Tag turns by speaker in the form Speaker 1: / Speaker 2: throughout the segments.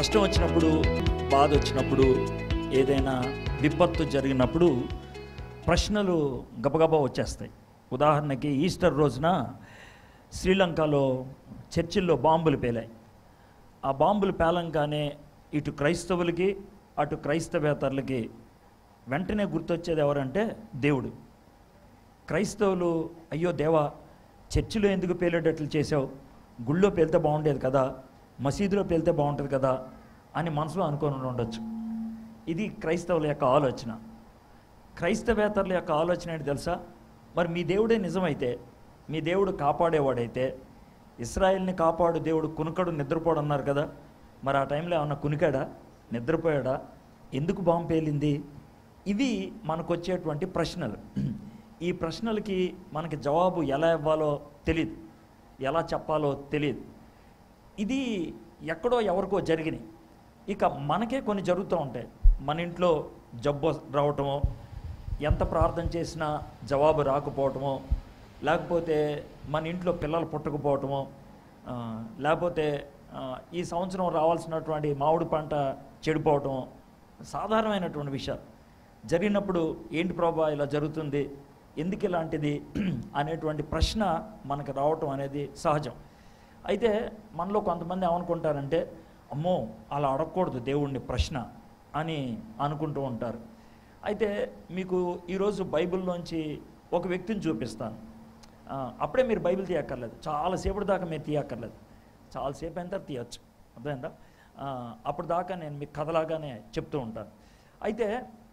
Speaker 1: కష్టం వచ్చినప్పుడు బాధ వచ్చినప్పుడు ఏదైనా విపత్తు జరిగినప్పుడు ప్రశ్నలు గబగబా వచ్చేస్తాయి ఉదాహరణకి ఈస్టర్ రోజున శ్రీలంకలో చర్చిల్లో బాంబులు పేలాయి ఆ బాంబులు పేలంగానే ఇటు క్రైస్తవులకి అటు క్రైస్తవేతరులకి వెంటనే గుర్తొచ్చేది ఎవరంటే దేవుడు క్రైస్తవులు అయ్యో దేవా చర్చిలో ఎందుకు పేలేటట్లు చేసావు గుళ్ళో పేలితే బాగుండేది కదా మసీదులో పేలితే బాగుంటుంది కదా అని మనసులో అనుకొని ఉండొచ్చు ఇది క్రైస్తవుల యొక్క ఆలోచన క్రైస్తవేతరుల యొక్క ఆలోచన ఏంటి తెలుసా మరి మీ దేవుడే నిజమైతే మీ దేవుడు కాపాడేవాడైతే ఇస్రాయిల్ని కాపాడు దేవుడు కునుకడు నిద్రపోడు అన్నారు కదా మరి ఆ టైంలో ఏమన్నా కునికాడా నిద్రపోయాడా ఎందుకు బాంబు పేలింది ఇవి మనకు వచ్చేటువంటి ప్రశ్నలు ఈ ప్రశ్నలకి మనకి జవాబు ఎలా ఇవ్వాలో తెలియదు ఎలా చెప్పాలో తెలియదు ఇది ఎక్కడో ఎవరికో జరిగినాయి ఇక మనకే కొన్ని జరుగుతూ ఉంటాయి మన ఇంట్లో జబ్బు రావటమో ఎంత ప్రార్థన చేసినా జవాబు రాకపోవటమో లేకపోతే మన ఇంట్లో పిల్లలు పుట్టకపోవటమో ఆ, లేకపోతే ఆ, ఈ సంవత్సరం రావాల్సినటువంటి మామిడి పంట చెడిపోవటం సాధారణమైనటువంటి విషయాలు జరిగినప్పుడు ఏంటి ప్రభా ఇలా జరుగుతుంది ఎందుకు ఇలాంటిది అనేటువంటి ప్రశ్న మనకు రావటం అనేది సహజం అయితే మనలో కొంతమంది ఏమనుకుంటారంటే అమ్మో అలా అడగకూడదు దేవుణ్ణి ప్రశ్న అని అనుకుంటూ ఉంటారు అయితే మీకు ఈరోజు బైబిల్లోంచి ఒక వ్యక్తిని చూపిస్తాను ఆ, అప్పుడే మీరు బైబిల్ తీయక్కర్లేదు చాలాసేపటి దాకా మీరు తీయక్కర్లేదు చాలాసేపు అయిన తర్వాత తీయచ్చు అర్థమైందా ఆ, అప్పుడు దాకా నేను మీకు కథలాగానే చెప్తూ ఉంటాను అయితే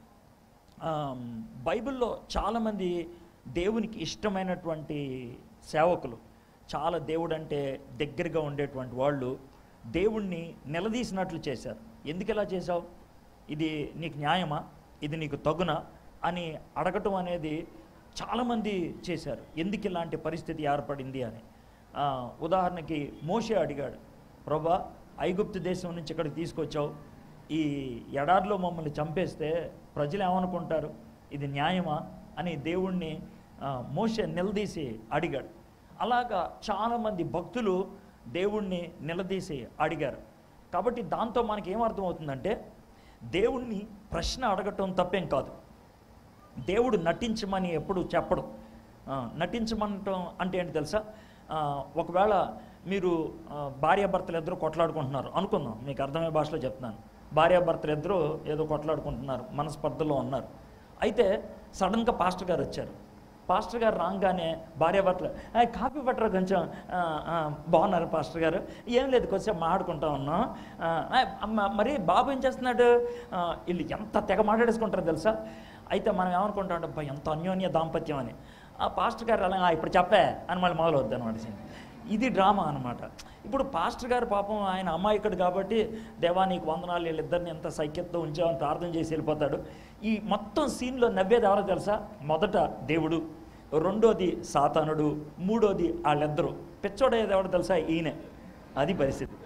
Speaker 1: ఆమ్, బైబిల్లో చాలామంది దేవునికి ఇష్టమైనటువంటి సేవకులు చాలా దేవుడు అంటే దగ్గరగా ఉండేటువంటి వాళ్ళు దేవుణ్ణి నిలదీసినట్లు చేశారు ఎందుకు ఇలా చేశావు ఇది నీకు న్యాయమా ఇది నీకు తగునా అని అడగటం అనేది చాలామంది చేశారు ఎందుకు ఇలాంటి పరిస్థితి ఏర్పడింది అని ఆ, ఉదాహరణకి మోషే అడిగాడు ప్రభా ఐగుప్తు దేశం నుంచి ఇక్కడికి తీసుకొచ్చావు ఈ ఎడారిలో మమ్మల్ని చంపేస్తే ప్రజలు ఏమనుకుంటారు ఇది న్యాయమా అని దేవుణ్ణి ఆ, మోషే నిలదీసి అడిగాడు అలాగా చాలామంది భక్తులు దేవుణ్ణి నిలదీసి అడిగారు కాబట్టి దాంతో మనకి ఏమర్థమవుతుందంటే దేవుణ్ణి ప్రశ్న అడగటం తప్పేం కాదు దేవుడు నటించమని ఎప్పుడు చెప్పడు ఆ, నటించమంటం అంటే ఏంటి తెలుసా ఆ, ఒకవేళ మీరు ఆ, భార్యాభర్తలు ఇద్దరు కొట్లాడుకుంటున్నారు అనుకుందాం మీకు అర్థమయ్యే భాషలో చెప్తున్నాను భార్యాభర్తలు ఇద్దరు ఏదో కొట్లాడుకుంటున్నారు మనస్పర్ధలో ఉన్నారు అయితే సడన్గా పాస్టర్ గారు వచ్చారు పాస్టర్ గారు రాగానే భార్యాభర్తలు "ఏయ్, కాఫీ పట్టరా కొంచెం ఆ, ఆ, బాగున్నారు పాస్టర్ గారు ఏం లేదు కొంచెం మాట్లాడుకుంటా ఉన్నాం ఆ, "ఏయ్, అమ్మ, మరి బాబు ఏం చేస్తున్నాడు ఆ, వీళ్ళు ఎంత తెగ మాట్లాడేసుకుంటారో తెలుసా అయితే మనం ఏమనుకుంటాం అంటే "అబ్బా, ఎంత అన్యోన్య దాంపత్యం అని ఆ పాస్టర్ గారు అలా "ఆ, ఇప్పుడు చెప్పే అని మళ్ళీ మొదలవుద్ది అనమాట ఇది డ్రామా అనమాట ఇప్పుడు పాస్టర్ గారు పాపం ఆయన అమాయకుడు కాబట్టి దేవా నీకు వందనాలు వీళ్ళిద్దరిని ఎంత సైక్యతతో ఉంచామని ప్రార్థన చేసి వెళ్ళిపోతాడు ఈ మొత్తం సీన్లో నవ్వేది ఎవరో తెలుసా మొదట దేవుడు రెండోది సాతానుడు మూడోది వాళ్ళిద్దరు పిచ్చోడేది ఎవడో తెలుసా ఈయనే అది పరిస్థితి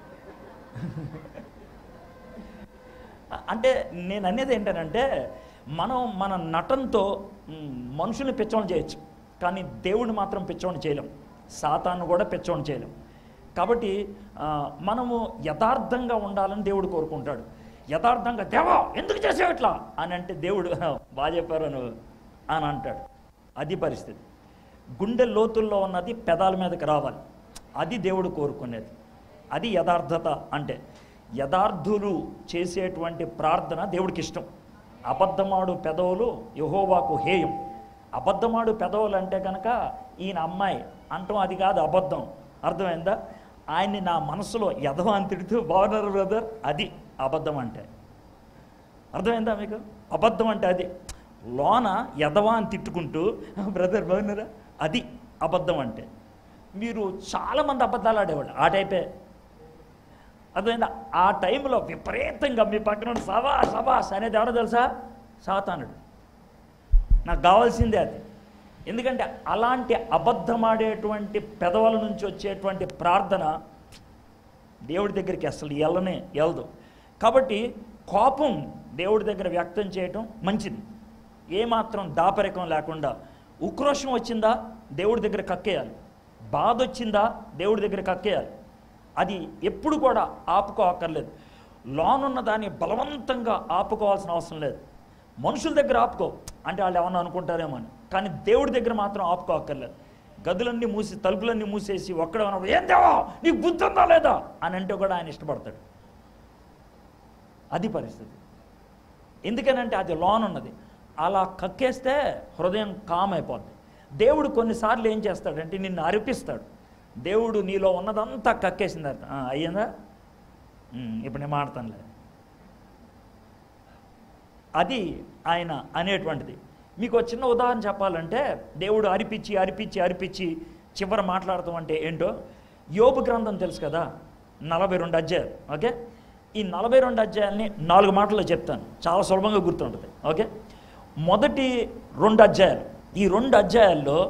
Speaker 1: అంటే నేను అనేది ఏంటంటే మనం మన నటనతో మ్, మనుషుల్ని పిచ్చోని చేయొచ్చు కానీ దేవుడిని మాత్రం పిచ్చోని చేయలేం సాతాను కూడా పిచ్చోని చేయలేం కాబట్టి ఆ, మనము యథార్థంగా ఉండాలని దేవుడు కోరుకుంటాడు యథార్థంగా దేవా ఎందుకు చేసావు ఇట్లా అని అంటే దేవుడు బాగా చెప్పారు నువ్వు అని అంటాడు అది పరిస్థితి గుండె లోతుల్లో ఉన్నది పెదాల మీదకి రావాలి అది దేవుడు కోరుకునేది అది యథార్థత అంటే యథార్థులు చేసేటువంటి ప్రార్థన దేవుడికి ఇష్టం అబద్ధమాడు పెదవులు యహోవాకు హేయం అబద్ధమాడు పెదవులు అంటే కనుక ఈయన అమ్మాయి అంటాం అది కాదు అబద్ధం అర్థమైందా ఆయన్ని నా మనసులో యథవ అని తిడుతూ బాగున్నారు బ్రదర్ అది అబద్ధం అంటే అర్థమైందా మీకు అబద్ధం అంటే అది లోన ఎదవా అని తిట్టుకుంటూ బ్రదర్ బాగున్నారా అది అబద్ధం అంటే మీరు చాలామంది అబద్ధాలు ఆడేవాళ్ళు ఆ టైపే అర్థమైందా ఆ టైంలో విపరీతంగా మీ పక్కన ఉన్న సభా సభాస్ అనేది ఎవరో తెలుసా సాతానుడు నాకు కావాల్సిందే అది ఎందుకంటే అలాంటి అబద్ధమాడేటువంటి పెదవుల నుంచి వచ్చేటువంటి ప్రార్థన దేవుడి దగ్గరికి అసలు వెళ్ళనే వెళ్ళదు కాబట్టి కోపం దేవుడి దగ్గర వ్యక్తం చేయటం మంచిది ఏమాత్రం దాపరికం లేకుండా ఉక్రోషం వచ్చిందా దేవుడి దగ్గర కక్కేయాలి బాధ వచ్చిందా దేవుడి దగ్గర కక్కేయాలి అది ఎప్పుడు కూడా ఆపుకోక్కర్లేదు లోనున్న దాన్ని బలవంతంగా ఆపుకోవాల్సిన అవసరం లేదు మనుషుల దగ్గర ఆపుకో అంటే వాళ్ళు ఏమన్నా అనుకుంటారేమో అని కానీ దేవుడి దగ్గర మాత్రం ఆపుకోక్కర్లేదు గదులన్నీ మూసి తలుపులన్నీ మూసేసి ఒక్కడ ఉన్నప్పుడు ఏం దేవా నీకు బుద్ధి ఉందా లేదా అని అంటే కూడా ఆయన ఇష్టపడతాడు అది పరిస్థితి ఎందుకనంటే అది లోన్ ఉన్నది అలా కక్కేస్తే హృదయం కామ్ అయిపోద్ది దేవుడు కొన్నిసార్లు ఏం చేస్తాడంటే నిన్ను అరిపిస్తాడు దేవుడు నీలో ఉన్నదంతా కక్కేసిన తర్వాత "ఆ, అయ్యిందా ఉమ్, ఇప్పుడు నేను మాడతానులే అది ఆయన అనేటువంటిది మీకు ఒక చిన్న ఉదాహరణ చెప్పాలంటే దేవుడు అరిపించి అరిపించి అరిపించి చివర మాట్లాడతాం అంటే ఏంటో యోబు గ్రంథం తెలుసు కదా నలభై రెండు అధ్యాయాలు ఓకే ఈ నలభై రెండు అధ్యాయాలని నాలుగు మాటల్లో చెప్తాను చాలా సులభంగా గుర్తుంటుంది ఓకే మొదటి రెండు అధ్యాయాలు ఈ రెండు అధ్యాయాల్లో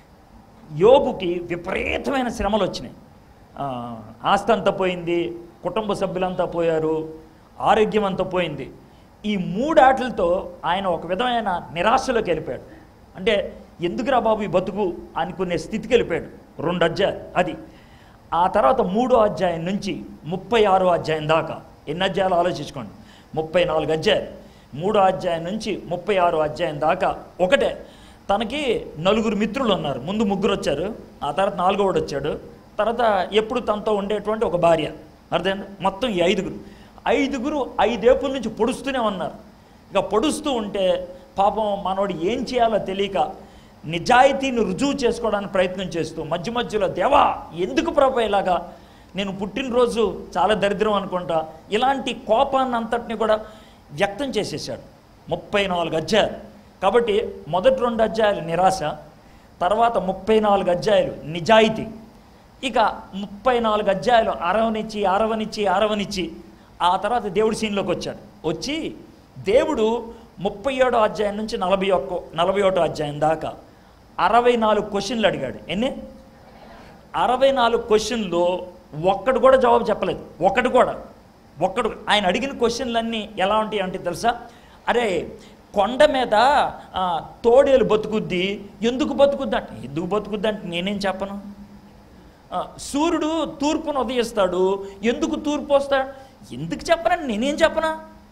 Speaker 1: యోబుకి విపరీతమైన శ్రమలు వచ్చినాయి ఆ, ఆస్తి అంతా పోయింది కుటుంబ సభ్యులంతా పోయారు ఆరోగ్యం అంతా పోయింది ఈ మూడాటలతో ఆయన ఒక విధమైన నిరాశలోకి వెళ్ళిపోయాడు అంటే ఎందుకురా బాబు ఈ బతుకు అనుకునే స్థితికి వెళ్ళిపోయాడు రెండు అధ్యాయాలు అది ఆ తర్వాత మూడో అధ్యాయం నుంచి ముప్పై ఆరో అధ్యాయం దాకా ఎన్ని అధ్యాయాలు ఆలోచించుకోండి ముప్పై నాలుగు అధ్యాయాలు మూడో అధ్యాయం నుంచి ముప్పై ఆరో అధ్యాయం దాకా ఒకటే తనకి నలుగురు మిత్రులు ఉన్నారు ముందు ముగ్గురు వచ్చారు ఆ తర్వాత నాలుగోడు వచ్చాడు తర్వాత ఎప్పుడు తనతో ఉండేటువంటి ఒక భార్య అర్థమైంది మొత్తం ఈ ఐదుగురు ఐదుగురు ఐదేపుల నుంచి పొడుస్తూనే ఉన్నారు ఇక పొడుస్తూ ఉంటే పాపం మనోడు ఏం చేయాలో తెలియక నిజాయితీని రుజువు చేసుకోవడానికి ప్రయత్నం చేస్తూ మధ్య మధ్యలో దేవా ఎందుకు ప్రభు ఇలాగా నేను పుట్టినరోజు చాలా దరిద్రం అనుకుంటా ఇలాంటి కోపాన్ని అంతటిని కూడా వ్యక్తం చేసేసాడు ముప్పై నాలుగు అధ్యాయాలు కాబట్టి మొదటి రెండు అధ్యాయాలు నిరాశ తర్వాత ముప్పై నాలుగు అధ్యాయాలు నిజాయితీ ఇక ముప్పై నాలుగు అధ్యాయాలు అరవనిచ్చి అరవనిచ్చి అరవనిచ్చి ఆ తర్వాత దేవుడి సీన్లోకి వచ్చాడు వచ్చి దేవుడు ముప్పై ఏడో అధ్యాయం నుంచి నలభై ఒక్క నలభై ఒకటో అధ్యాయం దాకా అరవై నాలుగు క్వశ్చన్లు అడిగాడు ఎన్ని అరవై నాలుగు క్వశ్చన్లు ఒక్కడు కూడా జవాబు చెప్పలేదు ఒకటి కూడా ఒక్కడు ఆయన అడిగిన క్వశ్చన్లన్నీ ఎలా ఉంటాయి అంటే తెలుసా అరే కొండ మీద ఆ, తోడేలు బతుకుద్ది ఎందుకు బతుకుద్ది అంటే ఎందుకు బతుకుద్ది అంటే నేనేం చెప్పను ఆ, సూర్యుడు తూర్పును ఉదయిస్తాడు ఎందుకు తూర్పు వస్తాడు ఎందుకు చెప్పనండి నేనేం చెప్పనా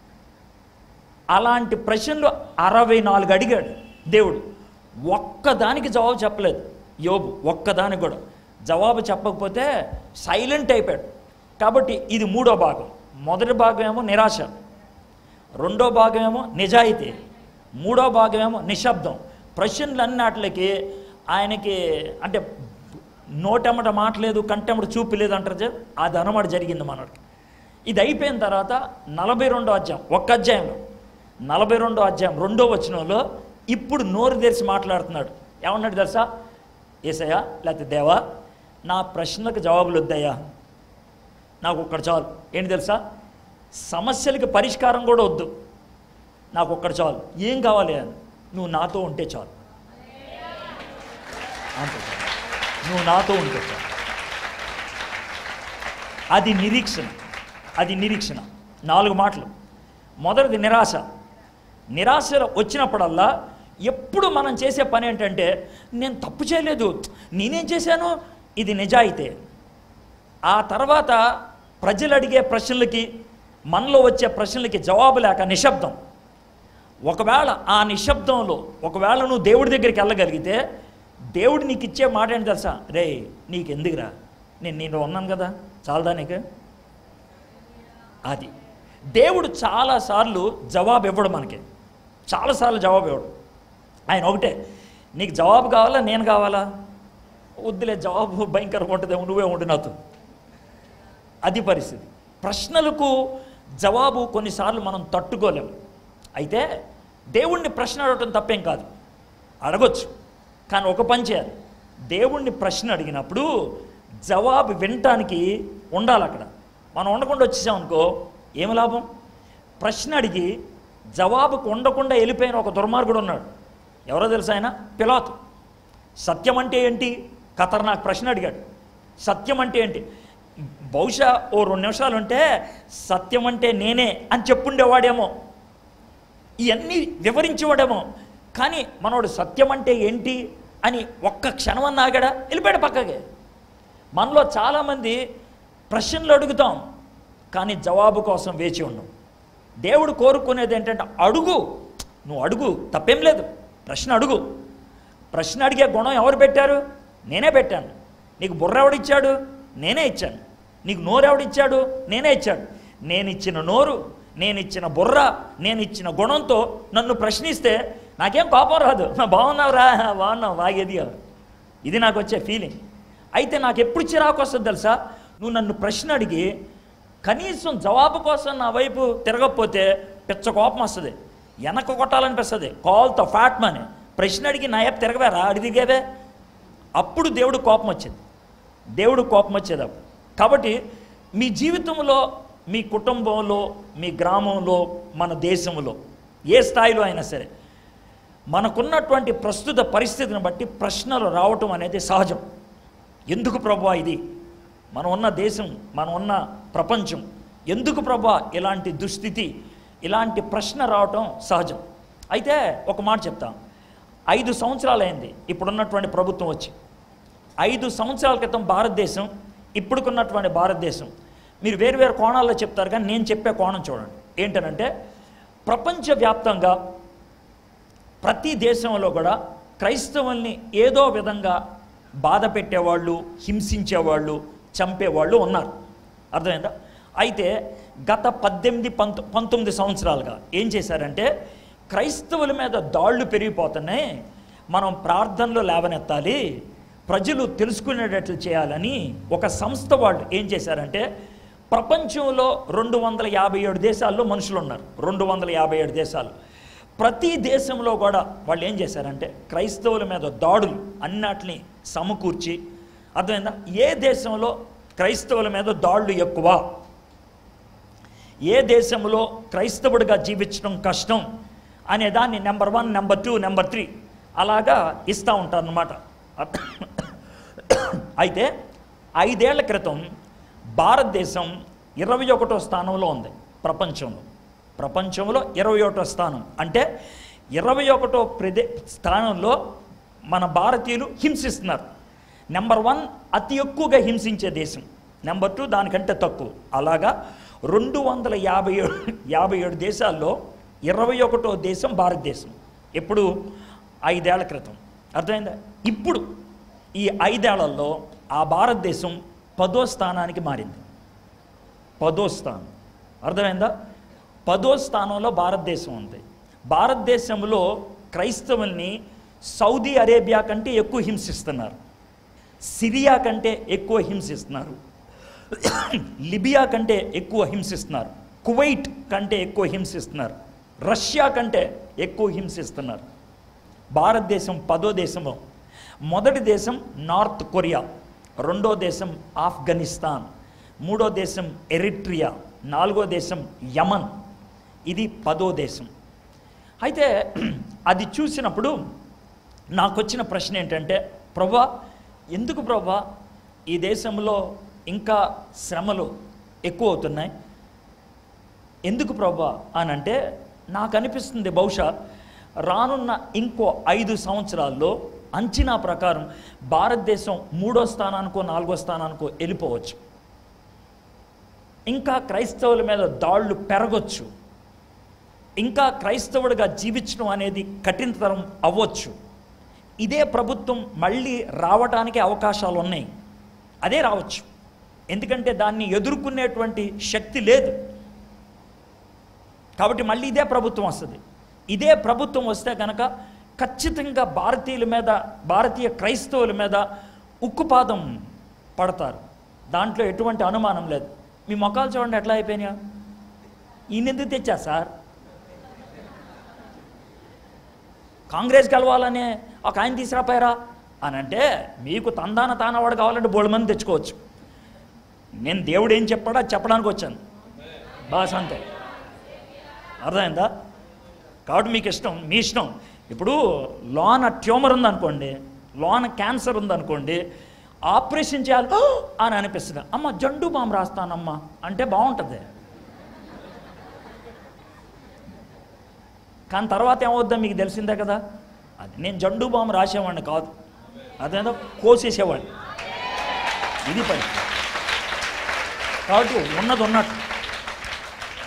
Speaker 1: అలాంటి ప్రశ్నలు అరవై నాలుగు అడిగాడు దేవుడు ఒక్కదానికి జవాబు చెప్పలేదు యోబు ఒక్కదానికి కూడా జవాబు చెప్పకపోతే సైలెంట్ అయిపోయాడు కాబట్టి ఇది మూడో భాగం మొదటి భాగం ఏమో నిరాశ రెండో భాగం ఏమో నిజాయితీ మూడో భాగం ఏమో నిశ్శబ్దం ప్రశ్నలన్నిటికి ఆయనకి అంటే నోటెమ్మట మాట లేదు కంటెమ్మట చూపు లేదు అంటారు చే- అది అనమాట జరిగింది మనకి ఇది అయిపోయిన తర్వాత నలభై రెండో అధ్యాయం ఒక్క అధ్యాయంలో నలభై రెండో అధ్యాయం రెండో వచనంలో ఇప్పుడు నోరు తెరిచి మాట్లాడుతున్నాడు ఏమన్నాడు తెలుసా ఏసయ్యా లేకపోతే దేవా నా ప్రశ్నలకు జవాబులు వద్దయ్యా నాకు ఒక్కడు చాలు ఏంటి తెలుసా సమస్యలకి పరిష్కారం కూడా వద్దు నాకు ఒక్కడు చాలు ఏం కావాలి అని నువ్వు నాతో ఉంటే చాలు అంతే చాలు. నువ్వు నాతో ఉంటే చాలు అది నిరీక్షణ అది నిరీక్షణ నాలుగు మాటలు మొదటిది నిరాశ నిరాశలో వచ్చినప్పుడల్లా ఎప్పుడు మనం చేసే పని ఏంటంటే నేను తప్పు చేయలేదు నేనేం చేశాను ఇది నిజాయితీ ఆ తర్వాత ప్రజలు అడిగే ప్రశ్నలకి మనలో వచ్చే ప్రశ్నలకి జవాబు లేక నిశ్శబ్దం ఒకవేళ ఆ నిశ్శబ్దంలో ఒకవేళ నువ్వు దేవుడి దగ్గరికి వెళ్ళగలిగితే దేవుడు నీకు ఇచ్చే మాట ఏంటి తెలుసా రే నీకు ఎందుకురా నేను నేను ఉన్నాను కదా చాలదా నీకు అది దేవుడు చాలాసార్లు జవాబు ఇవ్వడు మనకి చాలాసార్లు జవాబు ఇవ్వడు ఆయన ఒకటే నీకు జవాబు కావాలా నేను కావాలా వద్దులే జవాబు భయంకరంగా ఉంటుందేమో నువ్వే ఉండు నాతో అది పరిస్థితి ప్రశ్నలకు జవాబు కొన్నిసార్లు మనం తట్టుకోలేము అయితే దేవుణ్ణి ప్రశ్న అడగటం తప్పేం కాదు అడగొచ్చు కానీ ఒక పని చేయాలి దేవుణ్ణి ప్రశ్న అడిగినప్పుడు జవాబు వినటానికి ఉండాలి అక్కడ మనం ఉండకుండా వచ్చేసామనుకో ఏమి లాభం ప్రశ్న అడిగి జవాబుకు ఉండకుండా వెళ్ళిపోయిన ఒక దుర్మార్గుడు ఉన్నాడు ఎవరో తెలుసా ఆయన పిలాతు సత్యం అంటే ఏంటి ఖతర్నాక్ ప్రశ్న అడిగాడు సత్యం అంటే ఏంటి బహుశా ఓ రెండు నిమిషాలు ఉంటే సత్యం అంటే నేనే అని చెప్పుండేవాడేమో ఇవన్నీ వివరించేవాడేమో కానీ మనోడు సత్యం అంటే ఏంటి అని ఒక్క క్షణం ఆగాడా వెళ్ళిపోయాడు పక్కకి మనలో చాలామంది ప్రశ్నలు అడుగుతాం కానీ జవాబు కోసం వేచి ఉన్నావు దేవుడు కోరుకునేది ఏంటంటే అడుగు నువ్వు అడుగు తప్పేం లేదు ప్రశ్న అడుగు ప్రశ్న అడిగే గుణం ఎవరు పెట్టారు నేనే పెట్టాను నీకు బుర్ర ఎవడిచ్చాడు నేనే ఇచ్చాను నీకు నోరు ఎవడిచ్చాడు నేనే ఇచ్చాడు నేను ఇచ్చిన నోరు నేను ఇచ్చిన బుర్ర నేను ఇచ్చిన గుణంతో నన్ను ప్రశ్నిస్తే నాకేం కోపం రాదు బాగున్నావురా బాగున్నావు బాగేది ఇది నాకు వచ్చే ఫీలింగ్ అయితే నాకు ఎప్పుడు చిరాకు వస్తుంది తెలుసా నువ్వు నన్ను ప్రశ్న అడిగి కనీసం జవాబు కోసం నా వైపు తిరగకపోతే పిచ్చ కోపం వస్తుంది వెనక కొట్టాలనిపిస్తుంది కాల్తో ఫ్యాట్ మని ప్రశ్న అడిగి నా వైపు తిరగవేరా అడిగిగేవే అప్పుడు దేవుడు కోపం వచ్చింది దేవుడు కోపం వచ్చేది అప్పుడు కాబట్టి మీ జీవితంలో మీ కుటుంబంలో మీ గ్రామంలో మన దేశంలో ఏ స్థాయిలో అయినా సరే మనకున్నటువంటి ప్రస్తుత పరిస్థితిని బట్టి ప్రశ్నలు రావటం అనేది సహజం ఎందుకు ప్రభా ఇది మనం ఉన్న దేశం మనం ఉన్న ప్రపంచం ఎందుకు ప్రభా ఇలాంటి దుస్థితి ఇలాంటి ప్రశ్న రావటం సహజం అయితే ఒక మాట చెప్తాం ఐదు సంవత్సరాలైంది ఇప్పుడున్నటువంటి ప్రభుత్వం వచ్చి ఐదు సంవత్సరాల క్రితం భారతదేశం ఇప్పుడుకున్నటువంటి భారతదేశం మీరు వేరు వేరు కోణాల్లో చెప్తారు కానీ నేను చెప్పే కోణం చూడండి ఏంటనంటే ప్రపంచవ్యాప్తంగా ప్రతి దేశంలో కూడా క్రైస్తవుల్ని ఏదో విధంగా బాధ పెట్టేవాళ్ళు హింసించేవాళ్ళు చంపేవాళ్ళు ఉన్నారు అర్థమైందా అయితే గత పద్దెనిమిది పంతొ పంతొమ్మిది సంవత్సరాలుగా ఏం చేశారంటే క్రైస్తవుల మీద దాళ్ళు పెరిగిపోతున్నాయి మనం ప్రార్థనలు లేవనెత్తాలి ప్రజలు తెలుసుకునేటట్లు చేయాలని ఒక సంస్థ వాళ్ళు ఏం చేశారంటే ప్రపంచంలో రెండు వందల యాభై ఏడు దేశాల్లో మనుషులు ఉన్నారు రెండు వందల యాభై ఏడు దేశాలు ప్రతి దేశంలో కూడా వాళ్ళు ఏం చేశారంటే క్రైస్తవుల మీద దాడులు అన్నిటిని సమకూర్చి అర్థమైందా ఏ దేశంలో క్రైస్తవుల మీద దాడులు ఎక్కువ ఏ దేశంలో క్రైస్తవుడిగా జీవించడం కష్టం అనే దాన్ని number one number two number three అలాగా ఇస్తూ ఉంటారనమాట అయితే ఐదేళ్ల క్రితం భారతదేశం ఇరవై ఒకటో స్థానంలో ఉంది ప్రపంచంలో ప్రపంచంలో ఇరవై ఒకటో స్థానం అంటే ఇరవై ఒకటో ప్రదే స్థానంలో మన భారతీయులు హింసిస్తున్నారు నెంబర్ వన్ అతి ఎక్కువగా హింసించే దేశం నెంబర్ టూ దానికంటే తక్కువ అలాగా రెండు వందల యాభై ఏడు యాభై ఏడు దేశాల్లో ఇరవై ఒకటో దేశం భారతదేశం ఎప్పుడు ఐదేళ్ల క్రితం అర్థమైందా ఇప్పుడు ఈ ఐదేళ్లలో ఆ భారతదేశం పదో స్థానానికి మారింది పదో స్థానం అర్థమైందా పదో స్థానంలో భారతదేశం ఉంది భారతదేశంలో క్రైస్తవుల్ని సౌదీ అరేబియా కంటే ఎక్కువ హింసిస్తున్నారు సిరియా కంటే ఎక్కువ హింసిస్తున్నారు లిబియా కంటే ఎక్కువ హింసిస్తున్నారు కువైట్ కంటే ఎక్కువ హింసిస్తున్నారు రష్యా కంటే ఎక్కువ హింసిస్తున్నారు భారతదేశం పదో దేశము మొదటి దేశం నార్త్ కొరియా రెండో దేశం ఆఫ్ఘనిస్తాన్ మూడో దేశం ఎరిట్రియా నాలుగో దేశం యమన్ ఇది పదో దేశం అయితే అది చూసినప్పుడు నాకు వచ్చిన ప్రశ్న ఏంటంటే ప్రభా ఎందుకు ప్రభా ఈ దేశంలో ఇంకా శ్రమలు ఎక్కువ అవుతున్నాయి ఎందుకు ప్రభా అని అంటే నాకు అనిపిస్తుంది బహుశా రానున్న ఇంకో ఐదు సంవత్సరాల్లో అంచనా ప్రకారం భారతదేశం మూడో స్థానానికో నాలుగో స్థానానికో వెళ్ళిపోవచ్చు ఇంకా క్రైస్తవుల మీద దాళ్ళు పెరగొచ్చు ఇంకా క్రైస్తవుడిగా జీవించడం అనేది కఠినతరం అవ్వచ్చు ఇదే ప్రభుత్వం మళ్ళీ రావడానికి అవకాశాలు ఉన్నాయి అదే రావచ్చు ఎందుకంటే దాన్ని ఎదుర్కొనేటువంటి శక్తి లేదు కాబట్టి మళ్ళీ ఇదే ప్రభుత్వం వస్తుంది ఇదే ప్రభుత్వం వస్తే కనుక ఖచ్చితంగా భారతీయుల మీద భారతీయ క్రైస్తవుల మీద ఉక్కుపాదం పడతారు దాంట్లో ఎటువంటి అనుమానం లేదు మీ మొక్కలు చూడండి ఎట్లా అయిపోయినాయా ఈయన ఎందుకు తెచ్చా సార్ కాంగ్రెస్ గెలవాలనే ఒక ఆయన తీసుకురాపోయారా అని అంటే మీకు తందాన తానవాడు కావాలంటే బోడు మంది తెచ్చుకోవచ్చు నేను దేవుడు ఏం చెప్పాడో అది చెప్పడానికి వచ్చాను బాస్ అంతే అర్థమైందా కాబట్టి మీకు ఇష్టం మీ ఇష్టం ఇప్పుడు లోన ట్యూమర్ ఉందనుకోండి లోన క్యాన్సర్ ఉందనుకోండి ఆపరేషన్ చేయాలి "ఓ!" అని అనిపిస్తుంది అమ్మ జండు బామ్ రాస్తానమ్మా అంటే బాగుంటుంది కానీ తర్వాత ఏమవుద్దో మీకు తెలిసిందే కదా అది నేను జండు బామ్ రాసేవాడిని కాదు అదేదో కోసేసేవాడిని ఇది పని కాబట్టి ఉన్నది ఉన్నట్టు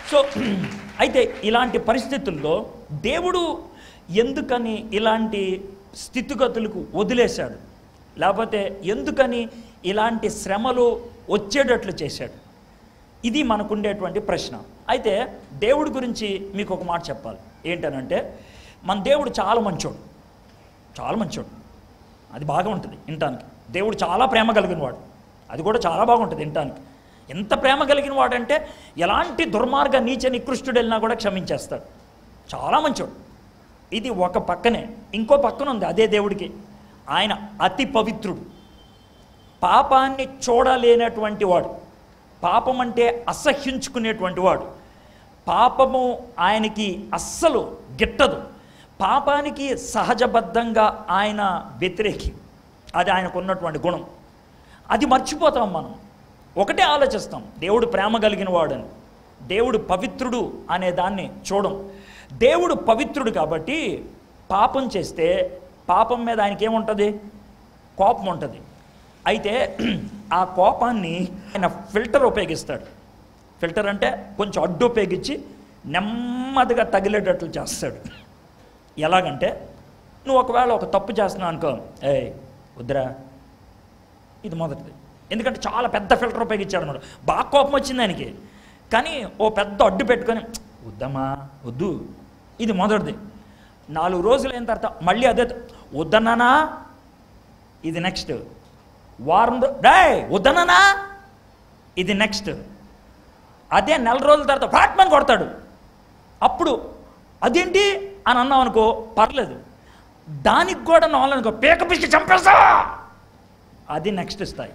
Speaker 1: సో అయితే ఇలాంటి పరిస్థితుల్లో దేవుడు ఎందుకని ఇలాంటి స్థితిగతులకు వదిలేశాడు లేకపోతే ఎందుకని ఇలాంటి శ్రమలు వచ్చేటట్లు చేశాడు ఇది మనకుండేటువంటి ప్రశ్న అయితే దేవుడి గురించి మీకు ఒక మాట చెప్పాలి ఏంటనంటే మన దేవుడు చాలా మంచోడు చాలా మంచోడు అది బాగా ఉంటుంది వినటానికి దేవుడు చాలా ప్రేమ కలిగిన వాడు అది కూడా చాలా బాగుంటుంది వినటానికి ఎంత ప్రేమ కలిగిన వాడంటే ఎలాంటి దుర్మార్గ నీచ నికృష్టుడు వెళ్ళినా కూడా క్షమించేస్తాడు చాలా మంచోడు ఇది ఒక పక్కనే ఇంకో పక్కన ఉంది అదే దేవుడికి ఆయన అతి పవిత్రుడు పాపాన్ని చూడలేనటువంటి వాడు పాపం అంటే అసహ్యించుకునేటువంటి వాడు పాపము ఆయనకి అస్సలు గిట్టదు పాపానికి సహజబద్ధంగా ఆయన వ్యతిరేకి అది ఆయనకు ఉన్నటువంటి గుణం అది మర్చిపోతాం మనం ఒకటే ఆలోచిస్తాం దేవుడు ప్రేమ కలిగిన వాడని దేవుడు పవిత్రుడు అనే దాన్ని చూడం దేవుడు పవిత్రుడు కాబట్టి పాపం చేస్తే పాపం మీద ఆయనకి ఏముంటుంది కోపం ఉంటుంది అయితే ఆ కోపాన్ని ఆయన ఫిల్టర్ ఉపయోగిస్తాడు ఫిల్టర్ అంటే కొంచెం అడ్డు ఉపయోగించి నెమ్మదిగా తగిలేటట్లు చేస్తాడు ఎలాగంటే నువ్వు ఒకవేళ ఒక తప్పు చేస్తున్నావు అనుకో ఏ వద్దురా ఇది మొదటిది ఎందుకంటే చాలా పెద్ద ఫిల్టర్ ఉపయోగించాడు అనమాట బాగా కోపం వచ్చింది ఆయనకి కానీ ఓ పెద్ద అడ్డు పెట్టుకొని వద్దమ్మా వద్దు ఇది మొదటిది నాలుగు రోజులు అయిన తర్వాత మళ్ళీ అదే వద్దన్నానా ఇది నెక్స్ట్ వారం డే వద్దన్నానా ఇది నెక్స్ట్ అదే నెల రోజుల తర్వాత ఫ్రాట్మన్ కొడతాడు అప్పుడు అదేంటి అని అన్నాం అనుకో పర్లేదు దానికి కూడా నాలనుకో పీక పిచ్చి చంపేస్తావా అది నెక్స్ట్ స్థాయి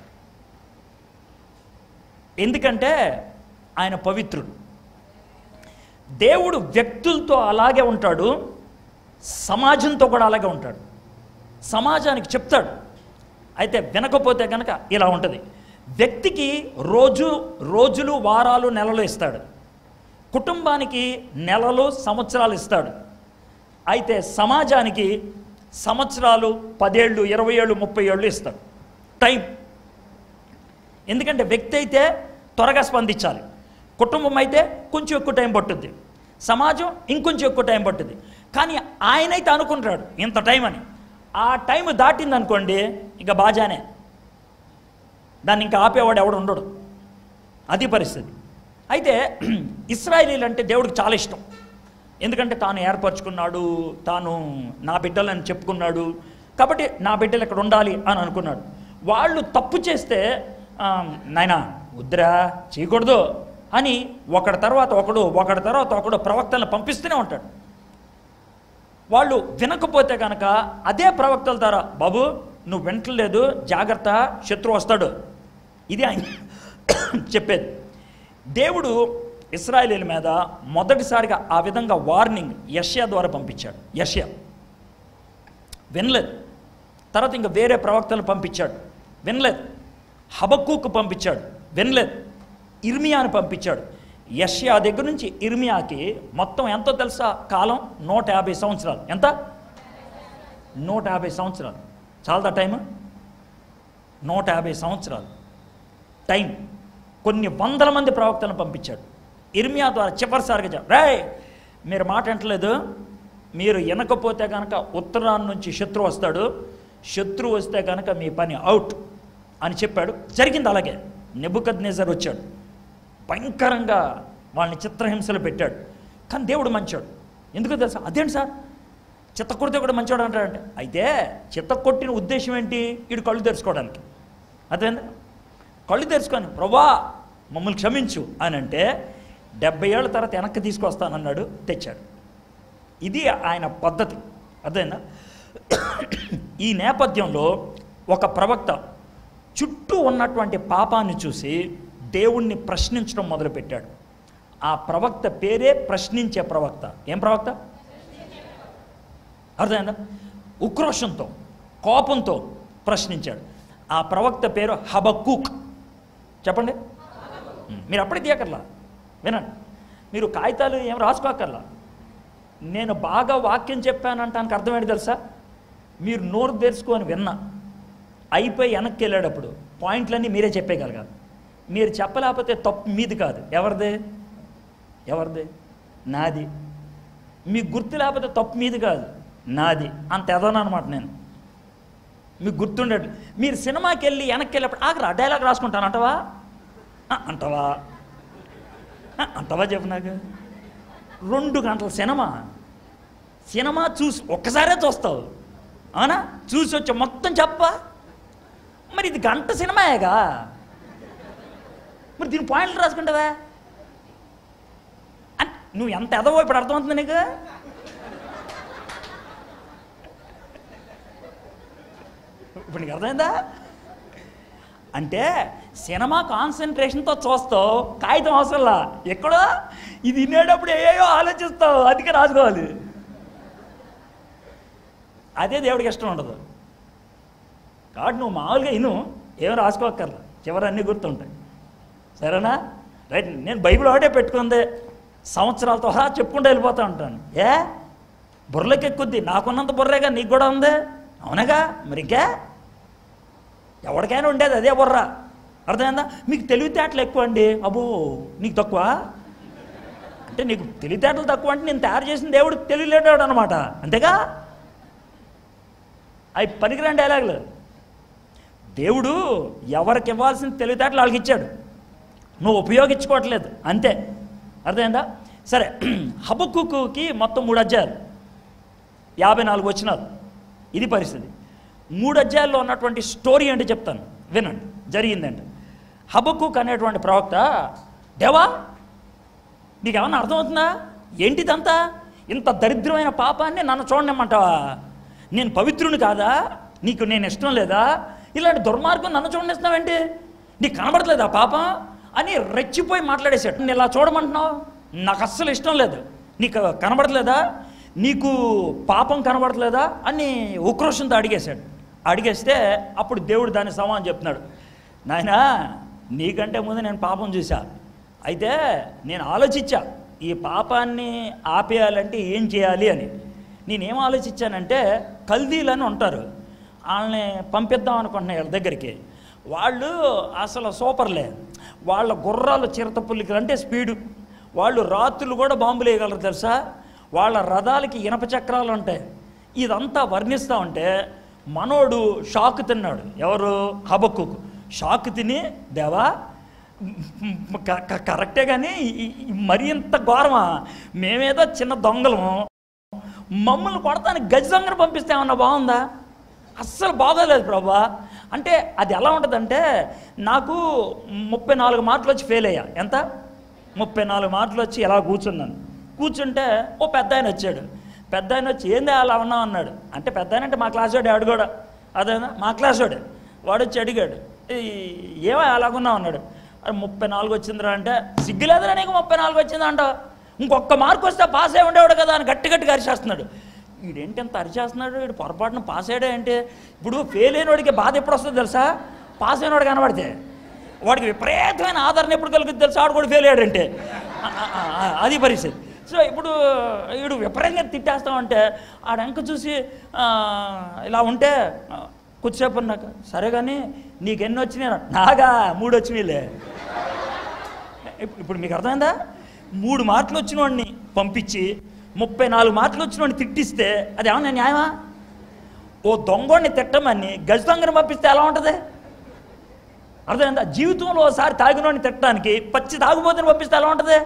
Speaker 1: ఎందుకంటే ఆయన పవిత్రుడు దేవుడు వ్యక్తులతో అలాగే ఉంటాడు సమాజంతో కూడా అలాగే ఉంటాడు సమాజానికి చెప్తాడు అయితే వినకపోతే కనుక ఇలా ఉంటుంది వ్యక్తికి రోజు రోజులు వారాలు నెలలు ఇస్తాడు కుటుంబానికి నెలలు సంవత్సరాలు ఇస్తాడు అయితే సమాజానికి సంవత్సరాలు పదేళ్ళు ఇరవై ఏళ్ళు ముప్పై ఏళ్ళు ఇస్తాడు టైం ఎందుకంటే వ్యక్తి అయితే త్వరగా స్పందించాలి కుటుంబం అయితే కొంచెం ఎక్కువ టైం పట్టుద్ది సమాజం ఇంకొంచెం ఎక్కువ టైం పట్టుద్ది కానీ ఆయనైతే అనుకుంటాడు ఇంత టైం అని ఆ టైం దాటింది అనుకోండి ఇక బాజానే దాన్ని ఇంకా ఆపేవాడు ఎవడు ఉండడు అది పరిస్థితి అయితే ఇస్రాయలీలు అంటే దేవుడికి చాలా ఇష్టం ఎందుకంటే తాను ఏర్పరచుకున్నాడు తాను నా బిడ్డలని చెప్పుకున్నాడు కాబట్టి నా బిడ్డలు ఇక్కడ ఉండాలి అని అనుకున్నాడు వాళ్ళు తప్పు చేస్తే "ఆ, నాయనా వద్దురా చేయకూడదు అని ఒకడి తర్వాత ఒకడు ఒకడి తర్వాత ఒకడు ప్రవక్తలను పంపిస్తూనే ఉంటాడు వాళ్ళు వినకపోతే కనుక అదే ప్రవక్తల ద్వారా బాబు నువ్వు వింటలేదు జాగ్రత్త శత్రువు వస్తాడు ఇది ఆయన చెప్పేది దేవుడు ఇస్రాయేలీల మీద మొదటిసారిగా ఆ విధంగా వార్నింగ్ యష్యా ద్వారా పంపించాడు యష్యా వినలేదు తర్వాత ఇంకా వేరే ప్రవక్తలు పంపించాడు వినలేదు హబక్కుకు పంపించాడు వినలేదు ఇర్మియాని పంపించాడు యష్యా దగ్గర నుంచి ఇర్మియాకి మొత్తం ఎంతో తెలుసా కాలం నూట యాభై సంవత్సరాలు ఎంత నూట యాభై సంవత్సరాలు చాలదా టైం నూట యాభై సంవత్సరాలు టైం కొన్ని వందల మంది ప్రవక్తలను పంపించాడు ఇర్మియా ద్వారా చివరిసారిగా చెప్ప రే మీరు మాట అంటలేదు మీరు వినకపోతే కనుక ఉత్తరాన్ని నుంచి శత్రువు వస్తాడు శత్రువు వస్తే కనుక మీ పని అవుట్ అని చెప్పాడు జరిగింది అలాగే నెబుకద్ నేజర్ వచ్చాడు భయంకరంగా వాళ్ళని చిత్రహింసలు పెట్టాడు కానీ దేవుడు మంచాడు ఎందుకో తెలుసా అదేంటి సార్ చిత్త కొడితే కూడా మంచోడు అంటాడంటే అయితే చిత్త కొట్టిన ఉద్దేశం ఏంటి వీడు కళ్ళు తెరుచుకోవడానికి అదేందా కళ్ళు తెరుచుకొని ప్రభా మమ్మల్ని క్షమించు అని అంటే డెబ్బై ఏళ్ళ తర్వాత వెనక్కి తీసుకొస్తానన్నాడు తెచ్చాడు ఇది ఆయన పద్ధతి అదేనా ఈ నేపథ్యంలో ఒక ప్రవక్త చుట్టూ ఉన్నటువంటి పాపాన్ని చూసి దేవుణ్ణి ప్రశ్నించడం మొదలుపెట్టాడు ఆ ప్రవక్త పేరే ప్రశ్నించే ప్రవక్త ఏం ప్రవక్త అర్థమైందా ఉక్రోషంతో కోపంతో ప్రశ్నించాడు ఆ ప్రవక్త పేరు హబక్కూక్ చెప్పండి మీరు అప్పుడే తీయకర్లా వినండి మీరు కాగితాలు ఏం రాసుకోకర్లా నేను బాగా వాక్యం చెప్పానంటానికి అర్థమేంటి తెలుసా మీరు నోరు తెరుచుకొని విన్నా అయిపోయి వెనక్కి వెళ్ళేటప్పుడు పాయింట్లన్నీ మీరే చెప్పేయగలగాలి మీరు చెప్పలేకపోతే తప్పు మీది కాదు ఎవరిదే ఎవరిది నాది మీకు గుర్తు లేకపోతే తప్పు మీది కాదు నాది అంత ఎదవనమాట నేను మీకు గుర్తుండేట్లు మీరు సినిమాకి వెళ్ళి వెనక్కి వెళ్ళినప్పుడు ఆగరా డైలాగ్ రాసుకుంటాను అంటవా ఆ, అంటవా ఆ, అంటవా చెప్పు నాకు రెండు గంటల సినిమా సినిమా చూసి ఒక్కసారే చూస్తావు అవునా చూసి వచ్చి మొత్తం చెప్పా మరి ఇది గంట సినిమాయేగా మరి దీని పాయింట్లు రాసుకుంటావా అన్- నువ్వు ఎంత ఎదవో ఇప్పుడు అర్థమవుతుంది నీకు ఇప్పుడు నీకు అర్థమైందా అంటే సినిమా కాన్సన్ట్రేషన్తో చూస్తావు కాగితం అవసరంలా ఎక్కడో ఇది వినేటప్పుడు ఏయో ఆలోచిస్తావు అందుకే రాసుకోవాలి అదే దేవుడికి ఇష్టం ఉండదు కాబట్టి నువ్వు మామూలుగా ఇను ఏం రాసుకోక్కర్లా చివరి అన్నీ గుర్తుంటాయి సరేనా రైట్ నేను బైబిల్ ఒకటే పెట్టుకుంది సంవత్సరాలతో సహా చెప్పుకుంటూ వెళ్ళిపోతూ ఉంటాను ఏ బుర్రలోకి ఎక్కుద్ది నాకున్నంత బుర్రేగా నీకు కూడా ఉంది అవునగా మరి ఇంకే ఎవరికైనా ఉండేది అదే బుర్ర అర్థమైందా మీకు తెలివితేటలు ఎక్కువ అండి అబ్బో నీకు తక్కువ అంటే నీకు తెలివితేటలు తక్కువ అంటే నేను తయారు చేసిన దేవుడు తెలియలేడాడు అనమాట అంతేగా అవి పనికిరాని డైలాగులు దేవుడు ఎవరికి ఇవ్వాల్సిన తెలివితేటలు వాళ్ళకి ఇచ్చాడు నువ్వు ఉపయోగించుకోవట్లేదు అంతే అర్థమైందా సరే హబక్కుకి మొత్తం మూడు అధ్యాయాలు యాభై నాలుగు వచ్చినారు ఇది పరిస్థితి మూడు అధ్యాయాల్లో ఉన్నటువంటి స్టోరీ ఏంటి చెప్తాను వినండి జరిగిందంటే హబక్కుక్ అనేటువంటి ప్రవక్త దేవా నీకు ఏమన్నా అర్థమవుతుందా ఏంటిదంతా ఇంత దరిద్రమైన పాపాన్ని నన్ను చూడనిమ్మంటావా నేను పవిత్రుని కాదా నీకు నేను ఇష్టం లేదా ఇలాంటి దుర్మార్గం నన్ను చూడనిస్తున్నావేంటి నీకు కనబడట్లేదా పాపం అని రెచ్చిపోయి మాట్లాడేశాడు నేను ఇలా చూడమంటున్నావు నాకు అస్సలు ఇష్టం లేదు నీకు కనబడట్లేదా నీకు పాపం కనబడట్లేదా అని ఉక్రోషంతో అడిగేశాడు అడిగేస్తే అప్పుడు దేవుడు దాని సమానం చెప్తున్నాడు నాయనా నీకంటే ముందు నేను పాపం చూసా అయితే నేను ఆలోచించా ఈ పాపాన్ని ఆపేయాలంటే ఏం చేయాలి అని నేనేం ఆలోచించానంటే కల్దీలని ఉంటారు వాళ్ళని పంపిద్దాం అనుకుంటున్నా వీళ్ళ దగ్గరికి వాళ్ళు అసలు సూపర్లే వాళ్ళ గుర్రాలు చిరత పుల్లికలు అంటే స్పీడు వాళ్ళు రాత్రులు కూడా బాంబులు వేయగలరు తెలుసా వాళ్ళ రథాలకి ఇనప చక్రాలు ఉంటాయి ఇదంతా వర్ణిస్తూ ఉంటే మనోడు షాక్ తిన్నాడు ఎవరు హబక్కుకు షాక్ తిని దేవా క- క- కరెక్టే కానీ ఈ- ఈ మరీ ఇంత ఘోరమా మేమేదో చిన్న దొంగలము మమ్మల్ని కొడతానికి గజ దొంగను పంపిస్తే ఏమన్నా బాగుందా అస్సలు బాగోలేదు ప్రభా అంటే అది ఎలా ఉంటుందంటే నాకు ముప్పై నాలుగు మార్కులు వచ్చి ఫెయిల్ అయ్యా ఎంత ముప్పై నాలుగు మార్కులు వచ్చి ఎలా కూర్చున్నాను కూర్చుంటే ఓ పెద్ద ఆయన వచ్చాడు పెద్ద ఆయన వచ్చి ఏంది అలా ఉన్నావు అన్నాడు అంటే పెద్ద ఆయన అంటే మా క్లాస్ వాడు ఆడు కూడా అదేనా మా క్లాస్ వాడే వాడు వచ్చి అడిగాడు "ఈ, ఏమో అలాగున్నావు అన్నాడు అరే ముప్పై నాలుగు వచ్చిందిరా అంటే సిగ్గులేదురా నీకు ముప్పై నాలుగు వచ్చిందా అంట ఇంకొక మార్కు వస్తే పాస్ అయి ఉండేవాడు కదా అని గట్టి గట్టిగా అరిచేస్తున్నాడు వీడేంటి ఎంత అరిచేస్తున్నాడు వీడు పొరపాటున పాస్ అయ్యాడే అంటే ఇప్పుడు ఫెయిల్ అయినోడికి బాధ ఎప్పుడు వస్తుంది తెలుసా పాస్ అయినోడు కనబడితే వాడికి విపరీతమైన ఆదరణ ఎప్పుడు కలుగుతుంది తెలుసా వాడు కూడా ఫెయిల్ అయ్యాడంటే ఆ, ఆ, ఆ, అది పరిస్థితి సో ఇప్పుడు వీడు విపరీతంగా తిట్టేస్తామంటే ఆడ వెంక చూసి ఆ, ఇలా ఉంటే ఆ, కొద్దిసేపు నాకు సరే కానీ నీకెన్ని వచ్చినాయి నాగా మూడు వచ్చినాయిలే ఇప్- ఇప్పుడు మీకు అర్థమైందా మూడు మార్కులు వచ్చిన వాడిని పంపించి ముప్పై నాలుగు మార్కులు వచ్చిన వాడిని తిట్టిస్తే అది ఏమన్నా న్యాయమా ఓ దొంగని తిట్టమని గజ దొంగని పంపిస్తే ఎలా ఉంటుంది అర్థమైందా జీవితంలో ఒకసారి తాగినోడిని తిట్టడానికి పచ్చి తాగుబోతుని పంపిస్తే ఎలా ఉంటుంది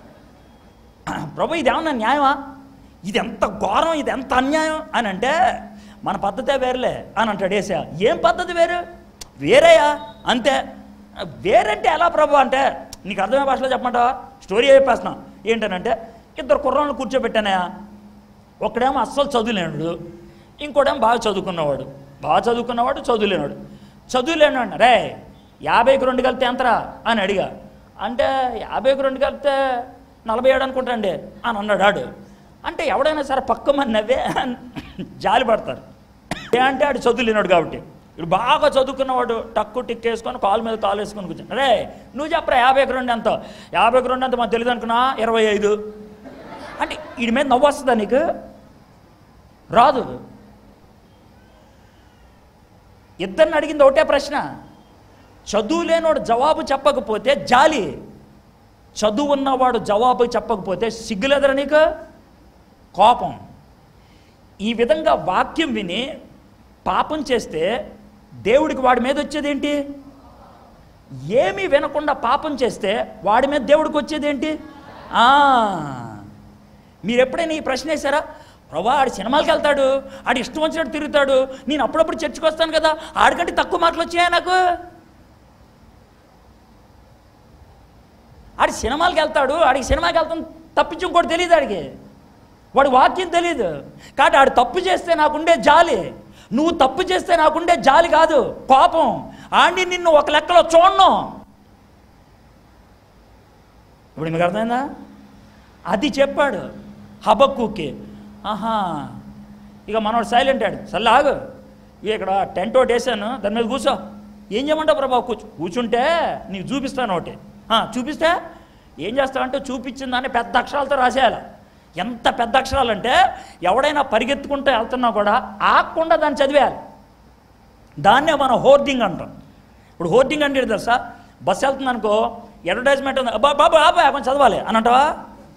Speaker 1: ప్రభు ఇది ఏమన్నా న్యాయమా ఇది ఎంత ఘోరం ఇది ఎంత అన్యాయం అని అంటే మన పద్ధతే వేరులే అని అంటాడు ఏసా ఏం పద్ధతి వేరు వేరేయా అంతే వేరంటే ఎలా ప్రభు అంటే నీకు అర్థమయ్యే భాషలో చెప్పమంటావా స్టోరీ చెప్పేస్తున్నా ఏంటనంటే ఇద్దరు కుర్రాలను కూర్చోబెట్టానయా ఒకడేమో అస్సలు చదువులేనుడు ఇంకోటేమో బాగా చదువుకున్నవాడు బాగా చదువుకున్నవాడు చదువులేనాడు చదువులేనాడు రే యాభైకి రెండు కలిపితే ఎంతరా అని అడిగా అంటే యాభైకి రెండు కలిపితే నలభై ఏడు అనుకుంటాండి అని అన్నాడు ఆడు అంటే ఎవడైనా సరే పక్క మంది నవ్వే జాలి పడతారు ఏ అంటే ఆడు చదువులేనాడు కాబట్టి ఇప్పుడు బాగా చదువుకున్నవాడు టక్కు టిక్ వేసుకొని కాలు మీద కాలు వేసుకొని కూర్చొని రే నువ్వు చెప్పరా యాభైకి రెండు ఎంత యాభైకి రెండు ఎంత మాకు తెలియదు అనుకున్నా ఇరవై ఐదు అంటే వీడి మీద నవ్వు వస్తుందా నీకు రాదు ఇద్దరిని అడిగింది ఒకటే ప్రశ్న చదువు లేనోడు జవాబు చెప్పకపోతే జాలి చదువు ఉన్నవాడు జవాబు చెప్పకపోతే సిగ్గులేదరా నీకు కోపం ఈ విధంగా వాక్యం విని పాపం చేస్తే దేవుడికి వాడి మీద వచ్చేదేంటి ఏమీ వినకుండా పాపం చేస్తే వాడి మీద దేవుడికి వచ్చేదేంటి ఆ, మీరు ఎప్పుడైనా ఈ ప్రశ్న వేశారా ప్రభా ఆడు సినిమాలకు వెళ్తాడు ఆడు ఇష్టం వచ్చినట్టు తిరుగుతాడు నేను అప్పుడప్పుడు చర్చకు వస్తాను కదా ఆడికంటే తక్కువ మార్కులు వచ్చాయా నాకు ఆడి సినిమాలకు వెళ్తాడు ఆడికి సినిమాకి వెళ్తాం తప్పించి ఇంకోటి తెలియదు ఆడికి వాడి వాక్యం తెలియదు కాబట్టి ఆడు తప్పు చేస్తే నాకుండే జాలి నువ్వు తప్పు చేస్తే నాకుండే జాలి కాదు కోపం ఆడిని నిన్ను ఒక లెక్కలో చూడను ఇప్పుడు మీకు అర్థమైందా అది చెప్పాడు హబక్కుకి ఆహా ఇక మనోడు సైలెంట్ ఆడు సర్లే ఆగు ఇక ఇక్కడ టెంట్ ఒకటి వేసాను దాని మీద కూర్చో ఏం చేయమంటావు ప్రభా కూర్చో కూర్చుంటే నీకు చూపిస్తాను ఒకటి ఆ, చూపిస్తే ఏం చేస్తావంటే చూపించిన దాన్ని పెద్ద అక్షరాలతో రాసేయాలి ఎంత పెద్ద అక్షరాలు అంటే ఎవడైనా పరిగెత్తుకుంటూ వెళ్తున్నా కూడా ఆగకుండా దాన్ని చదివేయాలి దాన్నే మనం హోర్డింగ్ అంటాం ఇప్పుడు హోర్డింగ్ అంటే ఏంటి తెలుసా బస్సు వెళ్తుంది అనుకో అడ్వర్టైజ్మెంట్ ఉంది అబ్బా బాబా బాబా కొంచెం చదవాలి అని అంటావా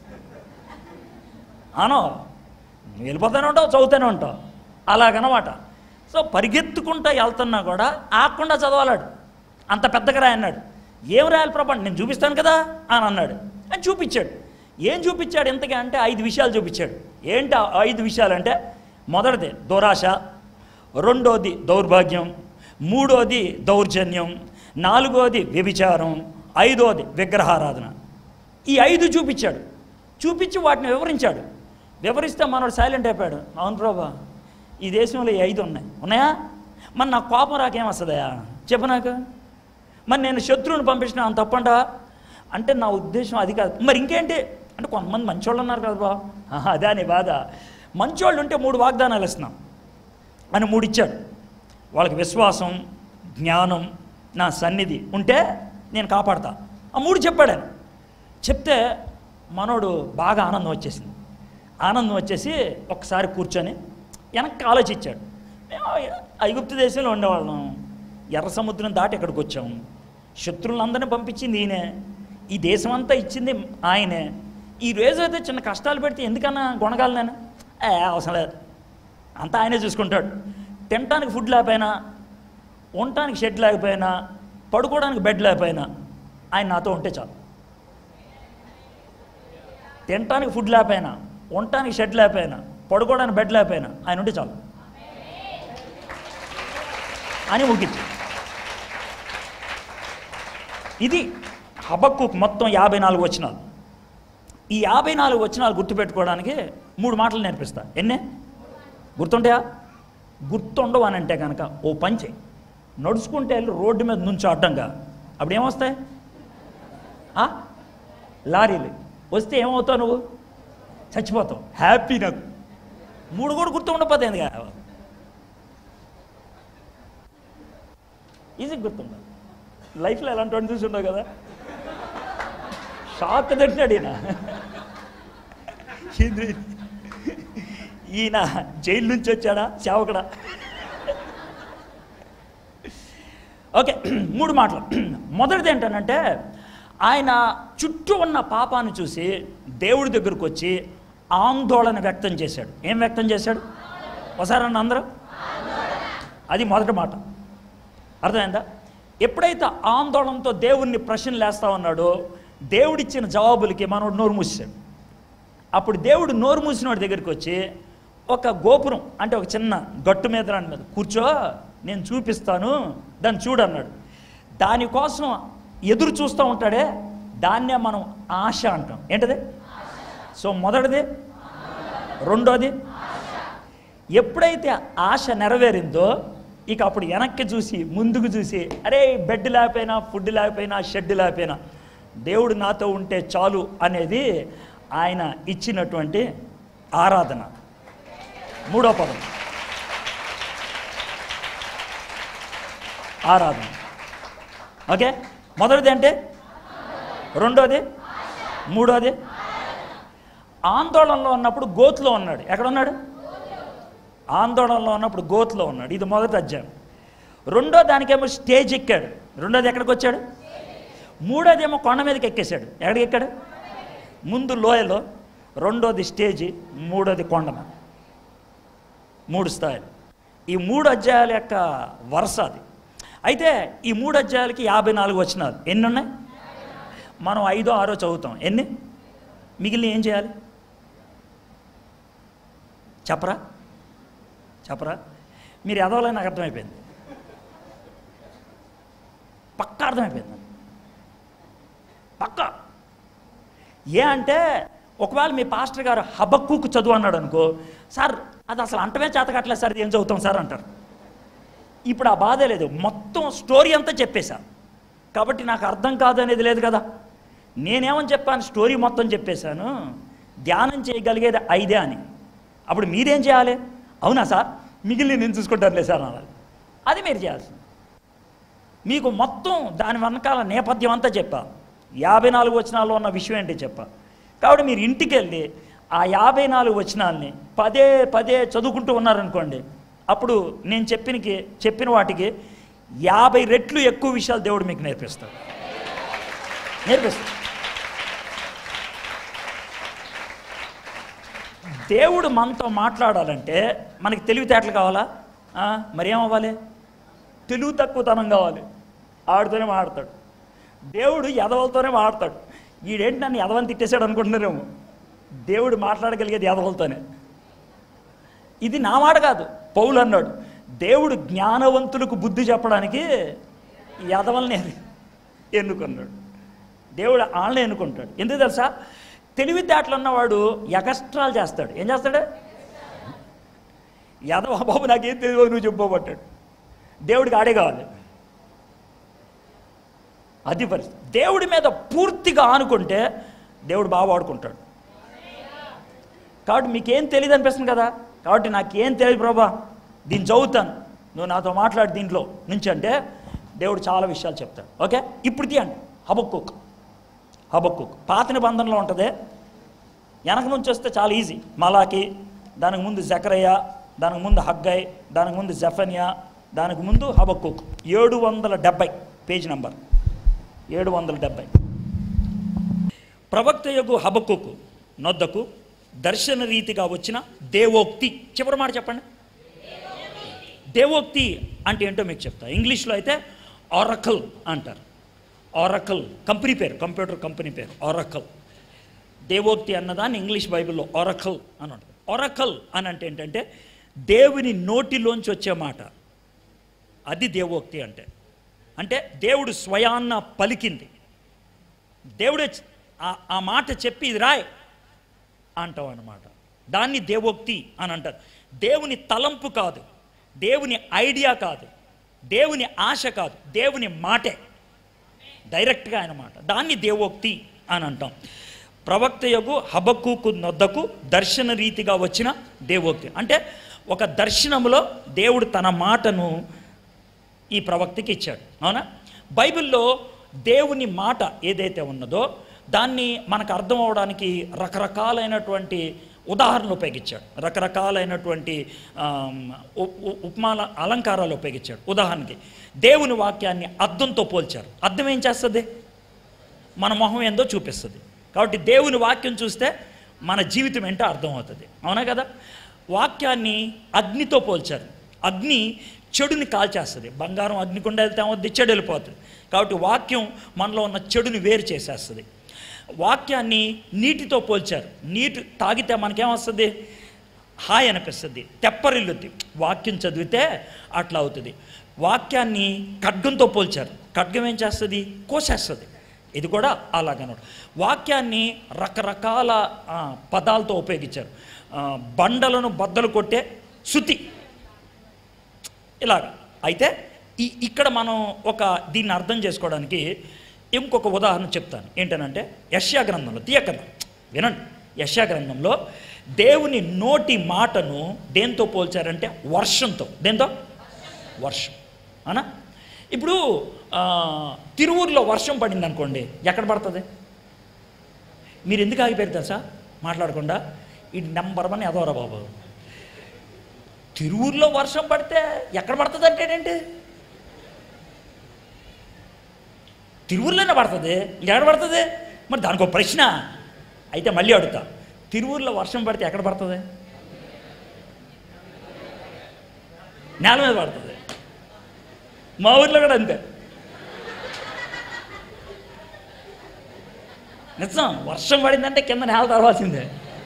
Speaker 1: అను నువ్వు వెళ్ళిపోతూనే ఉంటావు చదువుతూనే ఉంటావు అలాగనమాట సో పరిగెత్తుకుంటూ వెళ్తున్నా కూడా ఆగకుండా చదవాలాడు అంత పెద్దగా రాయి అన్నాడు ఏం రాయాలి ప్రభా నేను చూపిస్తాను కదా అని అన్నాడు అని చూపించాడు ఏం చూపించాడు ఇంతకీ అంటే ఐదు విషయాలు చూపించాడు ఏంటి ఆ ఐదు విషయాలు అంటే మొదటిది దురాశ రెండోది దౌర్భాగ్యం మూడోది దౌర్జన్యం నాలుగోది వ్యభిచారం ఐదోది విగ్రహారాధన ఈ ఐదు చూపించాడు చూపించి వాటిని వివరించాడు వివరిస్తే మనోడు సైలెంట్ అయిపోయాడు అవును ప్రభా ఈ దేశంలో ఈ ఐదు ఉన్నాయి ఉన్నాయా మరి నాకు కోపం రాకేం వస్తుందయా చెప్పు నాకు మరి నేను శత్రువుని పంపించిన అంత తప్పంట అంటే నా ఉద్దేశం అది కాదు మరి ఇంకేంటి అంటే కొంతమంది మంచోళ్ళు ఉన్నారు కదా బా ఆహా, అదే నీ బాధ మంచోళ్ళు ఉంటే మూడు వాగ్దానాలు ఇస్తున్నాం అని మూడు ఇచ్చాడు వాళ్ళకి విశ్వాసం జ్ఞానం నా సన్నిధి ఉంటే నేను కాపాడతా ఆ మూడు చెప్పాడు ఆయన చెప్తే మనోడు బాగా ఆనందం వచ్చేసింది ఆనందం వచ్చేసి ఒకసారి కూర్చొని వెనక్కి ఆలోచించాడు మేము ఐగుప్తు దేశంలో ఉండేవాళ్ళం ఎర్ర సముద్రం దాటి ఇక్కడికి వచ్చాము శత్రువులందరినీ పంపించింది ఈయనే ఈ దేశం అంతా ఇచ్చింది ఆయనే ఈ రోజు అయితే చిన్న కష్టాలు పెడితే ఎందుకన్నా కొనగలను నేను ఏ అవసరం లేదు అంతా ఆయనే చూసుకుంటాడు తినటానికి ఫుడ్ లేకపోయినా ఉండటానికి షెడ్ లేకపోయినా పడుకోవడానికి బెడ్ లేకపోయినా ఆయన నాతో ఉంటే చాలు తినటానికి ఫుడ్ లేకపోయినా ఉండటానికి షెడ్ లేకపోయినా పడుకోవడానికి బెడ్ లేకపోయినా ఆయన ఉంటే చాలు అని ముగించి ఇది హబక్కు మొత్తం యాభై నాలుగు వచనాలు ఈ యాభై నాలుగు వచనాలు గుర్తుపెట్టుకోవడానికి మూడు మాటలు నేర్పిస్తా ఎన్నే గుర్తుంటాయా గుర్తుండవు అని అంటే కనుక ఓ పంచే నడుచుకుంటే వెళ్ళి రోడ్డు మీద నుంచి అడ్డంగా అప్పుడు ఏమొస్తాయి ఆ? లారీలు వస్తే ఏమవుతావు నువ్వు చచ్చిపోతావు హ్యాపీ నాకు మూడు కూడా గుర్తు ఉండకపోతే ఎందుకు ఈజీ గుర్తుండదు లైఫ్లో ఎలాంటి వాడిని చూసి ఉండవు కదా షాక్ తింటాడు ఈయన ఏంది? ఈయన జైలు నుంచి వచ్చాడా సేవకుడా ఓకే మూడు మాటలు మొదటిది ఏంటనంటే ఆయన చుట్టూ ఉన్న పాపాన్ని చూసి దేవుడి దగ్గరకు వచ్చి ఆందోళన వ్యక్తం చేశాడు ఏం వ్యక్తం చేశాడు ఒకసారి అన్న అందరూ అది మొదటి మాట అర్థమైందా ఎప్పుడైతే ఆందోళనతో దేవుణ్ణి ప్రశ్నలు వేస్తా ఉన్నాడో దేవుడిచ్చిన జవాబులకి మనోడు నోరు మూసాడు అప్పుడు దేవుడు నోరు మూసిన వాడి దగ్గరికి వచ్చి ఒక గోపురం అంటే ఒక చిన్న గట్టు మీద రాని మీద కూర్చో నేను చూపిస్తాను దాన్ని చూడన్నాడు దానికోసం ఎదురు చూస్తూ ఉంటాడే దాన్నే మనం ఆశ అంటాం ఏంటది సో మొదటిది రెండోది ఎప్పుడైతే ఆశ నెరవేరిందో ఇక అప్పుడు వెనక్కి చూసి ముందుకు చూసి అరే బెడ్ లేకపోయినా ఫుడ్ లేకపోయినా షెడ్ లేకపోయినా దేవుడు నాతో ఉంటే చాలు అనేది ఆయన ఇచ్చినటువంటి ఆరాధన మూడో పదం ఆరాధన ఓకే మొదటిది అంటే రెండోది మూడోది ఆందోళనలో ఉన్నప్పుడు గోతులో ఉన్నాడు ఎక్కడ ఉన్నాడు ఆందోళనలో ఉన్నప్పుడు గోతులో ఉన్నాడు ఇది మొదటి అధ్యాయం రెండో దానికేమో స్టేజ్ ఎక్కాడు రెండోది ఎక్కడికి వచ్చాడు మూడోదేమో కొండ మీదకి ఎక్కేశాడు ఎక్కడికి ఎక్కాడు ముందు లోయలో రెండోది స్టేజి మూడోది కొండ మీద మూడు స్థాయిలు ఈ మూడు అధ్యాయాల యొక్క వరుస అది అయితే ఈ మూడు అధ్యాయాలకి యాభై నాలుగు వచ్చినారు ఎన్ని ఉన్నాయి మనం ఐదో ఆరో చదువుతాం ఎన్ని మిగిలిన ఏం చేయాలి చెప్పరా చెప్పరా మీరు ఎదవలని నాకు అర్థమైపోయింది పక్కా అర్థమైపోయింది నాకు. పక్కా ఏ అంటే ఒకవేళ మీ పాస్టర్ గారు హబక్కుకు చదువు అన్నాడు అనుకో సార్ అది అసలు అంటమే చేతకట్లేదు సార్ ఇది ఏం చదువుతాం సార్ అంటారు ఇప్పుడు ఆ బాధే లేదు మొత్తం స్టోరీ అంతా చెప్పేశా కాబట్టి నాకు అర్థం కాదు అనేది లేదు కదా నేనేమని చెప్పాను స్టోరీ మొత్తం చెప్పేశాను ధ్యానం చేయగలిగేది ఐదే అని అప్పుడు మీరేం చేయాలి అవునా సార్ మిగిలిన నేను చూసుకుంటానులే సార్ అనాలి అది మీరు చేయాల్సింది మీకు మొత్తం దాని వెనకాల నేపథ్యం అంతా చెప్పా యాభై నాలుగు వచనాల్లో ఉన్న విషయం ఏంటి చెప్పా కాబట్టి మీరు ఇంటికి వెళ్ళి ఆ యాభై నాలుగు వచనాల్ని పదే పదే చదువుకుంటూ ఉన్నారనుకోండి అప్పుడు నేను చెప్పినకి చెప్పిన వాటికి యాభై రెట్లు ఎక్కువ విషయాలు దేవుడు మీకు నేర్పిస్తాడు నేర్పిస్తాడు దేవుడు మనతో మాట్లాడాలంటే మనకి తెలివితేటలు కావాలా ఆ, మరి ఏమవ్వాలి తెలివి తక్కువతనం కావాలి ఆడితోనే మాడతాడు దేవుడు ఎదవలతోనే మాడతాడు ఈడేంటి నన్ను ఎదవని తిట్టేశాడు అనుకుంటున్నారేమో దేవుడు మాట్లాడగలిగేది ఎదవలతోనే ఇది నా మాట కాదు పౌలు అన్నాడు దేవుడు జ్ఞానవంతులకు బుద్ధి చెప్పడానికి ఎదవల్ని ఎన్నుకున్నాడు దేవుడు వాళ్ళని ఎన్నుకుంటాడు ఎందుకు తెలుసా తెలివితేటలు ఉన్నవాడు ఎగస్ట్రాలు చేస్తాడు ఏం చేస్తాడు ఎదవ బాబు నాకేం తెలియదు నువ్వు చెప్పబట్టాడు దేవుడికి ఆడే కావాలి అది పరిస్థితి దేవుడి మీద పూర్తిగా ఆనుకుంటే దేవుడు బాగా వాడుకుంటాడు కాబట్టి మీకేం తెలియదు అనిపిస్తుంది కదా కాబట్టి నాకేం తెలియదు ప్రభా దీన్ని చదువుతాను నువ్వు నాతో మాట్లాడి దీంట్లో నుంచి అంటే దేవుడు చాలా విషయాలు చెప్తాడు ఓకే ఇప్పుడు తీయండి హబక్కుక్ హబక్కుక్ పాత నిబంధనలో ఉంటుంది వెనక నుంచి వస్తే చాలా ఈజీ మలాకి దానికి ముందు జకరయ్య దానికి ముందు హగ్గై దానికి ముందు జఫన్యా దానికి ముందు హబక్కుక్ ఏడు వందల డెబ్బై పేజ్ నంబర్ ఏడు వందల డెబ్బై ప్రవక్త యొగు హబక్కుకు నొద్దకు దర్శన రీతిగా వచ్చిన దేవోక్తి చివరి మాట చెప్పండి దేవోక్తి అంటే ఏంటో మీకు చెప్తా ఇంగ్లీష్లో అయితే ఆరకల్ అంటారు ఆరకల్ కంపెనీ పేరు కంప్యూటర్ కంపెనీ పేరు ఆరకల్ దేవోక్తి అన్నదాన్ని ఇంగ్లీష్ బైబిల్లో ఒరకల్ అని ఉంటుంది ఒరకల్ అని అంటే ఏంటంటే దేవుని నోటిలోంచి వచ్చే మాట అది దేవోక్తి అంటే అంటే దేవుడు స్వయాన్న పలికింది దేవుడే చ- ఆ- ఆ మాట చెప్పి ఇది రాయ్ అంటాం అన్నమాట దాన్ని దేవోక్తి అని అంటారు దేవుని తలంపు కాదు దేవుని ఐడియా కాదు దేవుని ఆశ కాదు దేవుని మాటే డైరెక్ట్గా ఆయన మాట దాన్ని దేవోక్తి అని అంటాం ప్రవక్త యొగు హబక్కుకు నొద్దకు దర్శన రీతిగా వచ్చిన దేవోక్తి అంటే ఒక దర్శనములో దేవుడు తన మాటను ఈ ప్రవక్తకి ఇచ్చాడు అవునా బైబిల్లో దేవుని మాట ఏదైతే ఉన్నదో దాన్ని మనకు అర్థం అవడానికి రకరకాలైనటువంటి ఉదాహరణలు ఉపయోగించాడు రకరకాలైనటువంటి ఆమ్, ఉ- ఉ- ఉపమాల అలంకారాలు ఉపయోగించాడు ఉదాహరణకి దేవుని వాక్యాన్ని అద్దంతో పోల్చారు అద్దం ఏం చేస్తుంది మన మొహం ఏందో చూపిస్తుంది కాబట్టి దేవుని వాక్యం చూస్తే మన జీవితం ఏంటో అర్థమవుతుంది అవునా కదా వాక్యాన్ని అగ్నితో పోల్చారు అగ్ని చెడుని కాల్చేస్తుంది బంగారం అగ్నికుండా వెళ్తే ఏమవుద్ది చెడు వెళ్ళిపోతుంది కాబట్టి వాక్యం మనలో ఉన్న చెడుని వేరు చేసేస్తుంది వాక్యాన్ని నీటితో పోల్చారు నీటి తాగితే మనకేమొస్తుంది హాయ్ అనిపిస్తుంది తెప్పరిల్లుద్ది వాక్యం చదివితే అట్లా అవుతుంది వాక్యాన్ని ఖడ్గంతో పోల్చారు ఖడ్గం ఏం చేస్తుంది కోసేస్తుంది ఇది కూడా అలాగనమాట వాక్యాన్ని రకరకాల ఆ, పదాలతో ఉపయోగించారు ఆ, బండలను బద్దలు కొట్టే శృతి ఇలాగ అయితే ఈ ఇక్కడ మనం ఒక దీన్ని అర్థం చేసుకోవడానికి ఇంకొక ఉదాహరణ చెప్తాను ఏంటనంటే యష్యా గ్రంథంలో తీయకన్నా వినండి యష్యా గ్రంథంలో దేవుని నోటి మాటను దేంతో పోల్చారంటే వర్షంతో దేంతో వర్షం అనా ఇప్పుడు ఆ, తిరువూరులో వర్షం పడింది అనుకోండి ఎక్కడ పడుతుంది మీరు ఎందుకు ఆగిపోయారు తెలుసా మాట్లాడకుండా ఇది నెంబర్ వన్ ఎదవరా బాబు తిరువూరులో వర్షం పడితే ఎక్కడ పడుతుంది అంటే ఏంటి తిరువురులోనే పడుతుంది ఇంకెక్కడ పడుతుంది మరి దానికి ఒక ప్రశ్న అయితే మళ్ళీ అడుగుతా తిరువురులో వర్షం పడితే ఎక్కడ పడుతుంది నేల మీద పడుతుంది మా ఊర్లో కూడా అంతే నిజం వర్షం పడిందంటే కింద నేల తరవాల్సిందే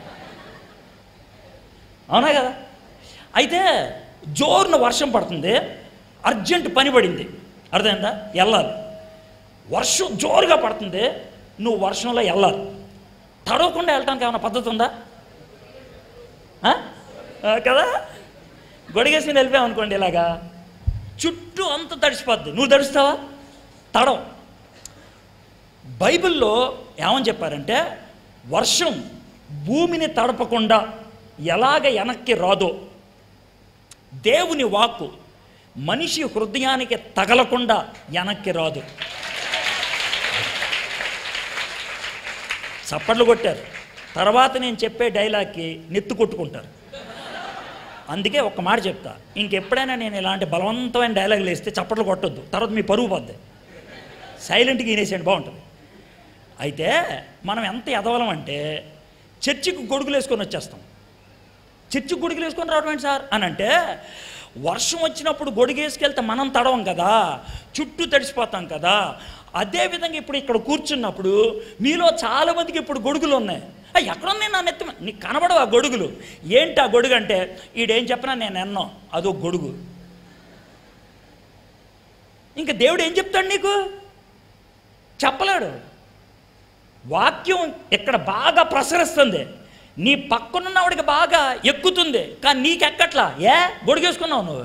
Speaker 1: అవునా కదా అయితే జోరున వర్షం పడుతుంది అర్జెంట్ పని పడింది అర్థమైందా వెళ్ళాలి వర్షం జోరుగా పడుతుంది నువ్వు వర్షంలో వెళ్ళాలి తడవకుండా వెళ్ళటానికి ఏమైనా పద్ధతి ఉందా ఆ? ఆ, కదా గొడిగేసి వెళ్ళిపోయావు అనుకోండి ఇలాగా చుట్టూ అంత తడిసిపోద్ది నువ్వు తడుస్తావా తడవ బైబిల్లో ఏమని చెప్పారంటే వర్షం భూమిని తడపకుండా ఎలాగ వెనక్కి రాదో దేవుని వాక్కు మనిషి హృదయానికి తగలకుండా వెనక్కి రాదు చప్పట్లు కొట్టారు తర్వాత నేను చెప్పే డైలాగ్కి నెత్తు కొట్టుకుంటారు అందుకే ఒక్క మాట చెప్తా ఇంకెప్పుడైనా నేను ఇలాంటి బలవంతమైన డైలాగులు వేస్తే చప్పట్లు కొట్టొద్దు తర్వాత మీ పరువు పోద్ది సైలెంట్గా వినేసేయండి బాగుంటుంది అయితే మనం ఎంత ఎదవలం అంటే చర్చికి గొడుగులు వేసుకొని వచ్చేస్తాం చర్చికి గొడుగులు వేసుకొని రావడం ఏంటి సార్ అని అంటే వర్షం వచ్చినప్పుడు గొడుగేసుకెళ్తే మనం తడవం కదా చుట్టూ తడిసిపోతాం కదా అదేవిధంగా ఇప్పుడు ఇక్కడ కూర్చున్నప్పుడు మీలో చాలా మందికి ఇప్పుడు గొడుగులు ఉన్నాయి ఆ, ఎక్కడున్నాయి నా నెత్తి మీద? నీకు కనబడవు ఆ గొడుగులు ఏంటి ఆ గొడుగు అంటే ఈడేం చెప్పినా నేను ఎన్నో అదో గొడుగు ఇంకా దేవుడు ఏం చెప్తాడు నీకు చెప్పలేడు వాక్యం ఇక్కడ బాగా ప్రసరిస్తుంది నీ పక్కనున్నవాడికి బాగా ఎక్కుతుంది కానీ నీకు ఎక్కట్లా ఏ గొడిగేసుకున్నావు నువ్వు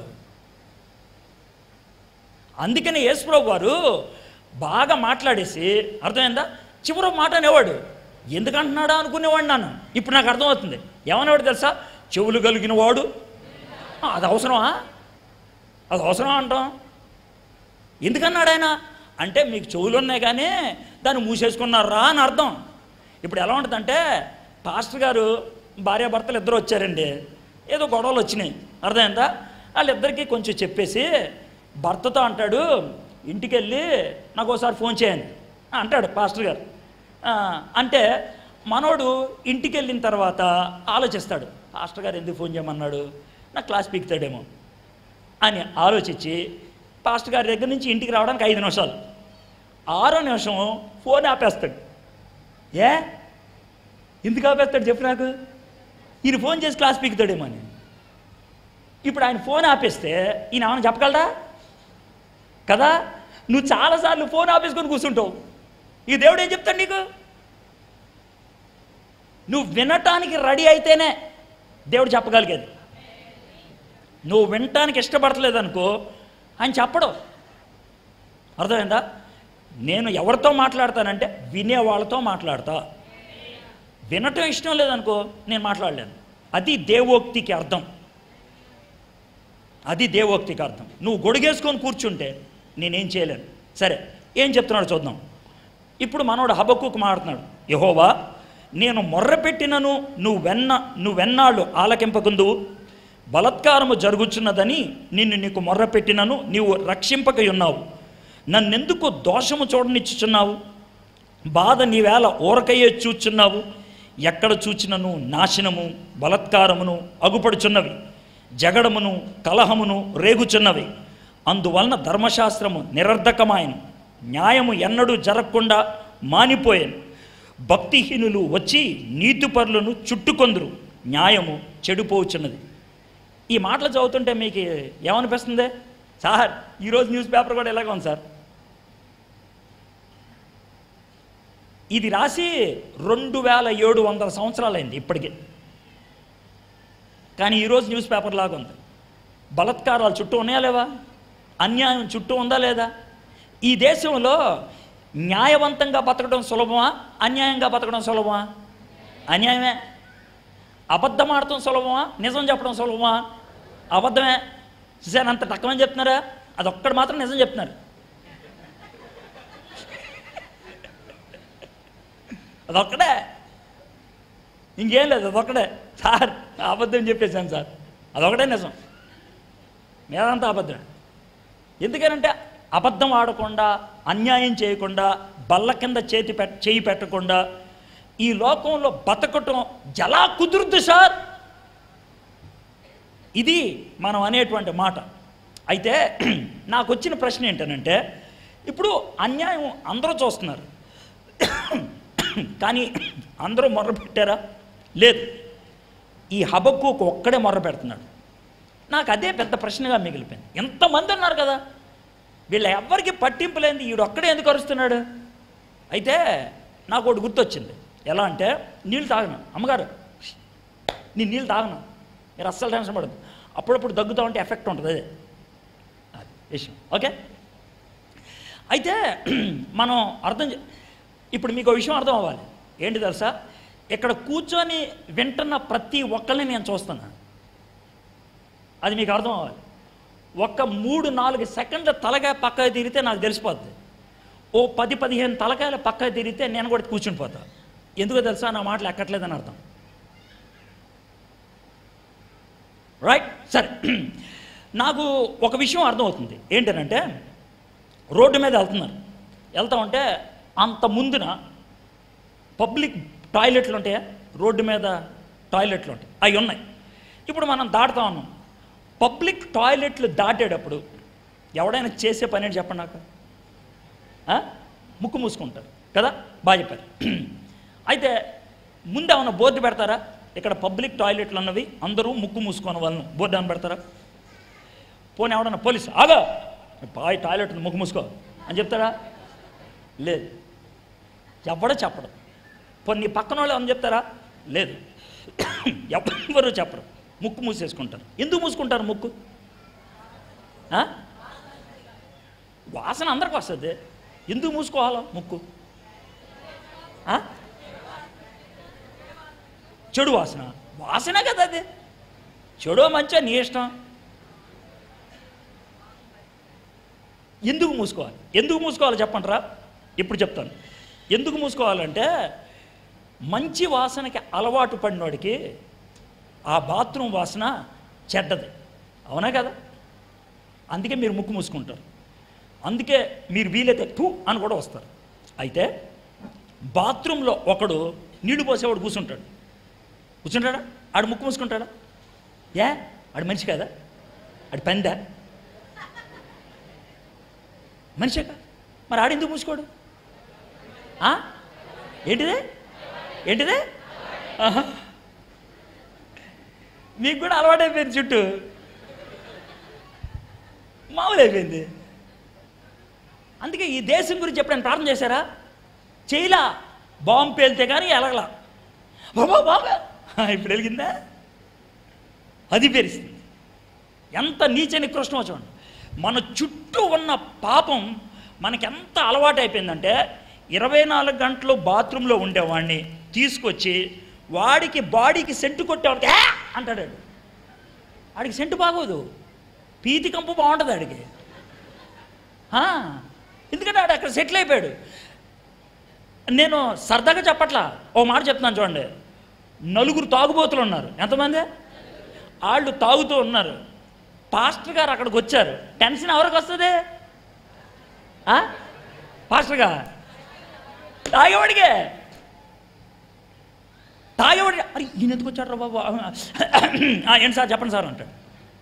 Speaker 1: అందుకని యేసుప్రభు వారు బాగా మాట్లాడేసి అర్థమైందా చివరి మాట అనేవాడు ఎందుకంటున్నాడా అనుకునేవాడు నన్ను ఇప్పుడు నాకు అర్థమవుతుంది ఏమనేవాడు తెలుసా చెవులు కలిగిన వాడు ఆ, అది అవసరమా అది అవసరమా అంటాం ఎందుకన్నాడు ఆయన అంటే మీకు చెవులు ఉన్నాయి కానీ దాన్ని మూసేసుకున్నారా అని అర్థం ఇప్పుడు ఎలా ఉంటుందంటే పాస్టర్ గారు భార్యాభర్తలు ఇద్దరు వచ్చారండి ఏదో గొడవలు వచ్చినాయి అర్థమైందా వాళ్ళిద్దరికీ కొంచెం చెప్పేసి భర్తతో అంటాడు ఇంటికి వెళ్ళి నాకు ఒకసారి ఫోన్ చేయండి అంటాడు పాస్టర్ గారు ఆ, అంటే మనోడు ఇంటికి వెళ్ళిన తర్వాత ఆలోచిస్తాడు పాస్టర్ గారు ఎందుకు ఫోన్ చేయమన్నాడు నా క్లాస్ పీకుతాడేమో అని ఆలోచించి పాస్టర్ గారి దగ్గర నుంచి ఇంటికి రావడానికి ఐదు నిమిషాలు ఆరో నిమిషం ఫోన్ ఆపేస్తాడు ఏ ఎందుకు ఆపేస్తాడు చెప్పు నాకు ఈయన ఫోన్ చేసి క్లాస్ పీకుతాడేమో అని ఇప్పుడు ఆయన ఫోన్ ఆపేస్తే ఈయన ఏమైనా చెప్పగలరా కదా నువ్వు చాలాసార్లు ఫోన్ ఆపేసుకొని కూర్చుంటావు ఈ దేవుడు ఏం చెప్తాడు నీకు నువ్వు వినటానికి రెడీ అయితేనే దేవుడు చెప్పగలిగేది నువ్వు వినటానికి ఇష్టపడతలేదనుకో ఆయన చెప్పడు అర్థమైందా నేను ఎవరితో మాట్లాడతానంటే వినే వాళ్ళతో మాట్లాడతా వినటం ఇష్టం లేదనుకో నేను మాట్లాడలేను అది దేవోక్తికి అర్థం అది దేవోక్తికి అర్థం నువ్వు గొడుగేసుకొని కూర్చుంటే నేనేం చేయలేను సరే ఏం చెప్తున్నాడు చూద్దాం ఇప్పుడు మనోడు హబక్కుకు మాడుతున్నాడు యహోవా నేను మొర్రపెట్టినను నువ్వు వెన్న నువ్వెన్నాళ్ళు ఆలకింపకుందువు బలత్కారము జరుగుచున్నదని నిన్ను నీకు మొర్రపెట్టినను నీవు రక్షింపక ఉన్నావు నన్నెందుకు దోషము చూడనిచ్చుచున్నావు బాధ నీవేళ ఊరకయ్యే చూచున్నావు ఎక్కడ చూచినను నాశనము బలత్కారమును అగుపడుచున్నవి జగడమును కలహమును రేగుచున్నవి అందువలన ధర్మశాస్త్రము నిరర్ధకమాయను న్యాయము ఎన్నడూ జరగకుండా మానిపోయాను భక్తిహీనులు వచ్చి నీతిపరులను చుట్టుకొందురు న్యాయము చెడిపోవచ్చున్నది ఈ మాటలు చదువుతుంటే మీకు ఏమనిపిస్తుంది సార్ ఈరోజు న్యూస్ పేపర్ కూడా ఇలాగ ఉంది సార్ ఇది రాసి రెండు వేల ఏడు వందల సంవత్సరాలైంది ఇప్పటికి కానీ ఈరోజు న్యూస్ పేపర్ లాగా ఉంది బలత్కారాలు చుట్టూ ఉన్నాయా లేవా అన్యాయం చుట్టూ ఉందా లేదా ఈ దేశంలో న్యాయవంతంగా బతకడం సులభమా అన్యాయంగా బతకడం సులభమా అన్యాయమే అబద్ధం ఆడటం సులభమా నిజం చెప్పడం సులభమా అబద్ధమే చూసాను అంత తక్కువని చెప్తున్నారా అదొక్కడు మాత్రం నిజం చెప్తున్నారు అదొక్కడే ఇంకేం లేదు అదొక్కడే సార్ అబద్ధం చెప్పేశాను సార్ అదొకటే నిజం మీదంతా అబద్ధం ఎందుకనంటే అబద్ధం ఆడకుండా అన్యాయం చేయకుండా బల్ల కింద చేతి పెట్ చేయి పెట్టకుండా ఈ లోకంలో బతకటం ఎలా కుదురుద్దు సార్ ఇది మనం అనేటువంటి మాట అయితే నాకు వచ్చిన ప్రశ్న ఏంటనంటే ఇప్పుడు అన్యాయం అందరూ చూస్తున్నారు కానీ అందరూ మొర్ర పెట్టారా లేదు ఈ హబక్కు ఒక్కడే మొర్ర పెడుతున్నాడు నాకు అదే పెద్ద ప్రశ్నగా మిగిలిపోయింది ఎంతమంది ఉన్నారు కదా వీళ్ళ ఎవ్వరికి పట్టింపు లేనిది ఈడు ఒక్కడే ఎందుకు అరుస్తున్నాడు అయితే నాకు ఒకటి గుర్తొచ్చింది ఎలా అంటే నీళ్ళు తాగను అమ్మగారు నేను నీళ్ళు తాగను మీరు అస్సలు టెన్షన్ పడదు అప్పుడప్పుడు దగ్గుతా ఉంటే ఎఫెక్ట్ ఉంటుంది అదే అది విషయం ఓకే అయితే మనం అర్థం చే- ఇప్పుడు మీకు ఒక విషయం అర్థం అవ్వాలి ఏంటి తెలుసా ఇక్కడ కూర్చొని వింటున్న ప్రతి ఒక్కరిని నేను చూస్తున్నాను అది మీకు అర్థం అవ్వాలి ఒక్క మూడు నాలుగు సెకండ్ల తలకాయ పక్కకు తిరిగితే నాకు తెలిసిపోద్ది ఓ పది పదిహేను తలకాయల పక్కకు తిరిగితే నేను కూడా కూర్చుని పోతా ఎందుకో తెలుసా నా మాటలు ఎక్కట్లేదని అర్థం రైట్ సరే నాకు ఒక విషయం అర్థమవుతుంది ఏంటనంటే రోడ్డు మీద వెళ్తున్నారు వెళ్తా ఉంటే అంత ముందున పబ్లిక్ టాయిలెట్లు ఉంటాయా రోడ్డు మీద టాయిలెట్లు ఉంటాయి అవి ఉన్నాయి ఇప్పుడు మనం దాటుతా ఉన్నాం పబ్లిక్ టాయిలెట్లు దాటేటప్పుడు ఎవడైనా చేసే పని ఏంటి చెప్పండి నాకు ఆ? ముక్కు మూసుకుంటారు కదా బాగా చెప్పారు అయితే ముందు ఏమన్నా బోర్డు పెడతారా ఇక్కడ పబ్లిక్ టాయిలెట్లు ఉన్నవి అందరూ ముక్కు మూసుకొని వాళ్ళను బోర్డు ఏమైనా పెడతారా పోనీ ఎవడన్నా పోలీసు ఆగా బాయ్ టాయిలెట్ ఉంది, ముక్కు మూసుకో అని చెప్తారా లేదు ఎవడో చెప్పడు పోనీ నీ పక్కన వాళ్ళు ఏమని చెప్తారా లేదు ఎవరు చెప్పరు ముక్కు మూసేసుకుంటారు ఎందుకు మూసుకుంటారు ముక్కు ఆ? వాసన అందరికి వస్తుంది ఎందుకు మూసుకోవాలా ముక్కు ఆ? చెడు వాసన వాసన కదా అది చెడు మంచిగా నీ ఇష్టం ఎందుకు మూసుకోవాలి ఎందుకు మూసుకోవాలి చెప్పండిరా ఇప్పుడు చెప్తాను ఎందుకు మూసుకోవాలంటే మంచి వాసనకి అలవాటు పడినోడికి ఆ బాత్రూమ్ వాసన చెడ్డది అవునా కదా అందుకే మీరు ముక్కు మూసుకుంటారు అందుకే మీరు వీలైతే టూ అని కూడా వస్తారు అయితే బాత్రూంలో ఒకడు నీళ్లు పోసేవాడు కూర్చుంటాడు కూర్చుంటాడా ఆడు ముక్కు మూసుకుంటాడా ఏ ఆడు మనిషి కదా ఆడు పందా మనిషే కదా మరి ఆడెందుకు మూసుకోడు ఆ? ఏంటిదే ఏంటిదే ఆహా. మీకు కూడా అలవాటైపోయింది చుట్టూ మామూలు అయిపోయింది అందుకే ఈ దేశం గురించి ఎప్పుడైనా ప్రార్థన చేశారా చేయలా బాంబు పేలితే కానీ ఎలగలా బాబా బాబా ఇప్పుడు వెలిగిందా అది పెరిస్తుంది ఎంత నీచ నికృష్టమో చూడండి మన చుట్టూ ఉన్న పాపం మనకి ఎంత అలవాటు అయిపోయిందంటే ఇరవై నాలుగు గంటలు బాత్రూంలో ఉండేవాడిని తీసుకొచ్చి వాడికి బాడీకి సెంటు కొట్టేవాడికి "ఆ!" అంటాడు వాడు. వాడికి సెంటు బాగోదు పీతి కంపు బాగుంటుంది ఆడికి ఆ, ఎందుకంటే ఆడు అక్కడ సెటిల్ అయిపోయాడు నేను సరదాగా చెప్పట్లా ఓ మాట చెప్తున్నాను చూడండి నలుగురు తాగుబోతులు ఉన్నారు ఎంతమంది వాళ్ళు తాగుతూ ఉన్నారు పాస్టర్ గారు అక్కడికి వచ్చారు టెన్షన్ ఎవరికి వస్తుంది ఆ? పాస్టర్గా తాగేవాడికే తాగేవాడికి అరే ఈయన ఎందుకు వచ్చాడు రా బాబు ఆ, ఏంటి సార్ చెప్పండి సార్ అంటాడు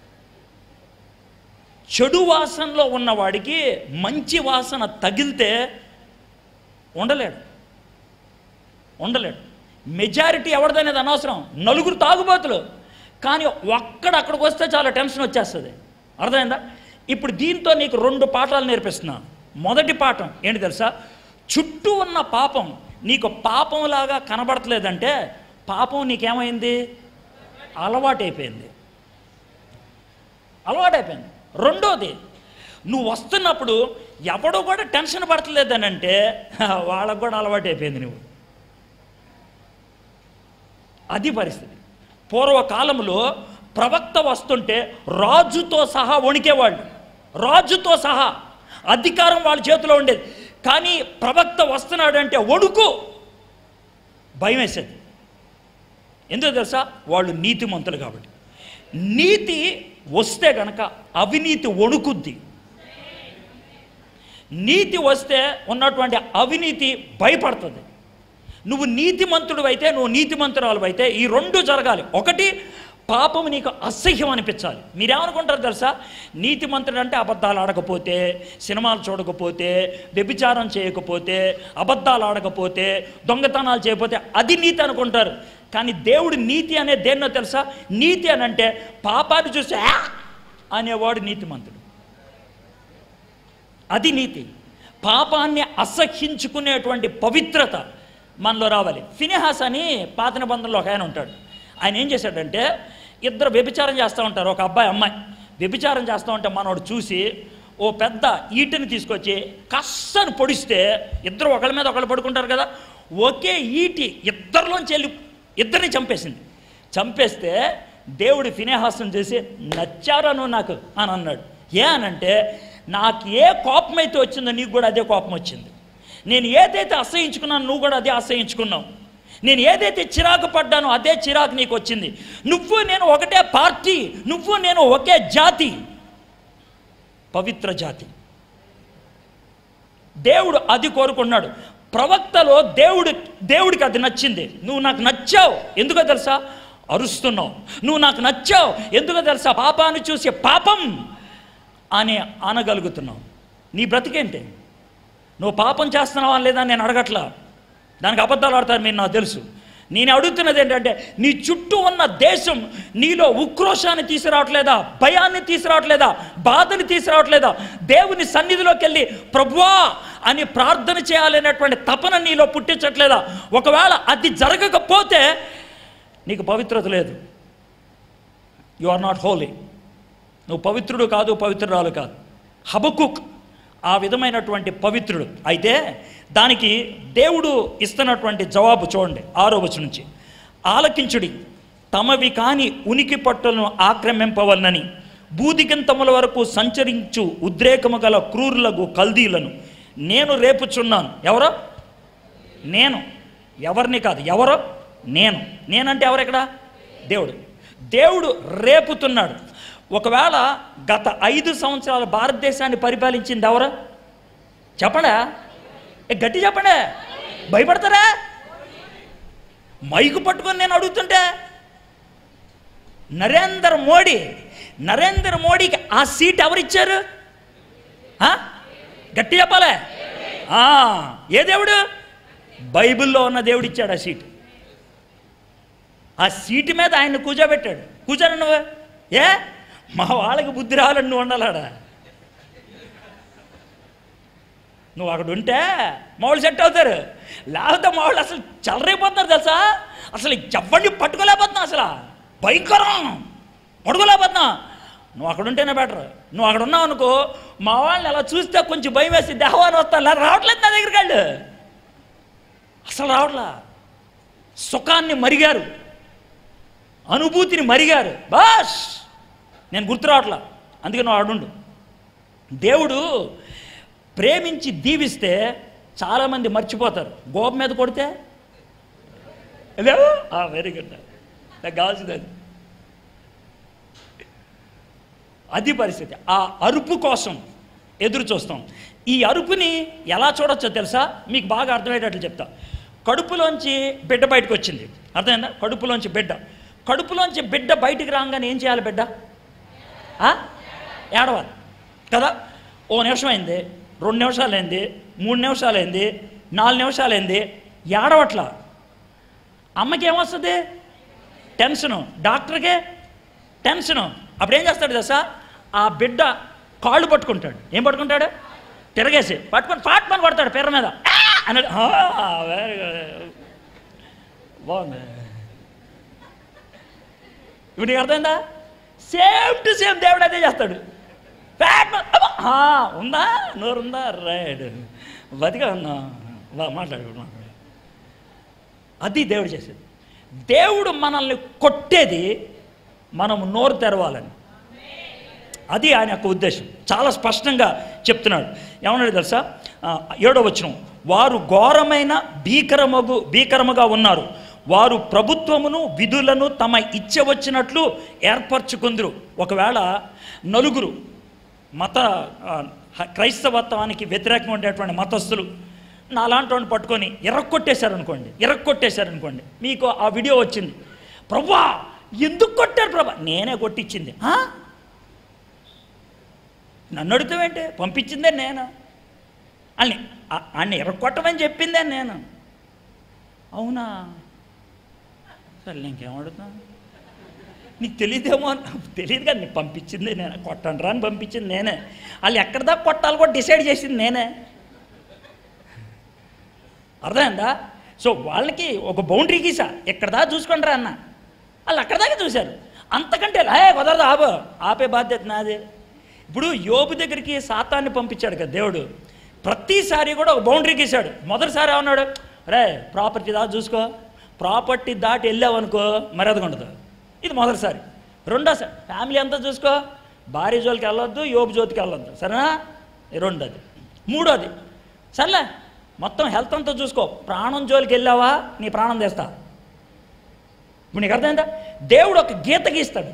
Speaker 1: చెడు వాసనలో ఉన్నవాడికి మంచి వాసన తగిలితే ఉండలేడు ఉండలేడు మెజారిటీ ఎవరిదనేది అనవసరం నలుగురు తాగుబోతులు కానీ ఒక్కడ అక్కడికి వస్తే చాలా టెన్షన్ వచ్చేస్తుంది అర్థమైందా ఇప్పుడు దీంతో నీకు రెండు పాఠాలు నేర్పిస్తున్నా మొదటి పాఠం ఏంటి తెలుసా చుట్టూ ఉన్న పాపం నీకు పాపంలాగా కనబడట్లేదంటే పాపం నీకేమైంది అలవాటైపోయింది అలవాటైపోయింది రెండోది నువ్వు వస్తున్నప్పుడు ఎవడు కూడా టెన్షన్ పడట్లేదని అంటే వాళ్ళకు కూడా అలవాటైపోయింది నువ్వు అది పరిస్థితి పూర్వకాలంలో ప్రవక్త వస్తుంటే రాజుతో సహా వణికేవాళ్ళు రాజుతో సహా అధికారం వాళ్ళ చేతిలో ఉండేది కానీ ప్రవక్త వస్తున్నాడు అంటే వణుకు భయం వేసేది ఎందుకు తెలుసా వాళ్ళు నీతిమంతులు కాబట్టి నీతి వస్తే గనక అవినీతి వణుకుద్ది నీతి వస్తే ఉన్నటువంటి అవినీతి భయపడుతుంది నువ్వు నీతిమంతుడు అయితే నువ్వు నీతిమంతురాలు అయితే ఈ రెండు జరగాలి ఒకటి పాపం నీకు అసహ్యం అనిపించాలి మీరేమనుకుంటారు తెలుసా నీతిమంతుడు అంటే అబద్ధాలు ఆడకపోతే సినిమాలు చూడకపోతే వ్యభిచారం చేయకపోతే అబద్ధాలు ఆడకపోతే దొంగతనాలు చేయకపోతే అది నీతి అనుకుంటారు కానీ దేవుడు నీతి అనే దేన్నో తెలుసా నీతి అని అంటే పాపాన్ని చూసి "ఆ!" అనేవాడు నీతిమంతుడు అది నీతి పాపాన్ని అసహ్యించుకునేటువంటి పవిత్రత మనలో రావాలి ఫినిహాస్ అని పాత నిబంధనలో ఒక ఆయన ఉంటాడు ఆయన ఏం చేశాడంటే ఇద్దరు వ్యభిచారం చేస్తూ ఉంటారు ఒక అబ్బాయి అమ్మాయి వ్యభిచారం చేస్తూ ఉంటే మనోడు చూసి ఓ పెద్ద ఈటని తీసుకొచ్చి కස්සను పొడిస్తే ఇద్దరు ఒకళ్ళ మీద ఒకళ్ళు పడుకుంటారు కదా ఒకే ఈటి ఇద్దరిలోంచి వెళ్ళి ఇద్దరిని చంపేసింది చంపేస్తే దేవుడు ఫినేహాసం చేసి నచ్చారా నువ్వు నాకు అని అన్నాడు ఏ అనంటే నాకు ఏ కోపం అయితే వచ్చిందో నీకు కూడా అదే కోపం వచ్చింది నేను ఏదైతే అసహించుకున్నాను నువ్వు కూడా అదే అసహించుకున్నావు నేను ఏదైతే చిరాకు పడ్డానో అదే చిరాకు నీకు వచ్చింది నువ్వు నేను ఒకటే పార్టీ నువ్వు నేను ఒకే జాతి పవిత్ర జాతి దేవుడు అది కోరుకున్నాడు ప్రవక్తలో దేవుడు దేవుడికి అది నచ్చింది నువ్వు నాకు నచ్చావు ఎందుకో తెలుసా అరుస్తున్నావు నువ్వు నాకు నచ్చావు ఎందుకో తెలుసా పాపాన్ని చూసి పాపం అని అనగలుగుతున్నావు నీ బ్రతికేంటి నువ్వు పాపం చేస్తున్నావా లేదా నేను అడగట్లా దానికి అబద్ధాలు ఆడతారు మీరు నాకు తెలుసు నేను అడుగుతున్నది ఏంటంటే నీ చుట్టూ ఉన్న దేశం నీలో ఉక్రోషాన్ని తీసుకురావట్లేదా భయాన్ని తీసుకురావట్లేదా బాధని తీసుకురావట్లేదా దేవుని సన్నిధిలోకి వెళ్ళి ప్రభువా అని ప్రార్థన చేయాలనేటువంటి తపన నీలో పుట్టించట్లేదా ఒకవేళ అది జరగకపోతే నీకు పవిత్రత లేదు యు ఆర్ నాట్ హోలీ నువ్వు పవిత్రుడు కాదు పవిత్రురాలు కాదు హబకుక్ ఆ విధమైనటువంటి పవిత్రుడు అయితే దానికి దేవుడు ఇస్తున్నటువంటి జవాబు చూడండి ఆరో వచనం నుంచి ఆలకించుడి తమవి కాని ఉనికి పట్టులను ఆక్రమింపవలనని బూదిగంతముల వరకు సంచరించు ఉద్రేకము గల క్రూరులకు కల్దీలను నేను రేపుచున్నాను ఎవరో నేను ఎవరిని కాదు ఎవరో నేను నేనంటే ఎవరెక్కడ దేవుడు దేవుడు రేపుతున్నాడు ఒకవేళ గత ఐదు సంవత్సరాలు భారతదేశాన్ని పరిపాలించింది ఎవరు చెప్పండా ఏ గట్టి చెప్పండి భయపడతారా మైకు పట్టుకొని నేను అడుగుతుంటే నరేంద్ర మోడీ నరేంద్ర మోడీకి ఆ సీట్ ఎవరిచ్చారు ఆ? గట్టి చెప్పాలే ఆ, ఏ దేవుడు బైబిల్లో ఉన్న దేవుడు ఇచ్చాడు ఆ సీట్ ఆ సీటు మీద ఆయన కూర్చోబెట్టాడు కూర్చోను నువ్వు ఏ మా వాళ్ళకి బుద్ధి రావాలని నువ్వు ఉండాలాడా నువ్వు అక్కడ ఉంటే మా వాళ్ళు సెట్ అవుతారు లేకపోతే మా వాళ్ళు అసలు చల్లరైపోతున్నారు తెలుసా అసలు ఎవరిని పట్టుకోలేకపోతున్నా అసలు భయంకరం పట్టుకోలేకపోతున్నా నువ్వు అక్కడ ఉంటేనే బెటర్ నువ్వు అక్కడ ఉన్నావు అనుకో మా వాళ్ళని అలా చూస్తే కొంచెం భయం వేసి దేహవాన్ని వస్తారు లేదా రావట్లేదు నా దగ్గరికి వాళ్ళు అసలు రావట్లా సుఖాన్ని మరిగారు అనుభూతిని మరిగారు బాస్ నేను గుర్తు రావట్లా అందుకే నువ్వు ఆడుండు దేవుడు ప్రేమించి దీవిస్తే చాలామంది మర్చిపోతారు గోప మీద కొడితే వెరీ గుడ్ నాకు కావాల్సింది అది అది పరిస్థితి ఆ అరుపు కోసం ఎదురు చూస్తాం ఈ అరుపుని ఎలా చూడొచ్చో తెలుసా మీకు బాగా అర్థమయ్యేటట్లు చెప్తా కడుపులోంచి బిడ్డ బయటకు వచ్చింది అర్థమైందా కడుపులోంచి బిడ్డ కడుపులోంచి బిడ్డ బయటికి రాగానే ఏం చేయాలి బిడ్డ ఆ? ఏడవాలి కదా ఓ నిమిషం అయింది రెండు నిమిషాలు అయింది మూడు నిమిషాలు అయింది నాలుగు నిమిషాలు అయింది ఏడవట్లా అమ్మకి ఏమొస్తుంది టెన్షను డాక్టర్కే టెన్షను అప్పుడు ఏం చేస్తాడు తెలుసా ఆ బిడ్డ కాళ్ళు పట్టుకుంటాడు ఏం పట్టుకుంటాడు తిరగేసి పట్టుకొని పాట్ పని కొడతాడు పెర్ర మీద "ఆ!" అన్నాడు వెరీ గుడ్ బాగుంది ఇప్పుడు నీకు అర్థమైందా సేమ్ టు సేమ్ దేవుడు అదే చేస్తాడు ఫ్యాట్ మా- అబ్బా! ఆ, ఉందా నోరు ఉందా రైట్ బతిగా ఉన్నా బా మాట్లాడు మాట్లాడు అది దేవుడు చేసేది దేవుడు మనల్ని కొట్టేది మనం నోరు తెరవాలని అది ఆయన యొక్క ఉద్దేశం చాలా స్పష్టంగా చెప్తున్నాడు ఏమన్నాడు తెలుసా ఆ, ఏడో వచనం వారు ఘోరమైన భీకరమగు భీకరముగా ఉన్నారు వారు ప్రభుత్వమును విధులను తమ ఇచ్చ వచ్చినట్లు ఏర్పరచుకుందరు ఒకవేళ నలుగురు మత ఆ, హ- క్రైస్తవత్వానికి వ్యతిరేకంగా ఉండేటువంటి మతస్థులు నాలాంటి వాడిని పట్టుకొని ఎర్రకొట్టేశారనుకోండి ఎర్రకొట్టేశారనుకోండి మీకు ఆ వీడియో వచ్చింది ప్రభా ఎందుకు కొట్టారు ప్రభా నేనే కొట్టించింది "ఆ? నన్ను అడుగుతావేంటి పంపించిందే నేను అని అన్ని ఎర్రకొట్టమని చెప్పిందే నేను అవునా సరే ఇంకేం అడుగుతాను నీకు తెలియదేమో తెలియదు కదా నీకు పంపించింది నేనే కొట్టండి రా అని పంపించింది నేనే వాళ్ళు ఎక్కడ దాకా కొట్టాలి కూడా డిసైడ్ చేసింది నేనే అర్థమైందా సో వాళ్ళకి ఒక బౌండరీ గీసా ఎక్కడ దాకా చూసుకోండి రా అన్న వాళ్ళు అక్కడ దాకా చూశారు అంతకంటే ఏ కుదరదు ఆపు ఆపే బాధ్యత నాదే ఇప్పుడు యోబు దగ్గరికి సాతాన్ని పంపించాడు కదా దేవుడు ప్రతిసారి కూడా ఒక బౌండరీ గీశాడు మొదటిసారి ఏమన్నాడు రే ప్రాపర్టీ దాకా చూసుకో ప్రాపర్టీ దాటి వెళ్ళావనుకో మర్యాదగా ఉండదు ఇది మొదటిసారి రెండోసారి ఫ్యామిలీ అంతా చూసుకో భార్య జోలికి వెళ్ళొద్దు యోబు జ్యోతికి వెళ్ళొద్దు సరేనా ఇది రెండోది మూడోది సర్లే మొత్తం హెల్త్ అంతా చూసుకో ప్రాణం జోలికి వెళ్ళావా నీ ప్రాణం తెస్తా ఇప్పుడు నీకు అర్థమైందా దేవుడు ఒక గీత గీస్తాడు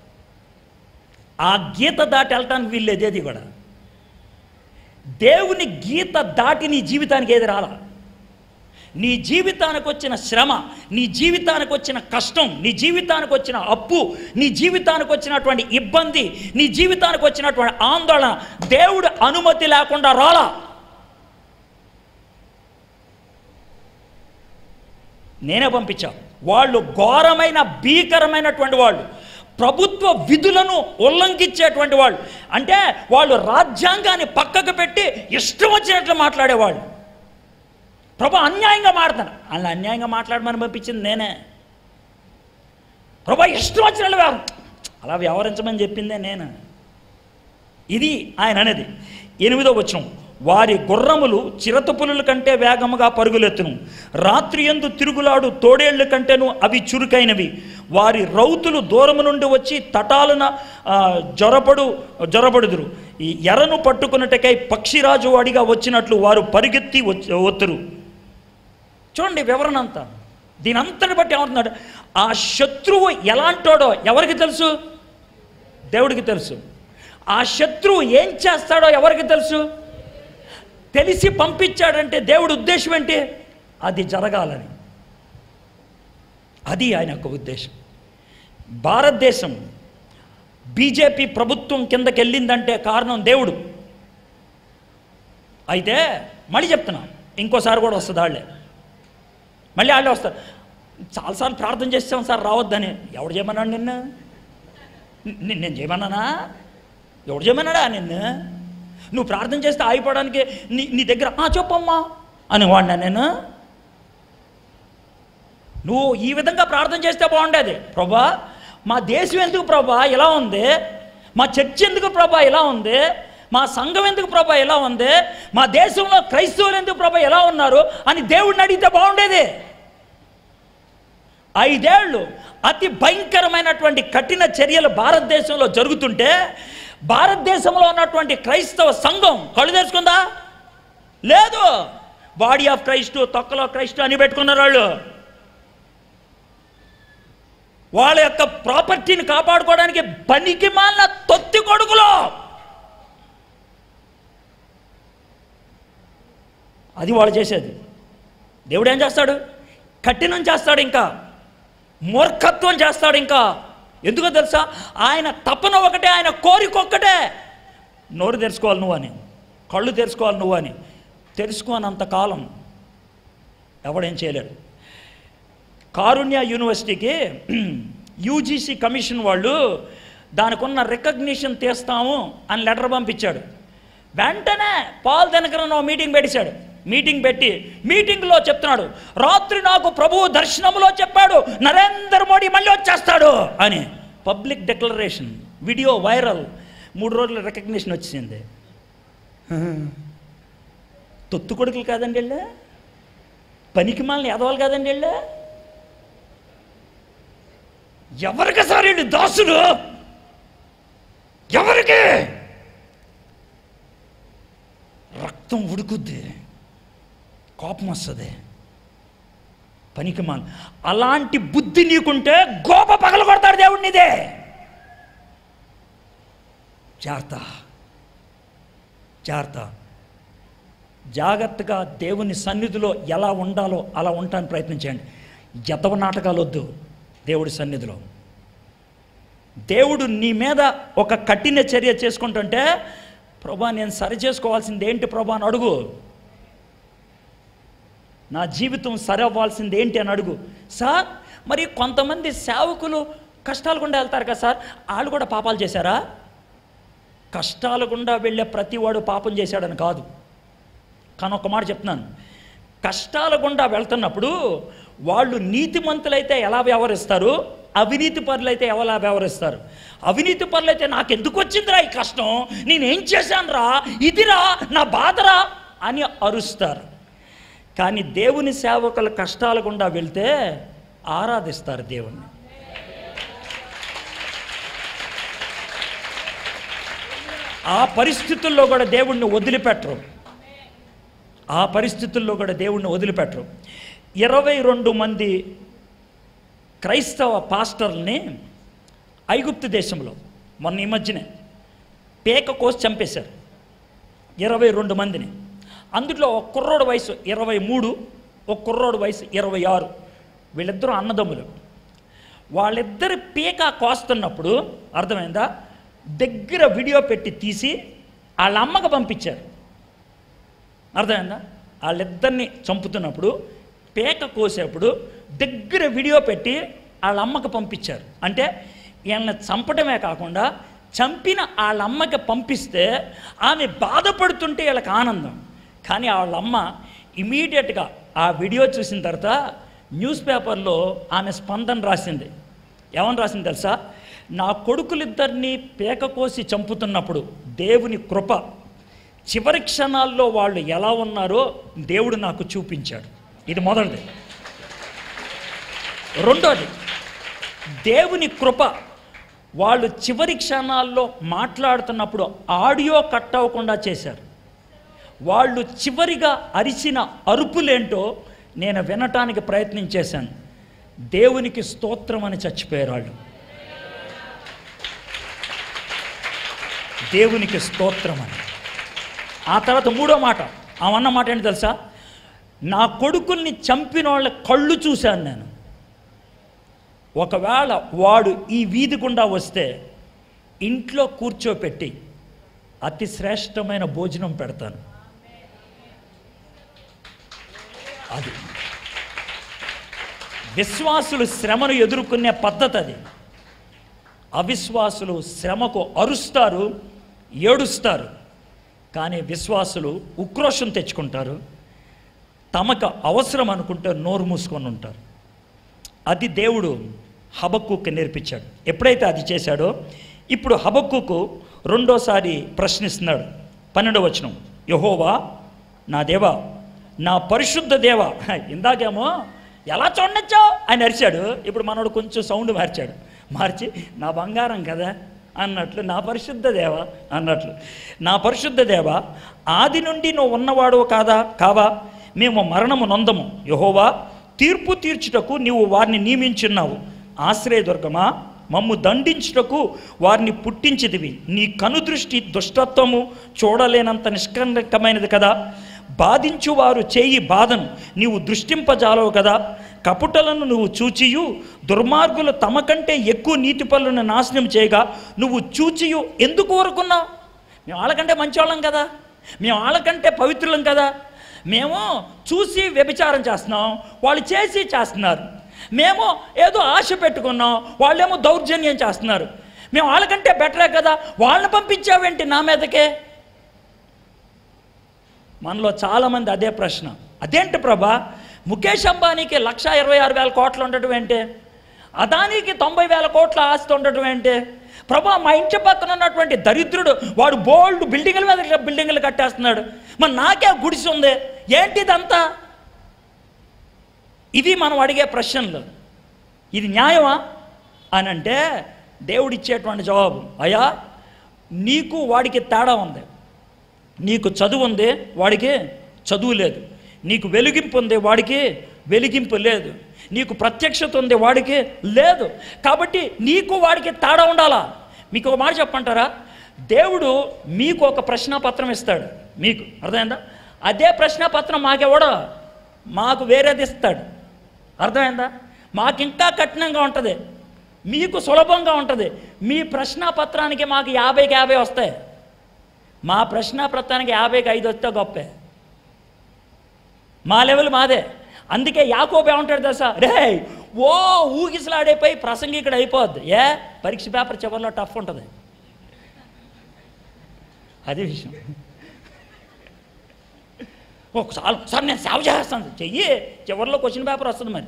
Speaker 1: ఆ గీత దాటి వెళ్ళటానికి వీల్లేదు ఏది కూడా దేవుని గీత దాటి నీ జీవితానికి ఏది రాలా నీ జీవితానికి వచ్చిన శ్రమ నీ జీవితానికి వచ్చిన కష్టం నీ జీవితానికి వచ్చిన అప్పు నీ జీవితానికి వచ్చినటువంటి ఇబ్బంది నీ జీవితానికి వచ్చినటువంటి ఆందోళన దేవుడు అనుమతి లేకుండా రాలా నేనే పంపించా వాళ్ళు ఘోరమైన భీకరమైనటువంటి వాళ్ళు ప్రభుత్వ విధులను ఉల్లంఘించేటువంటి వాళ్ళు అంటే వాళ్ళు రాజ్యాంగాన్ని పక్కకు పెట్టి ఇష్టం వచ్చినట్లు మాట్లాడేవాళ్ళు ప్రభు అన్యాయంగా మాట్లాడతాను అలా అన్యాయంగా మాట్లాడమని పంపించింది నేనే ప్రభు ఇష్టం వచ్చినట్లు వ్యవహారం అలా వ్యవహరించమని చెప్పిందే నేను ఇది ఆయన అనేది ఎనిమిదో వచనం వారి గుర్రములు చిరతపులుల కంటే వేగముగా పరుగులెత్తును రాత్రి ఎందు తిరుగులాడు తోడేళ్ల కంటేను అవి చురుకైనవి వారి రౌతులు దూరము నుండి వచ్చి తటాలున ఆ, జొరపడు జొరబడుదురు ఈ ఎరను పట్టుకున్నట్టుకై పక్షిరాజు వాడిగా వచ్చినట్లు వారు పరిగెత్తి వచ్చి ఒత్తురు చూడండి వివరణ అంతా దీని అంతటి బట్టి ఏమంటున్నాడు ఆ శత్రువు ఎలాంటోడో ఎవరికి తెలుసు దేవుడికి తెలుసు ఆ శత్రువు ఏం చేస్తాడో ఎవరికి తెలుసు తెలిసి పంపించాడంటే దేవుడి ఉద్దేశం ఏంటి అది జరగాలని అది ఆయన యొక్క ఉద్దేశం భారతదేశం బీజేపీ ప్రభుత్వం కిందకి వెళ్ళిందంటే కారణం దేవుడు అయితే మళ్ళీ చెప్తున్నా ఇంకోసారి కూడా వస్తుంది వాళ్ళే మళ్ళీ వాళ్ళే వస్తారు చాలాసార్లు ప్రార్థన చేస్తాం సార్ రావద్దని ఎవడు చేయమన్నాడు నిన్ను ని- నేను చేయమన్నానా ఎవడు చేయమన్నాడా నిన్ను నువ్వు ప్రార్థన చేస్తే ఆగిపోవడానికి నీ నీ దగ్గర ఆ చెప్పమ్మా అని వాడినా నేను నువ్వు ఈ విధంగా ప్రార్థన చేస్తే బాగుండేది ప్రభా మా దేశం ఎందుకు ప్రభా ఇలా ఉంది మా చర్చ్ ఎందుకు ప్రభా ఇలా ఉంది మా సంఘం ఎందుకు ప్రభా ఇలా ఉంది మా దేశంలో క్రైస్తవులు ఎందుకు ప్రభా ఎలా ఉన్నారు అని దేవుడిని అడిగితే బాగుండేది ఐదేళ్లు అతి భయంకరమైనటువంటి కఠిన చర్యలు భారతదేశంలో జరుగుతుంటే భారతదేశంలో ఉన్నటువంటి క్రైస్తవ సంఘం కళ్ళు తెరుచుకుందా లేదు బాడీ ఆఫ్ క్రైస్ట్ తొక్కలో క్రైస్ట్ అని పెట్టుకున్నారు వాళ్ళు వాళ్ళ యొక్క ప్రాపర్టీని కాపాడుకోవడానికి పనికి మాలిన తొత్తి కొడుకులు అది వాళ్ళు చేసేది దేవుడు ఏం చేస్తాడు కఠినం చేస్తాడు ఇంకా మూర్ఖత్వం చేస్తాడు ఇంకా ఎందుకో తెలుసా ఆయన తపన ఒకటే ఆయన కోరిక ఒక్కటే నోరు తెరుచుకోవాలి నువ్వు అని కళ్ళు తెరుచుకోవాలి నువ్వు అని తెరుచుకోనంత కాలం ఎవడేం చేయలేడు కారుణ్య యూనివర్సిటీకి యూజీసీ కమిషన్ వాళ్ళు దానికి ఉన్న రికగ్నిషన్ తీస్తాము అని లెటర్ పంపించాడు వెంటనే పాల్ దినకరన్ ఓ మీటింగ్ పెట్టేశాడు మీటింగ్ పెట్టి మీటింగ్లో చెప్తున్నాడు రాత్రి నాకు ప్రభువు దర్శనంలో చెప్పాడు నరేంద్ర మోడీ మళ్ళీ వచ్చేస్తాడు అని పబ్లిక్ డిక్లరేషన్ వీడియో వైరల్ మూడు రోజుల రికగ్నిషన్ వచ్చింది తొత్తు కొడుకులు కాదండి వెళ్ళా పనికి మాలని ఎదవాలి కాదండి వెళ్ళా ఎవరికి సార్ వీళ్ళు దాసుడు ఎవరికి రక్తం ఉడుకుద్ది కోపం వస్తుంది పనికి మాల అలాంటి బుద్ధి నీకుంటే గోప పగల కొడతాడు దేవుడినిదే జాగ్రత్త జాగ్రత్త జాగ్రత్తగా దేవుని సన్నిధిలో ఎలా ఉండాలో అలా ఉండటానికి ప్రయత్నం చేయండి జతవ నాటకాలు వద్దు దేవుడి సన్నిధిలో దేవుడు నీ మీద ఒక కఠిన చర్య చేసుకుంటుంటే ప్రభా నేను సరి చేసుకోవాల్సింది ఏంటి ప్రభా అని అడుగు నా జీవితం సరి అవ్వాల్సింది ఏంటి అని అడుగు సార్ మరి కొంతమంది సేవకులు కష్టాలు గుండా వెళ్తారు కదా సార్ వాళ్ళు కూడా పాపాలు చేశారా కష్టాలు గుండా వెళ్ళే ప్రతివాడు పాపం చేశాడని కాదు కానీ ఒక మాట చెప్తున్నాను కష్టాల గుండా వెళ్తున్నప్పుడు వాళ్ళు నీతిమంతులైతే ఎలా వ్యవహరిస్తారు అవినీతి పరులైతే ఎలా వ్యవహరిస్తారు అవినీతి పరులైతే నాకు ఎందుకు వచ్చిందిరా ఈ కష్టం నేనేం చేశానురా ఇదిరా నా బాధరా అని అరుస్తారు కానీ దేవుని సేవకుల కష్టాల గుండా వెళ్తే ఆరాధిస్తారు దేవుణ్ణి ఆ పరిస్థితుల్లో కూడా దేవుణ్ణి వదిలిపెట్టరు ఆ పరిస్థితుల్లో కూడా దేవుణ్ణి వదిలిపెట్టరు ఇరవై రెండు మంది క్రైస్తవ పాస్టర్ని ఐగుప్తు దేశంలో మొన్న ఈ మధ్యనే పేక కోసి చంపేశారు ఇరవై రెండు మందిని అందులో ఒక కుర్రోడు వయసు ఇరవై మూడు ఒక కుర్రోడు వయసు ఇరవై ఆరు వీళ్ళిద్దరూ అన్నదమ్ములు వాళ్ళిద్దరి పీక కోస్తున్నప్పుడు అర్థమైందా దగ్గర వీడియో పెట్టి తీసి వాళ్ళ అమ్మకు పంపించారు అర్థమైందా వాళ్ళిద్దరిని చంపుతున్నప్పుడు పేక కోసేప్పుడు దగ్గర వీడియో పెట్టి వాళ్ళ అమ్మకి పంపించారు అంటే ఈయన చంపడమే కాకుండా చంపిన వాళ్ళ అమ్మకి పంపిస్తే ఆమె బాధపడుతుంటే వీళ్ళకి ఆనందం కానీ వాళ్ళ అమ్మ ఇమీడియట్గా ఆ వీడియో చూసిన తర్వాత న్యూస్ పేపర్లో ఆమె స్పందన రాసింది ఏమని రాసింది తెలుసా నా కొడుకులిద్దరినీ పేక కోసి చంపుతున్నప్పుడు దేవుని కృప చివరి క్షణాల్లో వాళ్ళు ఎలా ఉన్నారో దేవుడు నాకు చూపించాడు ఇది మొదటిది రెండోది దేవుని కృప వాళ్ళు చివరి క్షణాల్లో మాట్లాడుతున్నప్పుడు ఆడియో కట్ అవ్వకుండా చేశారు వాళ్ళు చివరిగా అరిచిన అరుపులేంటో నేను వినటానికి ప్రయత్నం చేశాను దేవునికి స్తోత్రం అని చచ్చిపోయారు వాళ్ళు దేవునికి స్తోత్రం అని ఆ తర్వాత మూడో మాట ఆమెన్న మాట ఏంటి తెలుసా నా కొడుకుల్ని చంపిన వాళ్ళ కళ్ళు చూశాను నేను ఒకవేళ వాడు ఈ వీధి గుండా వస్తే ఇంట్లో కూర్చోపెట్టి అతి శ్రేష్టమైన భోజనం పెడతాను అది విశ్వాసులు శ్రమను ఎదుర్కొనే పద్ధతి అది అవిశ్వాసులు శ్రమకు అరుస్తారు ఏడుస్తారు కానీ విశ్వాసులు ఉక్రోషం తెచ్చుకుంటారు తమకు అవసరం అనుకుంటే నోరు మూసుకొని ఉంటారు అది దేవుడు హబక్కుకి నేర్పించాడు ఎప్పుడైతే అది చేశాడో ఇప్పుడు హబక్కుకు రెండోసారి ప్రశ్నిస్తున్నాడు పన్నెండవ వచనం యహోవా నా దేవా నా పరిశుద్ధ దేవ ఇందాకేమో ఎలా చూడొచ్చావు అని అరిచాడు ఇప్పుడు మనోడు కొంచెం సౌండ్ మార్చాడు మార్చి నా బంగారం కదా అన్నట్లు నా పరిశుద్ధ దేవ అన్నట్లు నా పరిశుద్ధ దేవ ఆది నుండి నువ్వు ఉన్నవాడు కాదా కావా మేము మరణము నొందము యహోవా తీర్పు తీర్చుటకు నీవు వారిని నియమించున్నావు ఆశ్రయదుర్గమా మమ్ము దండించుటకు వారిని పుట్టించిదివి నీ కనుదృష్టి దుష్టత్వము చూడలేనంత నిష్కంకమైనది కదా బాధించువారు చేయి బాధను నీవు దృష్టింపజాలవు కదా కపుటలను నువ్వు చూచియు దుర్మార్గులు తమ కంటే ఎక్కువ నీతి పనులను నాశనం చేయగా నువ్వు చూచియు ఎందుకు ఊరుకున్నావు మేము వాళ్ళకంటే మంచివాళ్ళం కదా మేము వాళ్ళకంటే పవిత్రులం కదా మేము చూసి వ్యభిచారం చేస్తున్నాం వాళ్ళు చేసి చేస్తున్నారు మేము ఏదో ఆశ పెట్టుకున్నాం వాళ్ళేమో దౌర్జన్యం చేస్తున్నారు మేము వాళ్ళకంటే బెటరే కదా వాళ్ళని పంపించావేంటి నా మీదకే మనలో చాలామంది అదే ప్రశ్న అదేంటి ప్రభా ముఖేష్ అంబానీకి లక్ష ఇరవై ఆరు వేల కోట్లు ఉండటం ఏంటి అదానికి తొంభై వేల కోట్ల ఆస్తి ఉండటం ఏంటి ప్రభా మా ఇంటి పక్కన ఉన్నటువంటి దరిద్రుడు వాడు బోల్డ్ బిల్డింగుల మీద బిల్డింగులు కట్టేస్తున్నాడు మరి నాకే గుడిసి ఉంది ఏంటిదంతా ఇవి మనం అడిగే ప్రశ్నలు ఇది న్యాయమా అని అంటే దేవుడిచ్చేటువంటి జవాబు అయ్యా నీకు వాడికి తేడా ఉంది నీకు చదువు ఉంది వాడికి చదువు లేదు నీకు వెలిగింపు ఉంది వాడికి వెలిగింపు లేదు నీకు ప్రత్యక్షత ఉంది వాడికి లేదు కాబట్టి నీకు వాడికి తేడా ఉండాలా మీకు ఒక మాట చెప్పంటారా దేవుడు మీకు ఒక ప్రశ్నపత్రం ఇస్తాడు మీకు అర్థమైందా అదే ప్రశ్నపత్రం మాకెవడో మాకు వేరేది ఇస్తాడు అర్థమైందా మాకు ఇంకా కఠినంగా ఉంటుంది మీకు సులభంగా ఉంటుంది మీ ప్రశ్నపత్రానికి మాకు యాభైకి యాభై వస్తాయి మా ప్రశ్నపత్రానికి యాభైకి ఐదు వస్తే గొప్పే మా లెవెల్ మాదే అందుకే యాకోబు ఏమంటాడు తెలుసా రే ఓ ఊగిసలాడైపోయి ప్రసంగి ఇక్కడ అయిపోద్ది ఏ పరీక్ష పేపర్ చివరిలో టఫ్ ఉంటుంది అది విషయం ఒకసారి సార్ నేను సేవ చేస్తాను చెయ్యి చివరిలో క్వశ్చన్ పేపర్ వస్తుంది మరి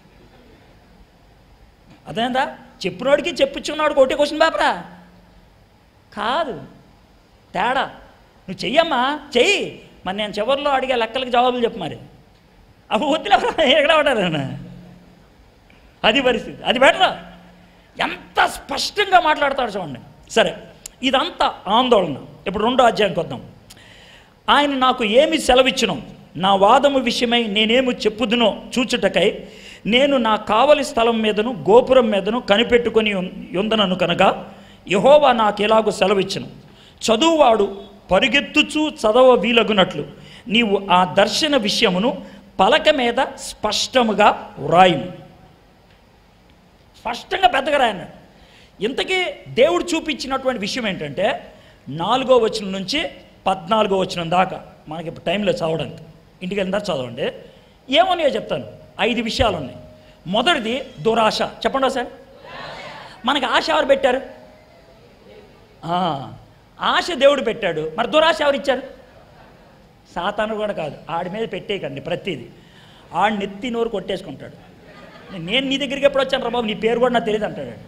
Speaker 1: అదేందా చెప్పినోడికి చెప్పించుకున్నాడు ఒకటి క్వశ్చన్ పేపరా కాదు తేడా నువ్వు చెయ్యమ్మా చెయ్యి మరి నేను చివరిలో అడిగే లెక్కలకి జవాబులు చెప్పు మరి అవి వద్దులే ఎక్కడ పడారు అది పరిస్థితి అది బెటర్ ఎంత స్పష్టంగా మాట్లాడతాడు చూడండి సరే ఇదంతా ఆందోళన ఇప్పుడు రెండో అధ్యాయంకి వద్దాం ఆయన నాకు ఏమి సెలవిచ్చును నా వాదము విషయమై నేనేమి చెప్పుదునో చూచుటకై నేను నా కావలి స్థలం మీదను గోపురం మీదను కనిపెట్టుకొని ఉన్- ఉందనను కనుక యహోవా నాకు ఎలాగో సెలవిచ్చును చదువువాడు పరిగెత్తుచూ చదవ వీలగునట్లు నీవు ఆ దర్శన విషయమును పలక మీద స్పష్టముగా వ్రాయుము స్పష్టంగా పెద్దగా రాయన్నాడు ఇంతకీ దేవుడు చూపించినటువంటి విషయం ఏంటంటే నాలుగో వచనం నుంచి పద్నాలుగో వచనం దాకా మనకి ఇప్పుడు టైంలో చదవడానికి ఇంటికి వెళ్ళిన తర్వాత చదవండి ఏమన్నాయో చెప్తాను ఐదు విషయాలు ఉన్నాయి మొదటిది దురాశ చెప్పండి సార్ మనకి ఆశ ఎవరు పెట్టారు ఆ, ఆశ దేవుడు పెట్టాడు మరి దురాశ ఎవరు ఇచ్చారు సాతాను కూడా కాదు ఆడి మీద పెట్టేయకండి ప్రతిదీ ఆడిని ఎత్తి నోరు కొట్టేసుకుంటాడు నేను నీ దగ్గరికి ఎప్పుడు వచ్చాను రా బాబు నీ పేరు కూడా నాకు తెలియదు అంటాడు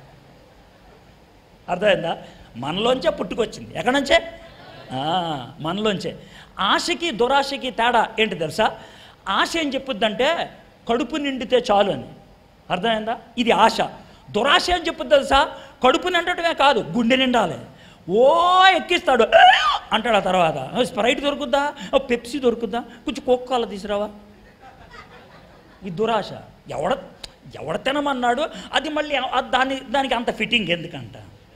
Speaker 1: అర్థమైందా మనలోంచే పుట్టుకొచ్చింది ఎక్కడి నుంచే ఆ, మనలోంచే ఆశకి దురాశకి తేడా ఏంటి తెలుసా ఆశ ఏం చెప్పుద్దంటే కడుపు నిండితే చాలు అని అర్థమైందా ఇది ఆశ దురాశ ఏం చెప్పుద్ది తెలుసా కడుపు నిండటమే కాదు గుండె నిండాలి ఓ ఎక్కిస్తాడు "ఆ!" అంటాడు ఆ తర్వాత "ఓ, స్ప్రైట్ దొరుకుద్దా ఓ, పెప్సీ దొరుకుద్దా కొంచెం కోక్కాల తీసుకురావా ఈ దురాశ ఎవడ ఎవడ తినమన్నాడు అది మళ్ళీ ఆ- దాని దానికి అంత ఫిట్టింగ్ ఎందుకంట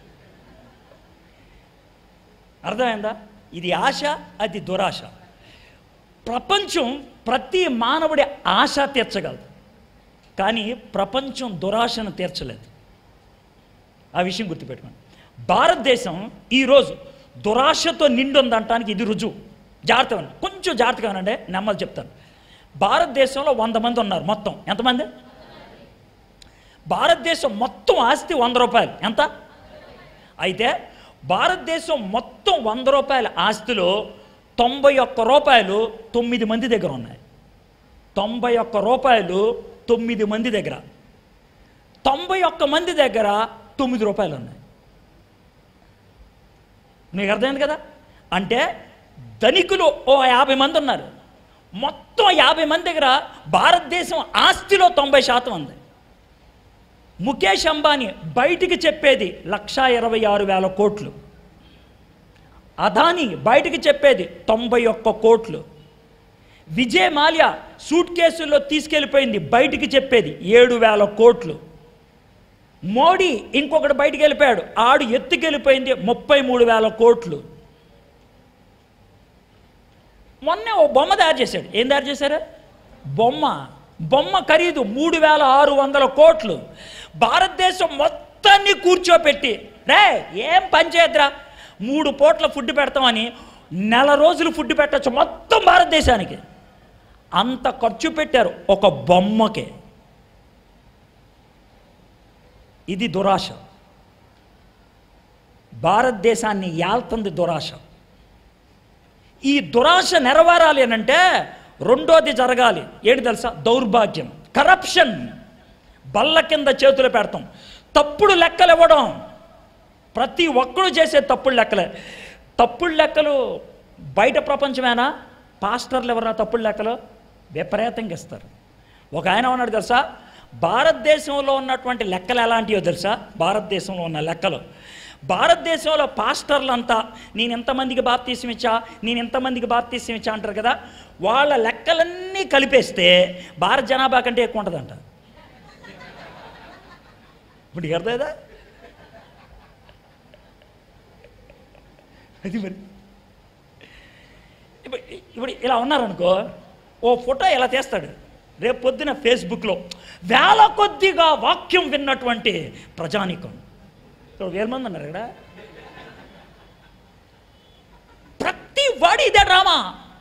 Speaker 1: అర్థమైందా ఇది ఆశ అది దురాశ ప్రపంచం ప్రతి మానవుడి ఆశ తీర్చగలదు కానీ ప్రపంచం దురాశను తీర్చలేదు ఆ విషయం గుర్తుపెట్టుకోండి భారతదేశం ఈరోజు దురాశతో నిండి ఉందంటానికి ఇది రుజువు జాగ్రత్తగా ఉండండి. కొంచెం జాగ్రత్తగా ఉండండి నెమ్మది చెప్తాను భారతదేశంలో వంద మంది ఉన్నారు మొత్తం ఎంతమంది భారతదేశం మొత్తం ఆస్తి వంద రూపాయలు ఎంత అయితే భారతదేశం మొత్తం వంద రూపాయల ఆస్తిలో తొంభై ఒక్క రూపాయలు తొమ్మిది మంది దగ్గర ఉన్నాయి తొంభై ఒక్క రూపాయలు తొమ్మిది మంది దగ్గర తొంభై ఒక్క మంది దగ్గర తొమ్మిది రూపాయలు ఉన్నాయి నీకు అర్థమైంది కదా అంటే ధనికులు ఓ యాభై మంది ఉన్నారు మొత్తం యాభై మంది దగ్గర భారతదేశం ఆస్తిలో తొంభై శాతం ఉంది ముఖేష్ అంబానీ బయటికి చెప్పేది లక్షా ఇరవై ఆరు వేల కోట్లు అదాని బయటికి చెప్పేది తొంభై ఒక్క కోట్లు విజయ్ మాల్యా సూట్ కేసుల్లో తీసుకెళ్ళిపోయింది బయటికి చెప్పేది ఏడు వేల కోట్లు మోడీ ఇంకొకటి బయటికి వెళ్ళిపోయాడు ఆడు ఎత్తుకెళ్ళిపోయింది ముప్పై మూడు వేల కోట్లు మొన్నే ఓ బొమ్మ తయారు చేశాడు ఏం తయారు చేశారు బొమ్మ బొమ్మ ఖరీదు మూడు వేల ఆరు వందల కోట్లు భారతదేశం మొత్తాన్ని కూర్చోపెట్టి రే ఏం పని చేయద్దురా మూడు పూట్ల ఫుడ్ పెడతామని నెల రోజులు ఫుడ్ పెట్టచ్చు మొత్తం భారతదేశానికి అంత ఖర్చు పెట్టారు ఒక బొమ్మకే ఇది దురాశ భారతదేశాన్ని ఏల్తుంది దురాశ ఈ దురాశ నెరవేరాలి అని అంటే రెండోది జరగాలి ఏంటి తెలుసా దౌర్భాగ్యం కరప్షన్ బల్ల కింద చేతులు పెడతాం తప్పుడు లెక్కలు ఇవ్వడం ప్రతి ఒక్కరు చేసే తప్పుడు లెక్కలే తప్పుడు లెక్కలు బయట ప్రపంచమేనా పాస్టర్లు ఎవరైనా తప్పుడు లెక్కలు విపరీతంగా ఇస్తారు ఒక ఆయన ఉన్నాడు తెలుసా భారతదేశంలో ఉన్నటువంటి లెక్కలు ఎలాంటివో తెలుసా భారతదేశంలో ఉన్న లెక్కలు భారతదేశంలో పాస్టర్లంతా నేను ఎంతమందికి బాప్తీసం ఇచ్చా నేను ఎంతమందికి బాప్తీసం ఇచ్చా అంటారు కదా వాళ్ళ లెక్కలన్నీ కలిపేస్తే భారత జనాభా కంటే ఎక్కువ ఉంటుందంట ఇప్పుడు నీకు అర్థమైందా అది మరి ఇప్పుడు ఇప్పుడు ఇలా ఉన్నారనుకో ఓ ఫోటో ఇలా తీస్తాడు రేపు పొద్దున ఫేస్బుక్లో వేల కొద్దిగా వాక్యం విన్నటువంటి ప్రజానికం ఇప్పుడు వేల మంది ఉన్నారు ఇక్కడ ప్రతి వాడి ఇదే డ్రామా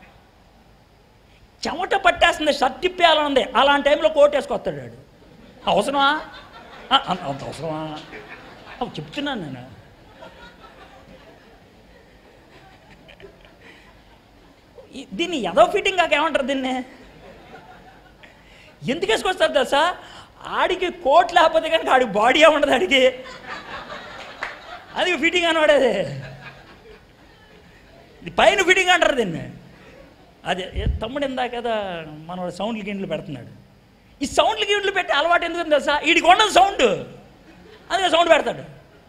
Speaker 1: చెమట పట్టేస్తుంది షర్ట్ ఇప్పేయాలని ఉంది అలాంటి టైంలో కోట్ వేసుకొస్తాడు వాడు అవసరమా ఆ, అంత అంత అవసరమా అవి చెప్తున్నాను నేను ఈ- దీన్ని ఎదో ఫిట్టింగ్ కాక ఏమంటారు దీన్ని ఎందుకు వేసుకొస్తారు తెలుసా ఆడికి కోట్ లేకపోతే కనుక ఆడి బాడీ ఉండదు ఆడికి అది ఫిట్టింగ్ అనవాడేది ఇది పైన ఫిట్టింగ్ అంటారు దీన్ని అదే ఏ తమ్ముడు ఇందాక కదా మన సౌండ్లు గిండ్లు పెడుతున్నాడు ఈ సౌండ్లు గిండ్లు పెట్టి అలవాటు ఎందుకు తెలుసా వీడికి ఉండదు సౌండ్ అందుకే సౌండ్ పెడతాడు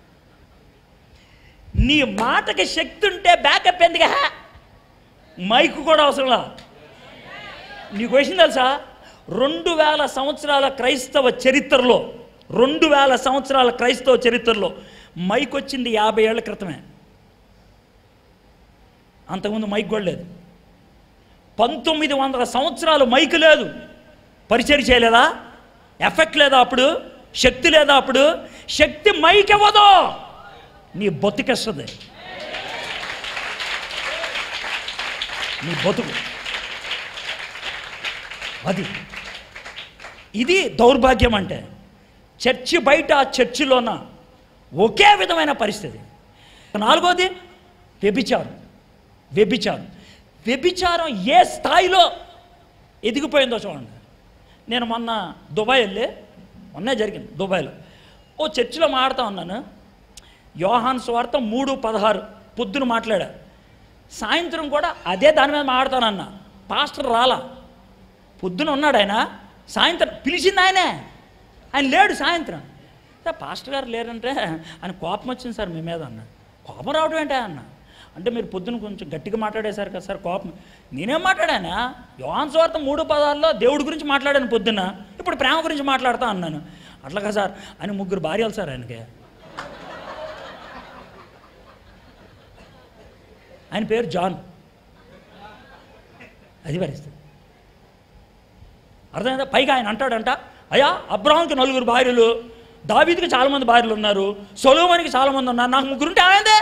Speaker 1: నీ మాటకి శక్తి ఉంటే బ్యాకప్ ఎందుకు మైక్ కూడా అవసరంలా నీకు విషయం తెలుసా రెండు వేల సంవత్సరాల క్రైస్తవ చరిత్రలో రెండు వేల సంవత్సరాల క్రైస్తవ చరిత్రలో మైక్ వచ్చింది యాభై ఏళ్ల క్రితమే అంతకుముందు మైక్ కూడా లేదు పంతొమ్మిది వందల సంవత్సరాలు మైక్ లేదు పరిచయం చేయలేదా ఎఫెక్ట్ లేదా అప్పుడు శక్తి లేదా అప్పుడు శక్తి మైక్ ఇవ్వదు నీ బతుకేస్తుంది నీ బతుకు అది ఇది దౌర్భాగ్యం అంటే చర్చి బయట చర్చిలోన ఒకే విధమైన పరిస్థితి నాలుగోది వ్యభిచారం వ్యభిచారం వ్యభిచారం ఏ స్థాయిలో ఎదిగిపోయిందో చూడండి నేను మొన్న దుబాయ్ వెళ్ళి మొన్నే జరిగింది దుబాయ్లో ఓ చర్చిలో మాట్లాడుతూ ఉన్నాను యోహాన్ స్వార్థ మూడు పదహారు పొద్దున మాట్లాడా సాయంత్రం కూడా అదే దాని మీద మాట్లాడతానన్న పాస్టర్ రాలా పొద్దున ఉన్నాడు ఆయన సాయంత్రం పిలిచింది ఆయనే ఆయన లేడు సాయంత్రం "సార్, పాస్టర్ గారు లేరంటే ఆయన కోపం వచ్చింది సార్ మీ మీద అన్న కోపం రావడం ఏంటా అన్న అంటే మీరు పొద్దున కొంచెం గట్టిగా మాట్లాడేశారు కదా సార్ కోపం నేనేం మాట్లాడానా యోహాన్ స్వార్థ మూడు పదాల్లో దేవుడి గురించి మాట్లాడాను పొద్దున్న ఇప్పుడు ప్రేమ గురించి మాట్లాడతా అన్నాను అట్లాగా సార్ ఆయన ముగ్గురు భార్యలు సార్ ఆయనకి ఆయన పేరు జాన్ అది పరిస్థితి అర్థమైందా పైగా ఆయన అంటాడంట అయ్యా అబ్రాహంకి నలుగురు భార్యలు దావీదికి చాలామంది భార్యలు ఉన్నారు సొలోమనికి చాలామంది ఉన్నారు నాకు ముగ్గురుంటే ఏమైందే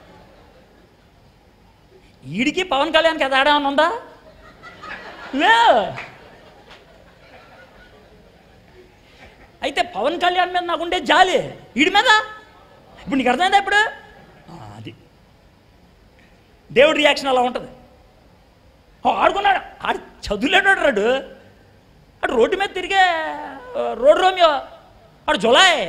Speaker 1: ఈడికి పవన్ కళ్యాణ్కి తేడా ఏమన్నా ఉందా లే అయితే పవన్ కళ్యాణ్ మీద నాకుండే జాలి ఈడి మీద ఇప్పుడు నీకు అర్థమైందా ఇప్పుడు ఆ, అది దేవుడి రియాక్షన్ అలా ఉంటుంది ఓ, ఆడుకున్నాడు ఆడు చదువులేడు రాడు ఆడు రోడ్డు మీద తిరిగే ఆ, రోడ్ రోమియో ఆడు జులాయ్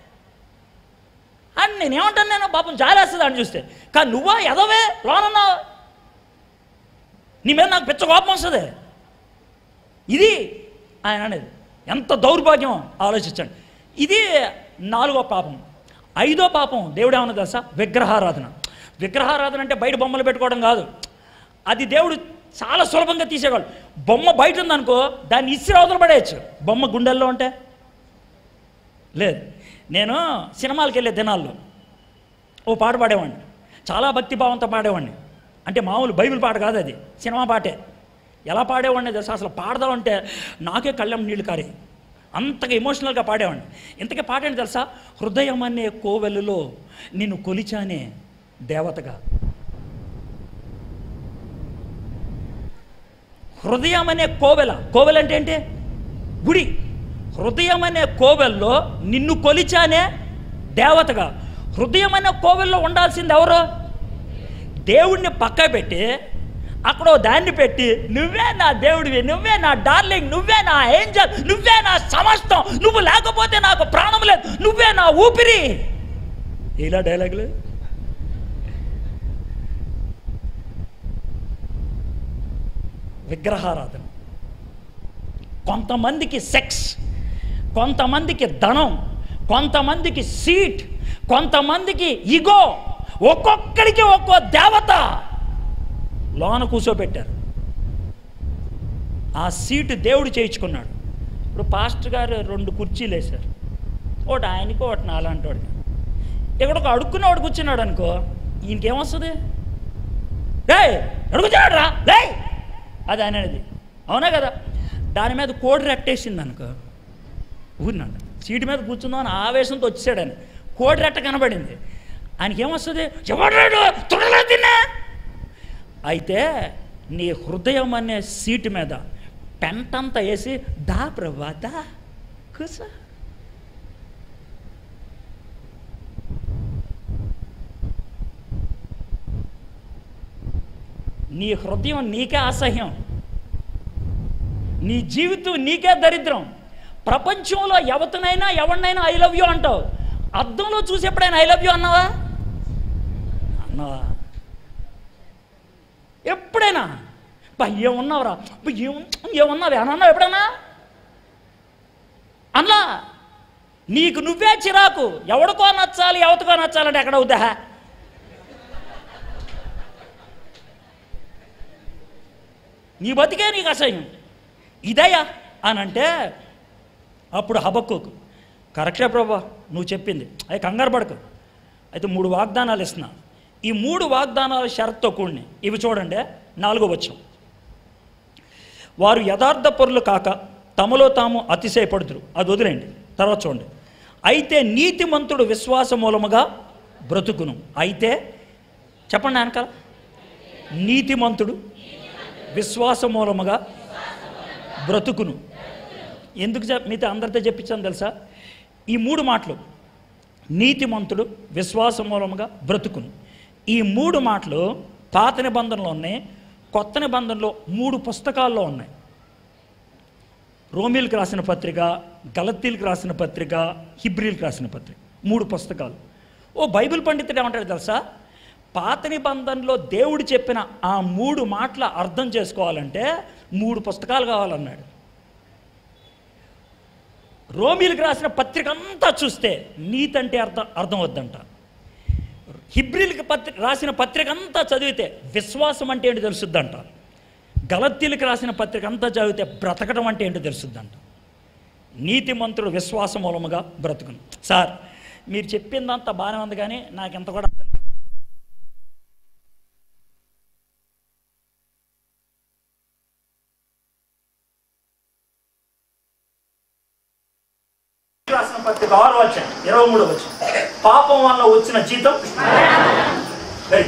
Speaker 1: అని నేనేమంటాను నేను పాపం జాలేస్తుంది అని చూస్తే కానీ నువ్వా ఎదవే లోనన్నావు నీ మీద నాకు పిచ్చ కోపం వస్తుంది ఇది ఆయన అనేది ఎంత దౌర్భాగ్యం ఆలోచించండి ఇది నాలుగో పాపం ఐదో పాపం దేవుడు ఏమన్నా తెలుసా విగ్రహారాధన విగ్రహారాధన అంటే బయట బొమ్మలు పెట్టుకోవడం కాదు అది దేవుడు చాలా సులభంగా తీసేవాడు బొమ్మ బయట ఉందనుకో దాన్ని ఇసిరి అవతల పడేయచ్చు బొమ్మ గుండెల్లో ఉంటే లేదు నేను సినిమాలకు వెళ్ళే దినాల్లో ఓ పాట పాడేవాడిని చాలా భక్తిభావంతో పాడేవాడిని అంటే మామూలు బైబిల్ పాట కాదు అది సినిమా పాటే ఎలా పాడేవాడిని తెలుసా అసలు పాడదామంటే నాకే కళ్ళం నీళ్ళు కారే అంతగా ఎమోషనల్గా పాడేవాడిని ఇంతకీ పాట ఏంటి తెలుసా హృదయం అనే కోవెలలో నిన్ను కొలిచానే దేవతగా హృదయం అనే కోవెల కోవెల అంటే ఏంటి గుడి హృదయం అనే కోవెల్లో నిన్ను కొలిచానే దేవతగా హృదయం అనే కోవెల్లో ఉండాల్సింది ఎవరు దేవుణ్ణి పక్క పెట్టి అక్కడ ఓ దాన్ని పెట్టి నువ్వే నా దేవుడివి నువ్వే నా డార్లింగ్ నువ్వే నా ఏంజల్ నువ్వే నా సమస్తం నువ్వు లేకపోతే నాకు ప్రాణం లేదు నువ్వే నా ఊపిరి ఇలా డైలాగులు విగ్రహారాధన కొంతమందికి సెక్స్ కొంతమందికి ధనం కొంతమందికి సీట్ కొంతమందికి ఇగో ఒక్కొక్కడికి ఒక్కో దేవత లోన కూర్చోబెట్టారు ఆ సీటు దేవుడు చేయించుకున్నాడు ఇప్పుడు పాస్టర్ గారు రెండు కుర్చీలు వేశారు ఒకటి ఆయనకి ఒకటి నాలాంటి వాడికి ఇక్కడ ఒక అడుక్కున్నవాడు కూర్చున్నాడు అనుకో ఈయనకేమొస్తుంది రే అడుగుతాడు రా లే అది ఆయన అనేది అవునా కదా దాని మీద కోడి రెట్టేసింది అనుకో ఊరినండి సీటు మీద కూర్చుందాం అని ఆవేశంతో వచ్చాడు ఆయన కోడి రెట్ట కనబడింది ఆయనకి ఏమొస్తుంది ఎవడాడు తుడలేదు తిన్నా అయితే నీ హృదయం అనే సీటు మీద టెంట్ అంతా వేసి దా ప్రభా దా కూసా నీ హృదయం నీకే అసహ్యం నీ జీవితం నీకే దరిద్రం ప్రపంచంలో ఎవరినైనా ఎవరినైనా ఐ లవ్ యూ అంటావు అద్దంలో చూసి ఎప్పుడైనా ఐ లవ్ యూ అన్నావా అన్నావా ఎప్పుడైనా బా ఏమున్నావురా బా ఏం ఏమన్నావే అని అన్నావు ఎప్పుడైనా అన్నా నీకు నువ్వే చిరాకు ఎవడికో నచ్చాలి ఎవరికో నచ్చాలంటే ఎక్కడ అవుతా నీ బతికే నీకు అసహ్యం ఇదయ్యా అని అంటే అప్పుడు హబక్కు కరెక్టే ప్రభా నువ్వు చెప్పింది అవి కంగారు పడకు అయితే మూడు వాగ్దానాలు ఇస్తున్నా ఈ మూడు వాగ్దానాల షరత్తో కూడిని ఇవి చూడండి నాలుగో వచ్చం వారు యథార్థ పరులు కాక తమలో తాము అతిశయపడుతురు అది వదిలేండి తర్వాత చూడండి అయితే నీతిమంతుడు విశ్వాస మూలముగా బ్రతుకును అయితే చెప్పండి వెనకాల నీతిమంతుడు విశ్వాస మూలముగా బ్రతుకును ఎందుకు చెప్ మీతో అందరితో చెప్పించాను తెలుసా ఈ మూడు మాటలు నీతిమంతుడు విశ్వాస మూలముగా బ్రతుకును ఈ మూడు మాటలు పాత నిబంధనలో ఉన్నాయి కొత్త నిబంధనలో మూడు పుస్తకాల్లో ఉన్నాయి రోమిల్కి రాసిన పత్రిక గలతీలకు రాసిన పత్రిక హిబ్రిల్కి రాసిన పత్రిక మూడు పుస్తకాలు ఓ బైబిల్ పండితుడు ఏమంటాడు తెలుసా పాత నిబంధనలో దేవుడు చెప్పిన ఆ మూడు మాటల అర్థం చేసుకోవాలంటే మూడు పుస్తకాలు కావాలన్నాడు రోమిల్కి రాసిన పత్రిక అంతా చూస్తే నీతి అంటే అర్థం అర్థం వద్దంట హిబ్రిల్కి పత్రి రాసిన పత్రిక అంతా చదివితే విశ్వాసం అంటే ఏంటి తెలుసుద్దంట గలత్తీలకు రాసిన పత్రిక అంతా చదివితే బ్రతకడం అంటే ఏంటో తెలుసుద్దంట నీతిమంతుడు విశ్వాస మూలముగా బ్రతుకును సార్ మీరు చెప్పిందంతా బాగానే ఉంది కానీ నాకు ఎంత కూడా అర్థం కాదు. రాసిన పత్రిక ఆరు వచ్చాయి ఇరవై మూడు వచ్చాయి పాపం వల్ల వచ్చిన జీతం వెరీ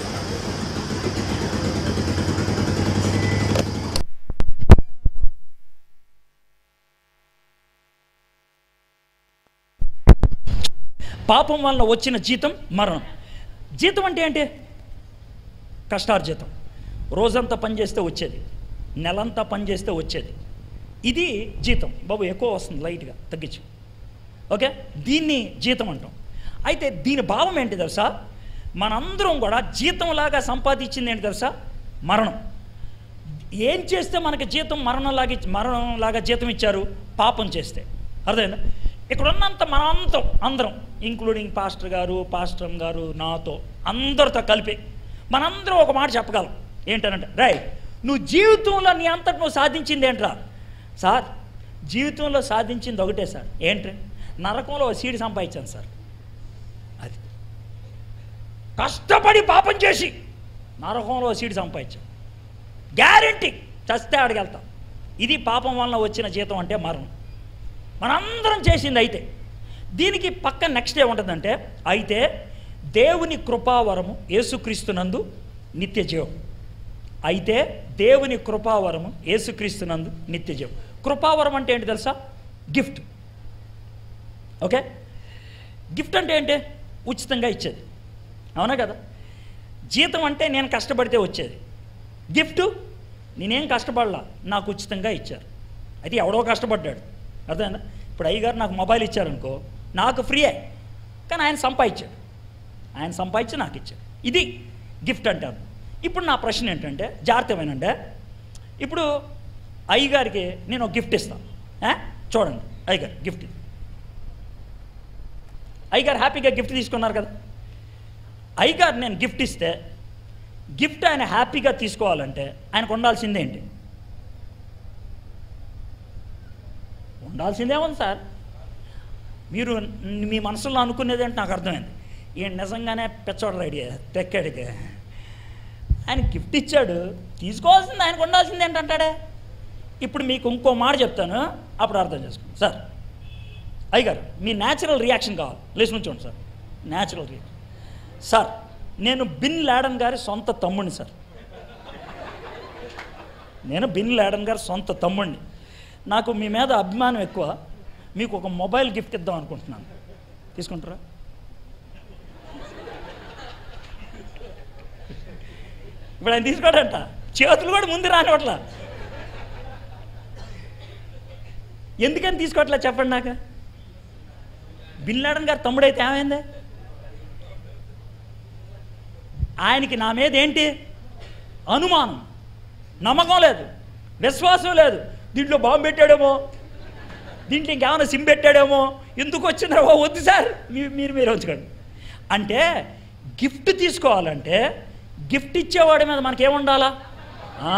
Speaker 1: పాపం వల్ల వచ్చిన జీతం మరణం జీతం అంటే ఏంటి కష్టార్జితం రోజంతా పని చేస్తే వచ్చేది నెలంతా పని చేస్తే వచ్చేది ఇది జీతం బాబు ఎక్కువ వస్తుంది లైట్గా తగ్గించు ఓకే దీన్ని జీతం అంటాం అయితే దీని భావం ఏంటి తెలుసా మనందరం కూడా జీతంలాగా సంపాదించింది ఏంటి తెలుసా మరణం ఏం చేస్తే మనకి జీతం మరణంలాగా ఇచ్చి- మరణంలాగా జీతం ఇచ్చారు పాపం చేస్తే అర్థమైందా ఇక్కడ ఉన్నంత మనంతం అందరం ఇంక్లూడింగ్ పాస్టర్ గారు పాస్టర్ గారు నాతో అందరితో కలిపి మనందరం ఒక మాట చెప్పగలం ఏంటనంటే రై నువ్వు జీవితంలో నీ అంతటి నువ్వు సాధించింది ఏంట్రా సార్ జీవితంలో సాధించింది ఒకటే సార్ ఏంటి నరకంలో ఒక సీటు సంపాదించాను సార్ అది కష్టపడి పాపం చేసి నరకంలో ఒక సీటు సంపాదించాను గ్యారంటీ చస్తే అడిగెళ్తాం ఇది పాపం వలన వచ్చిన జీతం అంటే మరణం మనందరం చేసింది అయితే దీనికి పక్క నెక్స్ట్ ఏముంటుందంటే అయితే దేవుని కృపావరము యేసుక్రీస్తునందు నిత్య జీవం అయితే దేవుని కృపావరము యేసుక్రీస్తునందు నిత్య జీవం కృపావరం అంటే ఏంటి తెలుసా గిఫ్ట్ ఓకే గిఫ్ట్ అంటే ఏంటి ఉచితంగా ఇచ్చేది అవునా కదా జీతం అంటే నేను కష్టపడితే వచ్చేది గిఫ్ట్ నేనేం కష్టపడలా నాకు ఉచితంగా ఇచ్చారు అయితే ఎవడో కష్టపడ్డాడు అర్థమైందా ఇప్పుడు అయ్యగారు నాకు మొబైల్ ఇచ్చారనుకో నాకు ఫ్రీయే కానీ ఆయన సంపాదించాడు ఆయన సంపాదించి నాకు ఇచ్చాడు ఇది గిఫ్ట్ అంటారు ఇప్పుడు నా ప్రశ్న ఏంటంటే జాగ్రత్తమేనంటే ఇప్పుడు అయ్యగారికి నేను ఒక గిఫ్ట్ ఇస్తాను ఆ? చూడండి అయ్యగారు గిఫ్ట్ ఇది అయ్యగారు హ్యాపీగా గిఫ్ట్ తీసుకున్నారు కదా అయ్యగారు నేను గిఫ్ట్ ఇస్తే గిఫ్ట్ ఆయన హ్యాపీగా తీసుకోవాలంటే ఆయనకు ఉండాల్సిందే ఏంటి ఉండాల్సిందేముంది సార్ మీరు మీ మనసులో అనుకునేది అంటే నాకు అర్థమైంది ఈయన నిజంగానే పెచ్చోడ రెడీ తెక్కడికి ఆయన గిఫ్ట్ ఇచ్చాడు తీసుకోవాల్సింది ఆయనకు ఉండాల్సింది ఏంటంటాడే ఇప్పుడు మీకు ఇంకో మాట చెప్తాను అప్పుడు అర్థం చేసుకోండి సార్ అయ్యగారు మీ న్యాచురల్ రియాక్షన్ కావాలి లేచి నుంచోండి సార్ న్యాచురల్ రియాక్షన్ సార్ నేను బిన్ లాడన్ గారి సొంత తమ్ముడిని సార్ నేను బిన్ లాడన్ గారి సొంత తమ్ముడిని నాకు మీ మీద అభిమానం ఎక్కువ మీకు ఒక మొబైల్ గిఫ్ట్ ఇద్దాం అనుకుంటున్నాను తీసుకుంటారా ఇప్పుడు ఆయన తీసుకోడంట చేతులు కూడా ముందు రానివట్లా ఎందుకని తీసుకోవట్లే చెప్పండి నాకు బిన్ లాడన్ గారు తమ్ముడైతే ఏమైంది ఆయనకి నా మీద ఏంటి అనుమానం నమ్మకం లేదు విశ్వాసం లేదు దీంట్లో బాంబు పెట్టాడేమో దీంట్లో ఇంకేమైనా సిమ్ పెట్టాడేమో ఎందుకు వచ్చిందో వద్దు సార్ మీ- మీరు మీరు ఉంచుకోండి అంటే గిఫ్ట్ తీసుకోవాలంటే గిఫ్ట్ ఇచ్చేవాడి మీద మనకేముండాలా ఆ.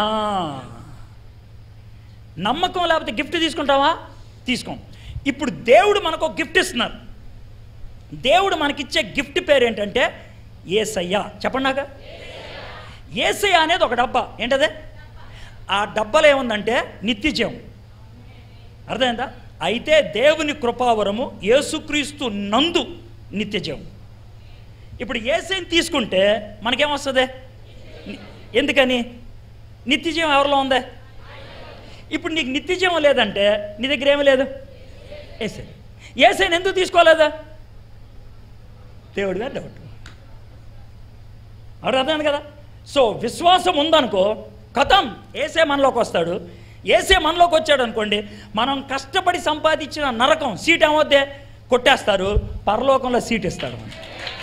Speaker 1: నమ్మకం లేకపోతే గిఫ్ట్ తీసుకుంటావా తీసుకోం ఇప్పుడు దేవుడు మనకు ఒక గిఫ్ట్ ఇస్తున్నారు దేవుడు మనకిచ్చే గిఫ్ట్ పేరు ఏంటంటే ఏసయ్య చెప్పండి నాకు ఏసయ్య అనేది ఒక డబ్బా ఏంటదే ఆ డబ్బాలో ఏముందంటే నిత్యజీవం అర్థమైందా అయితే దేవుని కృపావరము యేసుక్రీస్తు నందు నిత్యజీవం ఇప్పుడు ఏసైని తీసుకుంటే మనకేమొస్తుంది ని- ఎందుకని నిత్యజీవం ఎవరిలో ఉందే ఇప్పుడు నీకు నిత్యజీవం లేదంటే నీ దగ్గర ఏమీ లేదు ఏసై ఏసైని ఎందుకు తీసుకోలేదా దేవుడి మీద డౌట్ అప్పుడు అర్థమైంది కదా సో విశ్వాసం ఉందనుకో కథం ఏసే మనలోకి వస్తాడు ఏసే మనలోకి వచ్చాడు అనుకోండి మనం కష్టపడి సంపాదించిన నరకం సీట్ ఏమవుద్దే కొట్టేస్తారు పరలోకంలో సీట్ ఇస్తాడు మనకి.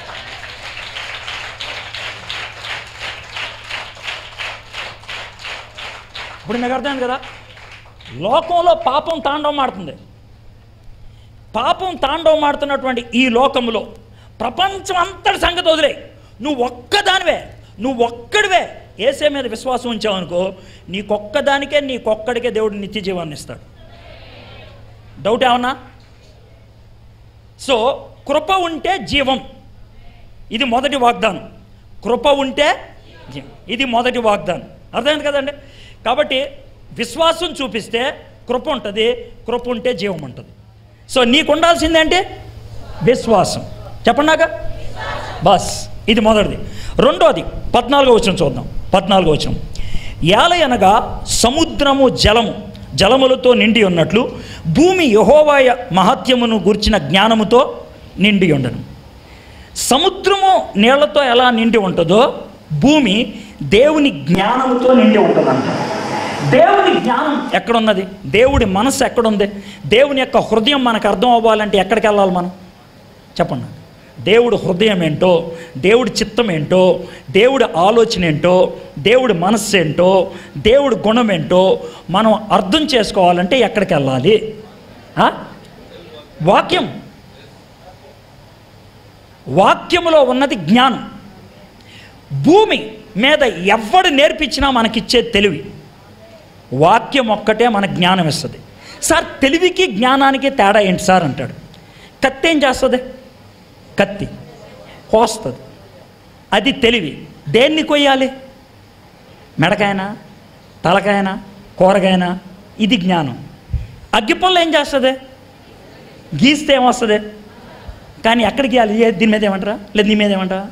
Speaker 1: ఇప్పుడు మీకు అర్థమైంది కదా లోకంలో పాపం తాండవం ఆడుతుంది పాపం తాండవం ఆడుతున్నటువంటి ఈ లోకంలో ప్రపంచం అంతటి సంగతి వదిలే నువ్వు ఒక్కదానివే నువ్వు ఒక్కడివే ఏసే మీద విశ్వాసం ఉంచావనుకో నీకొక్కదానికే నీకొక్కడికే దేవుడు నిత్య జీవాన్ని ఇస్తాడు డౌట్ ఏమన్నా సో కృప ఉంటే జీవం ఇది మొదటి వాగ్దానం కృప ఉంటే జీవం ఇది మొదటి వాగ్దానం అర్థమైంది కదండి కాబట్టి విశ్వాసం చూపిస్తే కృప ఉంటుంది కృప ఉంటే జీవం ఉంటుంది సో నీకు ఉండాల్సిందేంటి విశ్వాసం చెప్పండి నాక బస్ ఇది మొదటిది రెండోది పద్నాలుగో వచ్చిన చూద్దాం పద్నాలుగో వచ్చిన ఏలయనగా సముద్రము జలము జలములతో నిండి ఉన్నట్లు భూమి యహోవాయ మహత్యమును గుర్చిన జ్ఞానముతో నిండి ఉండను సముద్రము నీళ్లతో ఎలా నిండి ఉంటుందో భూమి దేవుని జ్ఞానంతో నిండి ఉంటుందంట దేవుని జ్ఞానం ఎక్కడున్నది దేవుడి మనస్సు ఎక్కడుంది దేవుని యొక్క హృదయం మనకు అర్థం అవ్వాలంటే ఎక్కడికి వెళ్ళాలి మనం చెప్పండి దేవుడు హృదయం ఏంటో దేవుడి చిత్తం ఏంటో దేవుడి ఆలోచన ఏంటో దేవుడి మనస్సు ఏంటో దేవుడి గుణం ఏంటో మనం అర్థం చేసుకోవాలంటే ఎక్కడికి వెళ్ళాలి ఆ? వాక్యం వాక్యములో ఉన్నది జ్ఞానం భూమి మీద ఎవడు నేర్పించినా మనకిచ్చే తెలివి వాక్యం ఒక్కటే మన జ్ఞానం ఇస్తుంది సార్ తెలివికి జ్ఞానానికి తేడా ఏంటి సార్ అంటాడు కత్తి ఏం చేస్తుంది కత్తి కోస్తుంది అది తెలివి దేన్ని కొయ్యాలి మెడకాయనా తలకాయనా కూరగాయనా ఇది జ్ఞానం అగ్గిపుల్ల ఏం చేస్తుంది గీస్తే ఏమొస్తుంది కానీ ఎక్కడికి గీయాలి ఏ దీని మీద ఏమంటారా లేదు దీని మీద ఏమంటారా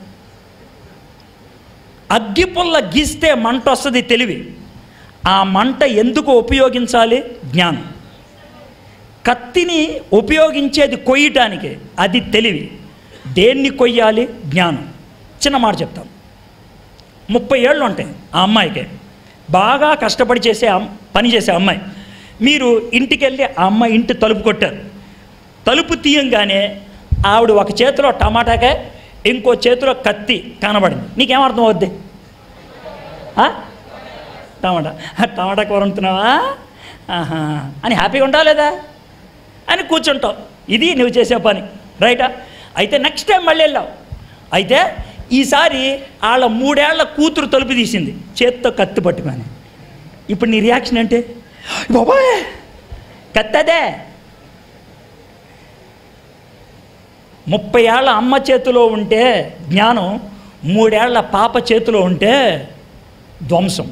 Speaker 1: అగ్గిపుల్ల గీస్తే మంట వస్తుంది తెలివి ఆ మంట ఎందుకు ఉపయోగించాలి జ్ఞానం కత్తిని ఉపయోగించేది కొయ్యటానికి అది తెలివి దేన్ని కొయ్యాలి జ్ఞానం చిన్న మాట చెప్తాను ముప్పై ఏళ్ళు ఉంటాయి ఆ అమ్మాయికి బాగా కష్టపడి చేసే అమ్- పని చేసే అమ్మాయి మీరు ఇంటికి వెళ్ళి ఆ అమ్మాయి ఇంటి తలుపు కొట్టారు తలుపు తీయంగానే ఆవిడ ఒక చేతిలో టమాటాకాయ ఇంకో చేతిలో కత్తి కనబడింది నీకేమర్థం అవుద్ది ఆ? టమాటా ఆ, టమాటా కూర వండుతున్నావా ఆహా అని హ్యాపీగా ఉంటావా లేదా అని కూర్చుంటావు ఇది నువ్వు చేసే పని రైటా అయితే నెక్స్ట్ టైం మళ్ళీ వెళ్ళావు అయితే ఈసారి వాళ్ళ మూడేళ్ల కూతురు తలుపు తీసింది చేత్తో కత్తి పట్టుకొని ఇప్పుడు నీ రియాక్షన్ ఏంటి బాబాయ్ కత్తి అదే ముప్పై ఏళ్ళ అమ్మ చేతిలో ఉంటే జ్ఞానం మూడేళ్ల పాప చేతిలో ఉంటే ధ్వంసం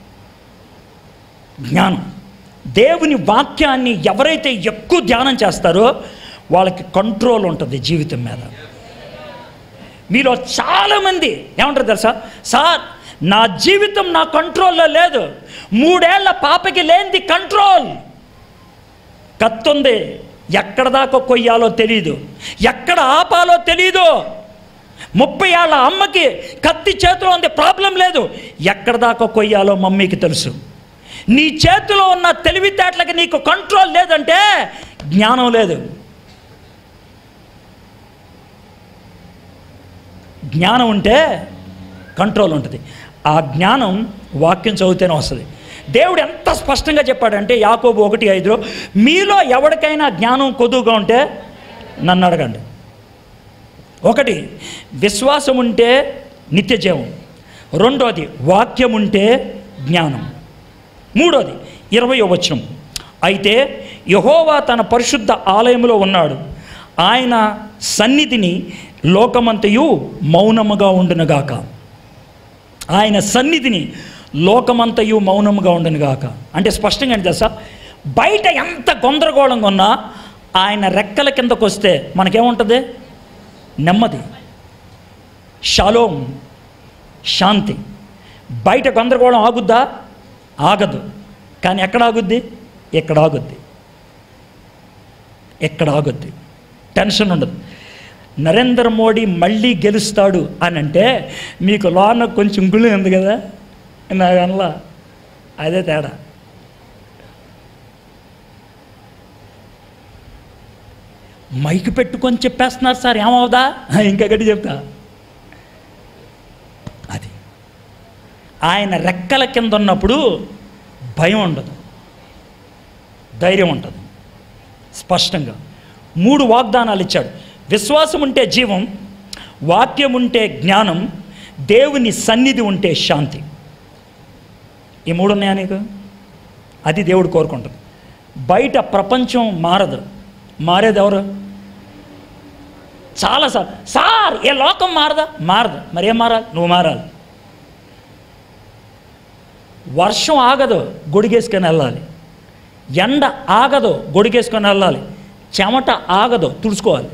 Speaker 1: జ్ఞానం దేవుని వాక్యాన్ని ఎవరైతే ఎక్కువ ధ్యానం చేస్తారో వాళ్ళకి కంట్రోల్ ఉంటుంది జీవితం మీద మీలో చాలామంది ఏమంటారు తెలుసా సార్ నా జీవితం నా కంట్రోల్లో లేదు మూడేళ్ల పాపకి లేనిది కంట్రోల్ కత్తుంది ఎక్కడ దాకా కొయ్యాలో తెలియదు ఎక్కడ ఆపాలో తెలియదు ముప్పై ఏళ్ళ అమ్మకి కత్తి చేతిలో ఉంది ప్రాబ్లం లేదు ఎక్కడ దాకా కొయ్యాలో మమ్మీకి తెలుసు నీ చేతిలో ఉన్న తెలివితేటలకి నీకు కంట్రోల్ లేదంటే జ్ఞానం లేదు జ్ఞానం ఉంటే కంట్రోల్ ఉంటుంది ఆ జ్ఞానం వాక్యం చదివితేనే వస్తుంది దేవుడు ఎంత స్పష్టంగా చెప్పాడంటే యాకోబు ఒకటి ఐదులో మీలో ఎవరికైనా జ్ఞానం కొదువుగా ఉంటే నన్ను అడగండి ఒకటి విశ్వాసం ఉంటే నిత్య జీవం రెండోది వాక్యం ఉంటే జ్ఞానం మూడోది ఇరవై వచనం అయితే యహోవా తన పరిశుద్ధ ఆలయంలో ఉన్నాడు ఆయన సన్నిధిని లోకమంతయు మౌనముగా ఉండునుగాక ఆయన సన్నిధిని లోకమంతయు మౌనముగా ఉండునుగాక అంటే స్పష్టంగా ఏంటి తెలుసా బయట ఎంత గందరగోళంగా ఉన్నా ఆయన రెక్కల కిందకు వస్తే మనకేముంటుంది నెమ్మది షాలోం శాంతి బయట గందరగోళం ఆగుద్దా ఆగదు కానీ ఎక్కడ ఆగుద్ది ఎక్కడ ఆగుద్ది ఎక్కడ ఆగుద్ది టెన్షన్ ఉండదు నరేంద్ర మోడీ మళ్ళీ గెలుస్తాడు అని అంటే మీకు లోన కొంచెం గుళ్ళు ఉంది కదా నా అనలా అదే తేడా మైక్ పెట్టుకొని చెప్పేస్తున్నారు సార్ ఏమవుదా ఇంకా గట్టి చెప్తా అది ఆయన రెక్కల కింద ఉన్నప్పుడు భయం ఉండదు ధైర్యం ఉంటుంది స్పష్టంగా మూడు వాగ్దానాలు ఇచ్చాడు విశ్వాసం ఉంటే జీవం వాక్యం ఉంటే జ్ఞానం దేవుని సన్నిధి ఉంటే శాంతి ఈ మూడు ఉన్నాయా నీకు అది దేవుడు కోరుకుంటుంది బయట ప్రపంచం మారదు మారేది ఎవరు చాలా సార్ సార్ ఏ లోకం మారదా మారదు మరి ఏం మారాలి నువ్వు మారాలి వర్షం ఆగదు గొడిగేసుకొని వెళ్ళాలి ఎండ ఆగదు గొడిగేసుకొని వెళ్ళాలి చెమట ఆగదు తుడుచుకోవాలి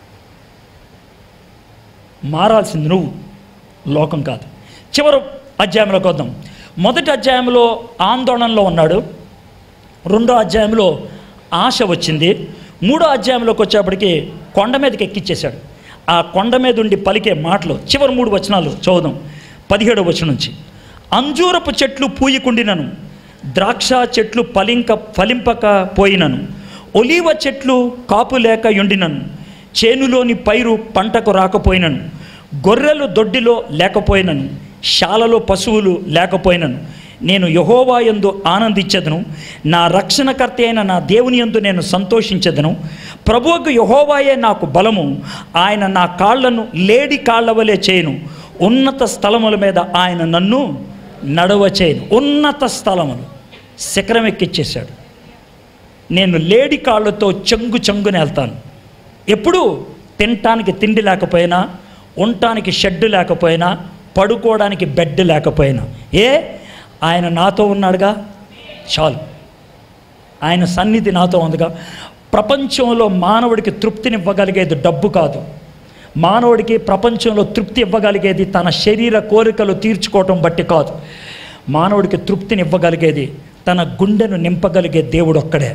Speaker 1: మారాల్సింది నువ్వు లోకం కాదు చివరి అధ్యాయంలోకి వద్దాం మొదటి అధ్యాయంలో ఆందోళనలో ఉన్నాడు రెండో అధ్యాయంలో ఆశ వచ్చింది మూడో అధ్యాయంలోకి వచ్చేప్పటికి కొండ మీదకి ఎక్కిచ్చేశాడు ఆ కొండ మీద ఉండి పలికే మాటలు చివరి మూడు వచనాలు చదువుదాం పదిహేడో వచనం నుంచి అంజూరపు చెట్లు పూయకుండినను ద్రాక్ష చెట్లు ఫలింక ఫలింపక పోయినను ఒలీవ చెట్లు కాపు లేక యుండినను చేనులోని పైరు పంటకు రాకపోయినను గొర్రెలు దొడ్డిలో లేకపోయినను శాలలో పశువులు లేకపోయినను నేను యహోవా యందు ఆనందించదను నా రక్షణకర్త అయిన నా దేవుని యందు నేను సంతోషించదను ప్రభువుకు యహోవాయే నాకు బలము ఆయన నా కాళ్లను లేడి కాళ్ళ వలె చేయను ఉన్నత స్థలముల మీద ఆయన నన్ను నడవ చేయను ఉన్నత స్థలములు శిఖరం ఎక్కిచ్చేశాడు నేను లేడి కాళ్ళతో చెంగు చెంగుని వెళ్తాను ఎప్పుడు తినటానికి తిండి లేకపోయినా ఉండటానికి షెడ్ లేకపోయినా పడుకోవడానికి బెడ్ లేకపోయినా ఏ ఆయన నాతో ఉన్నాడుగా చాలు ఆయన సన్నిధి నాతో ఉందిగా ప్రపంచంలో మానవుడికి తృప్తినివ్వగలిగేది డబ్బు కాదు మానవుడికి ప్రపంచంలో తృప్తి ఇవ్వగలిగేది తన శరీర కోరికలు తీర్చుకోవటం బట్టి కాదు మానవుడికి తృప్తినివ్వగలిగేది తన గుండెను నింపగలిగే దేవుడు ఒక్కడే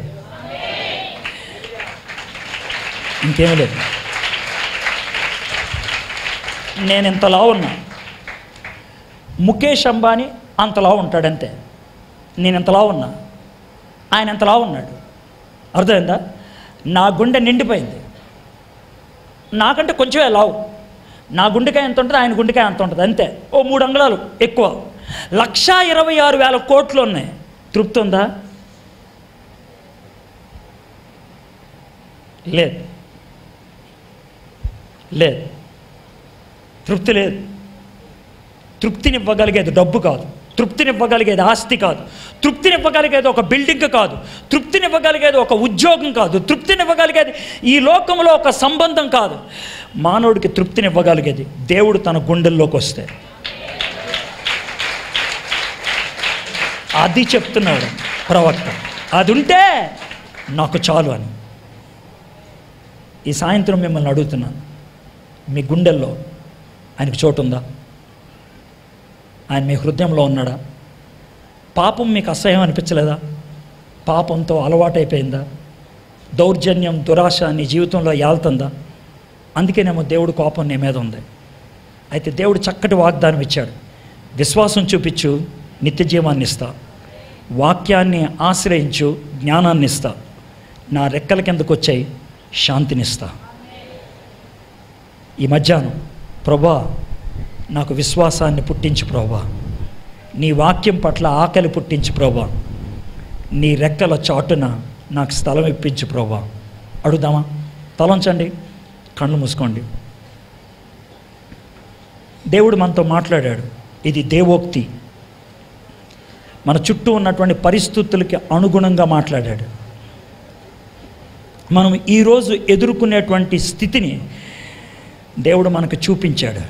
Speaker 1: ఇంకేమీ లేదు నేను ఇంతలా ఉన్నా ముఖేష్ అంబానీ అంతలా ఉంటాడంతే నేను ఇంతలా ఉన్నా ఆయన ఎంతలా ఉన్నాడు అర్థమైందా నా గుండె నిండిపోయింది నాకంటే కొంచెమే లావు నా గుండెకాయ ఎంత ఉంటుంది ఆయన గుండెకాయ అంత ఉంటుంది అంతే ఓ మూడు అంగుళాలు ఎక్కువ లక్షా ఇరవై ఆరు వేల కోట్లు ఉన్నాయి తృప్తి ఉందా లేదు లేదు తృప్తి లేదు తృప్తినివ్వగలిగేది డబ్బు కాదు తృప్తినివ్వగలిగేది ఆస్తి కాదు తృప్తినివ్వగలిగేది ఒక బిల్డింగ్ కాదు తృప్తినివ్వగలిగేది ఒక ఉద్యోగం కాదు తృప్తినివ్వగలిగేది ఈ లోకంలో ఒక సంబంధం కాదు మానవుడికి తృప్తినివ్వగలిగేది దేవుడు తన గుండెల్లోకి వస్తే అది చెప్తున్నాడు ప్రవక్త అది ఉంటే నాకు చాలు అని ఈ సాయంత్రం మిమ్మల్ని అడుగుతున్నాను మీ గుండెల్లో ఆయనకు చోటు ఉందా ఆయన మీ హృదయంలో ఉన్నాడా పాపం మీకు అసహ్యం అనిపించలేదా పాపంతో అలవాటైపోయిందా దౌర్జన్యం దురాశ నీ జీవితంలో ఏళ్తుందా అందుకేనేమో దేవుడు కోపం నీ మీద ఉంది అయితే దేవుడు చక్కటి వాగ్దానం ఇచ్చాడు విశ్వాసం చూపించు నిత్య జీవాన్ని ఇస్తా వాక్యాన్ని ఆశ్రయించు జ్ఞానాన్ని ఇస్తా నా రెక్కల కిందకు వచ్చాయి శాంతినిస్తా ఈ మధ్యాహ్నం ప్రభా నాకు విశ్వాసాన్ని పుట్టించు ప్రభా నీ వాక్యం పట్ల ఆకలి పుట్టించు ప్రభా నీ రెక్కల చాటున నాకు స్థలం ఇప్పించు ప్రభా అడుగుదామా తలంచండి కళ్ళు మూసుకోండి దేవుడు మనతో మాట్లాడాడు ఇది దేవోక్తి మన చుట్టూ ఉన్నటువంటి పరిస్థితులకి అనుగుణంగా మాట్లాడాడు మనం ఈరోజు ఎదుర్కొనేటువంటి స్థితిని దేవుడు మనకు చూపించాడు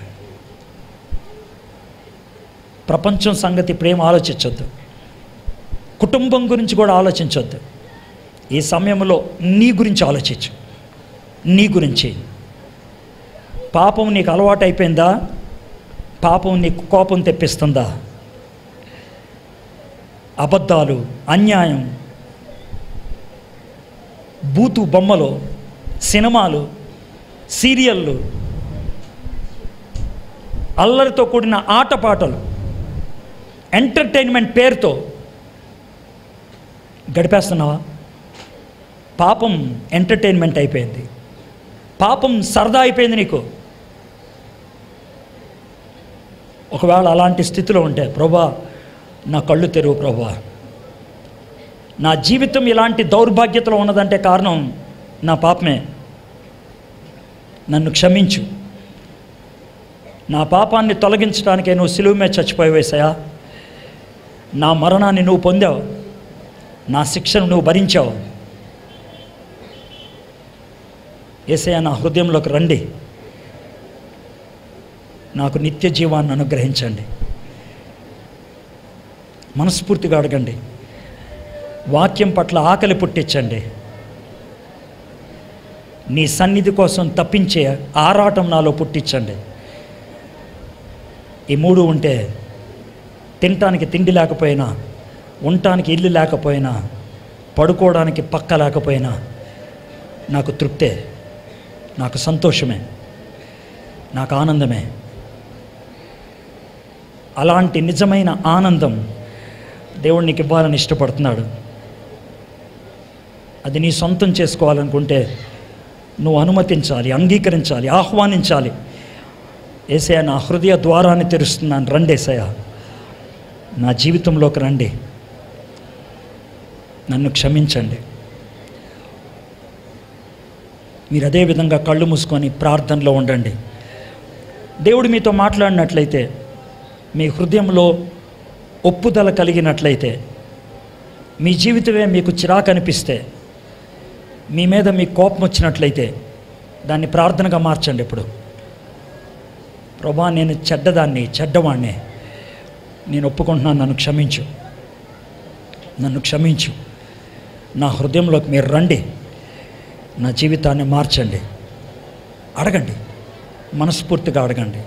Speaker 1: ప్రపంచం సంగతి ప్రేమ ఆలోచించొద్దు కుటుంబం గురించి కూడా ఆలోచించొద్దు ఈ సమయంలో నీ గురించి ఆలోచించు నీ గురించి పాపం నీకు అలవాటు అయిపోయిందా పాపం నీకు కోపం తెప్పిస్తుందా అబద్ధాలు అన్యాయం బూతు బొమ్మలు సినిమాలు సీరియళ్ళు అల్లరితో కూడిన ఆటపాటలు ఎంటర్టైన్మెంట్ పేరుతో గడిపేస్తున్నావా పాపం ఎంటర్టైన్మెంట్ అయిపోయింది పాపం సరదా అయిపోయింది నీకు ఒకవేళ అలాంటి స్థితిలో ఉంటే ప్రభా నా కళ్ళు తెరువు ప్రభా నా జీవితం ఇలాంటి దౌర్భాగ్యతలో ఉన్నదంటే కారణం నా పాపమే నన్ను క్షమించు నా పాపాన్ని తొలగించడానికే నువ్వు సిలువు మీద చచ్చిపోయి వేసాయా నా మరణాన్ని నువ్వు పొందావు నా శిక్షను నువ్వు భరించావు ఏసయ్య నా హృదయంలోకి రండి నాకు నిత్య జీవాన్ని అనుగ్రహించండి మనస్ఫూర్తిగా అడగండి వాక్యం పట్ల ఆకలి పుట్టించండి నీ సన్నిధి కోసం తప్పించే ఆరాటం నాలో పుట్టించండి ఈ మూడు ఉంటే తినటానికి తిండి లేకపోయినా ఉండటానికి ఇల్లు లేకపోయినా పడుకోవడానికి పక్క లేకపోయినా నాకు తృప్తే నాకు సంతోషమే నాకు ఆనందమే అలాంటి నిజమైన ఆనందం దేవుడు నీకు ఇవ్వాలని ఇష్టపడుతున్నాడు అది నీ సొంతం చేసుకోవాలనుకుంటే నువ్వు అనుమతించాలి అంగీకరించాలి ఆహ్వానించాలి ఏసయ నా హృదయ ద్వారాన్ని తెరుస్తున్నాను రండి ఏసయ నా జీవితంలోకి రండి నన్ను క్షమించండి మీరు అదే విధంగా కళ్ళు మూసుకొని ప్రార్థనలో ఉండండి దేవుడు మీతో మాట్లాడినట్లయితే మీ హృదయంలో ఒప్పుదల కలిగినట్లయితే మీ జీవితమే మీకు చిరాకు అనిపిస్తే మీ మీద మీ కోపం వచ్చినట్లయితే దాన్ని ప్రార్థనగా మార్చండి ఇప్పుడు ప్రభా నేను చెడ్డదాన్ని చెడ్డవాణ్ణి నేను ఒప్పుకుంటున్నాను నన్ను క్షమించు నన్ను క్షమించు నా హృదయంలోకి మీరు రండి నా జీవితాన్ని మార్చండి అడగండి మనస్ఫూర్తిగా అడగండి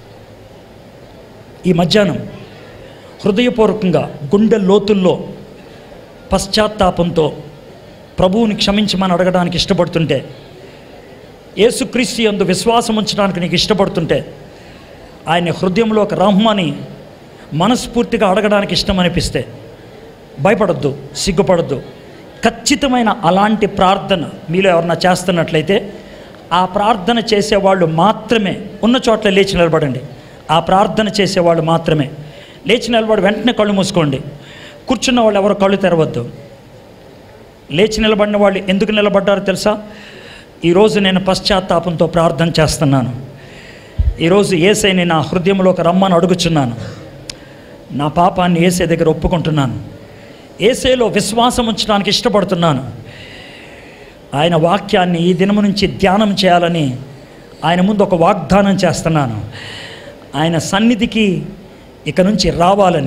Speaker 1: ఈ మధ్యాహ్నం హృదయపూర్వకంగా గుండె లోతుల్లో పశ్చాత్తాపంతో ప్రభువుని క్షమించమని అడగడానికి ఇష్టపడుతుంటే యేసుక్రీస్తు యందు విశ్వాసం ఉంచడానికి నీకు ఇష్టపడుతుంటే ఆయన హృదయంలోకి రమ్మని మనస్ఫూర్తిగా అడగడానికి ఇష్టం అనిపిస్తే భయపడద్దు సిగ్గుపడద్దు ఖచ్చితమైన అలాంటి ప్రార్థన మీలో ఎవరన్నా చేస్తున్నట్లయితే ఆ ప్రార్థన చేసేవాళ్ళు మాత్రమే ఉన్న చోట్ల లేచి నిలబడండి ఆ ప్రార్థన చేసేవాళ్ళు మాత్రమే లేచి నిలబడి వెంటనే కళ్ళు మూసుకోండి కూర్చున్న వాళ్ళు ఎవరు కళ్ళు తెరవద్దు లేచి నిలబడిన వాళ్ళు ఎందుకు నిలబడ్డారో తెలుసా ఈరోజు నేను పశ్చాత్తాపంతో ప్రార్థన చేస్తున్నాను ఈరోజు ఏసైని నా హృదయంలోకి రమ్మని అడుగుచున్నాను నా పాపాన్ని ఏసే దగ్గర ఒప్పుకుంటున్నాను ఏసేలో విశ్వాసం ఉంచడానికి ఇష్టపడుతున్నాను ఆయన వాక్యాన్ని ఈ దినము నుంచి ధ్యానం చేయాలని ఆయన ముందు ఒక వాగ్దానం చేస్తున్నాను ఆయన సన్నిధికి ఇక నుంచి రావాలని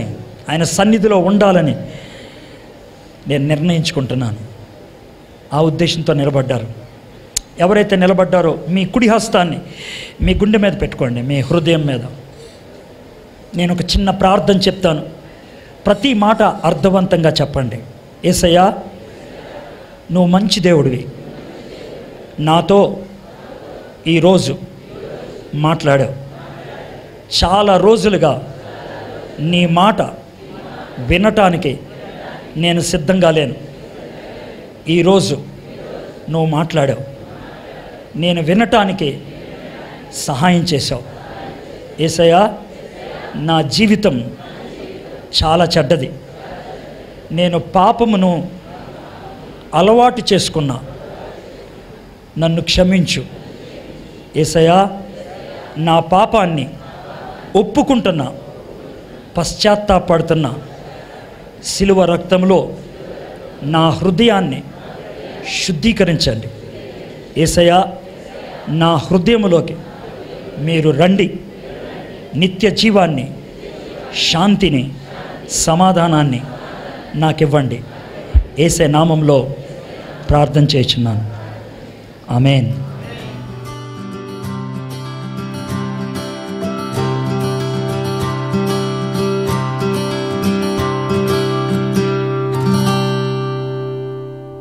Speaker 1: ఆయన సన్నిధిలో ఉండాలని నేను నిర్ణయించుకుంటున్నాను ఆ ఉద్దేశంతో నిలబడ్డారు ఎవరైతే నిలబడ్డారో మీ కుడి హస్తాన్ని మీ గుండె మీద పెట్టుకోండి మీ హృదయం మీద నేను ఒక చిన్న ప్రార్థన చెప్తాను ప్రతి మాట అర్థవంతంగా చెప్పండి ఏసయ్యా నువ్వు మంచి దేవుడివి నాతో ఈరోజు మాట్లాడావు చాలా రోజులుగా నీ మాట వినటానికి నేను సిద్ధంగా లేను ఈరోజు నువ్వు మాట్లాడావు నేను వినటానికి సహాయం చేశావు ఏసయ్యా నా జీవితం చాలా చెడ్డది నేను పాపమును అలవాటు చేసుకున్నా నన్ను క్షమించు ఏసయ్యా నా పాపాన్ని ఒప్పుకుంటున్నా పశ్చాత్తాపడుతున్నా శిలువ రక్తంలో నా హృదయాన్ని శుద్ధీకరించండి ఏసయ్యా నా హృదయంలోకి మీరు రండి నిత్య జీవాన్ని శాంతిని సమాధానాన్ని నాకివ్వండి ఏసే నామంలో ప్రార్థన చేస్తున్నాను ఆమెన్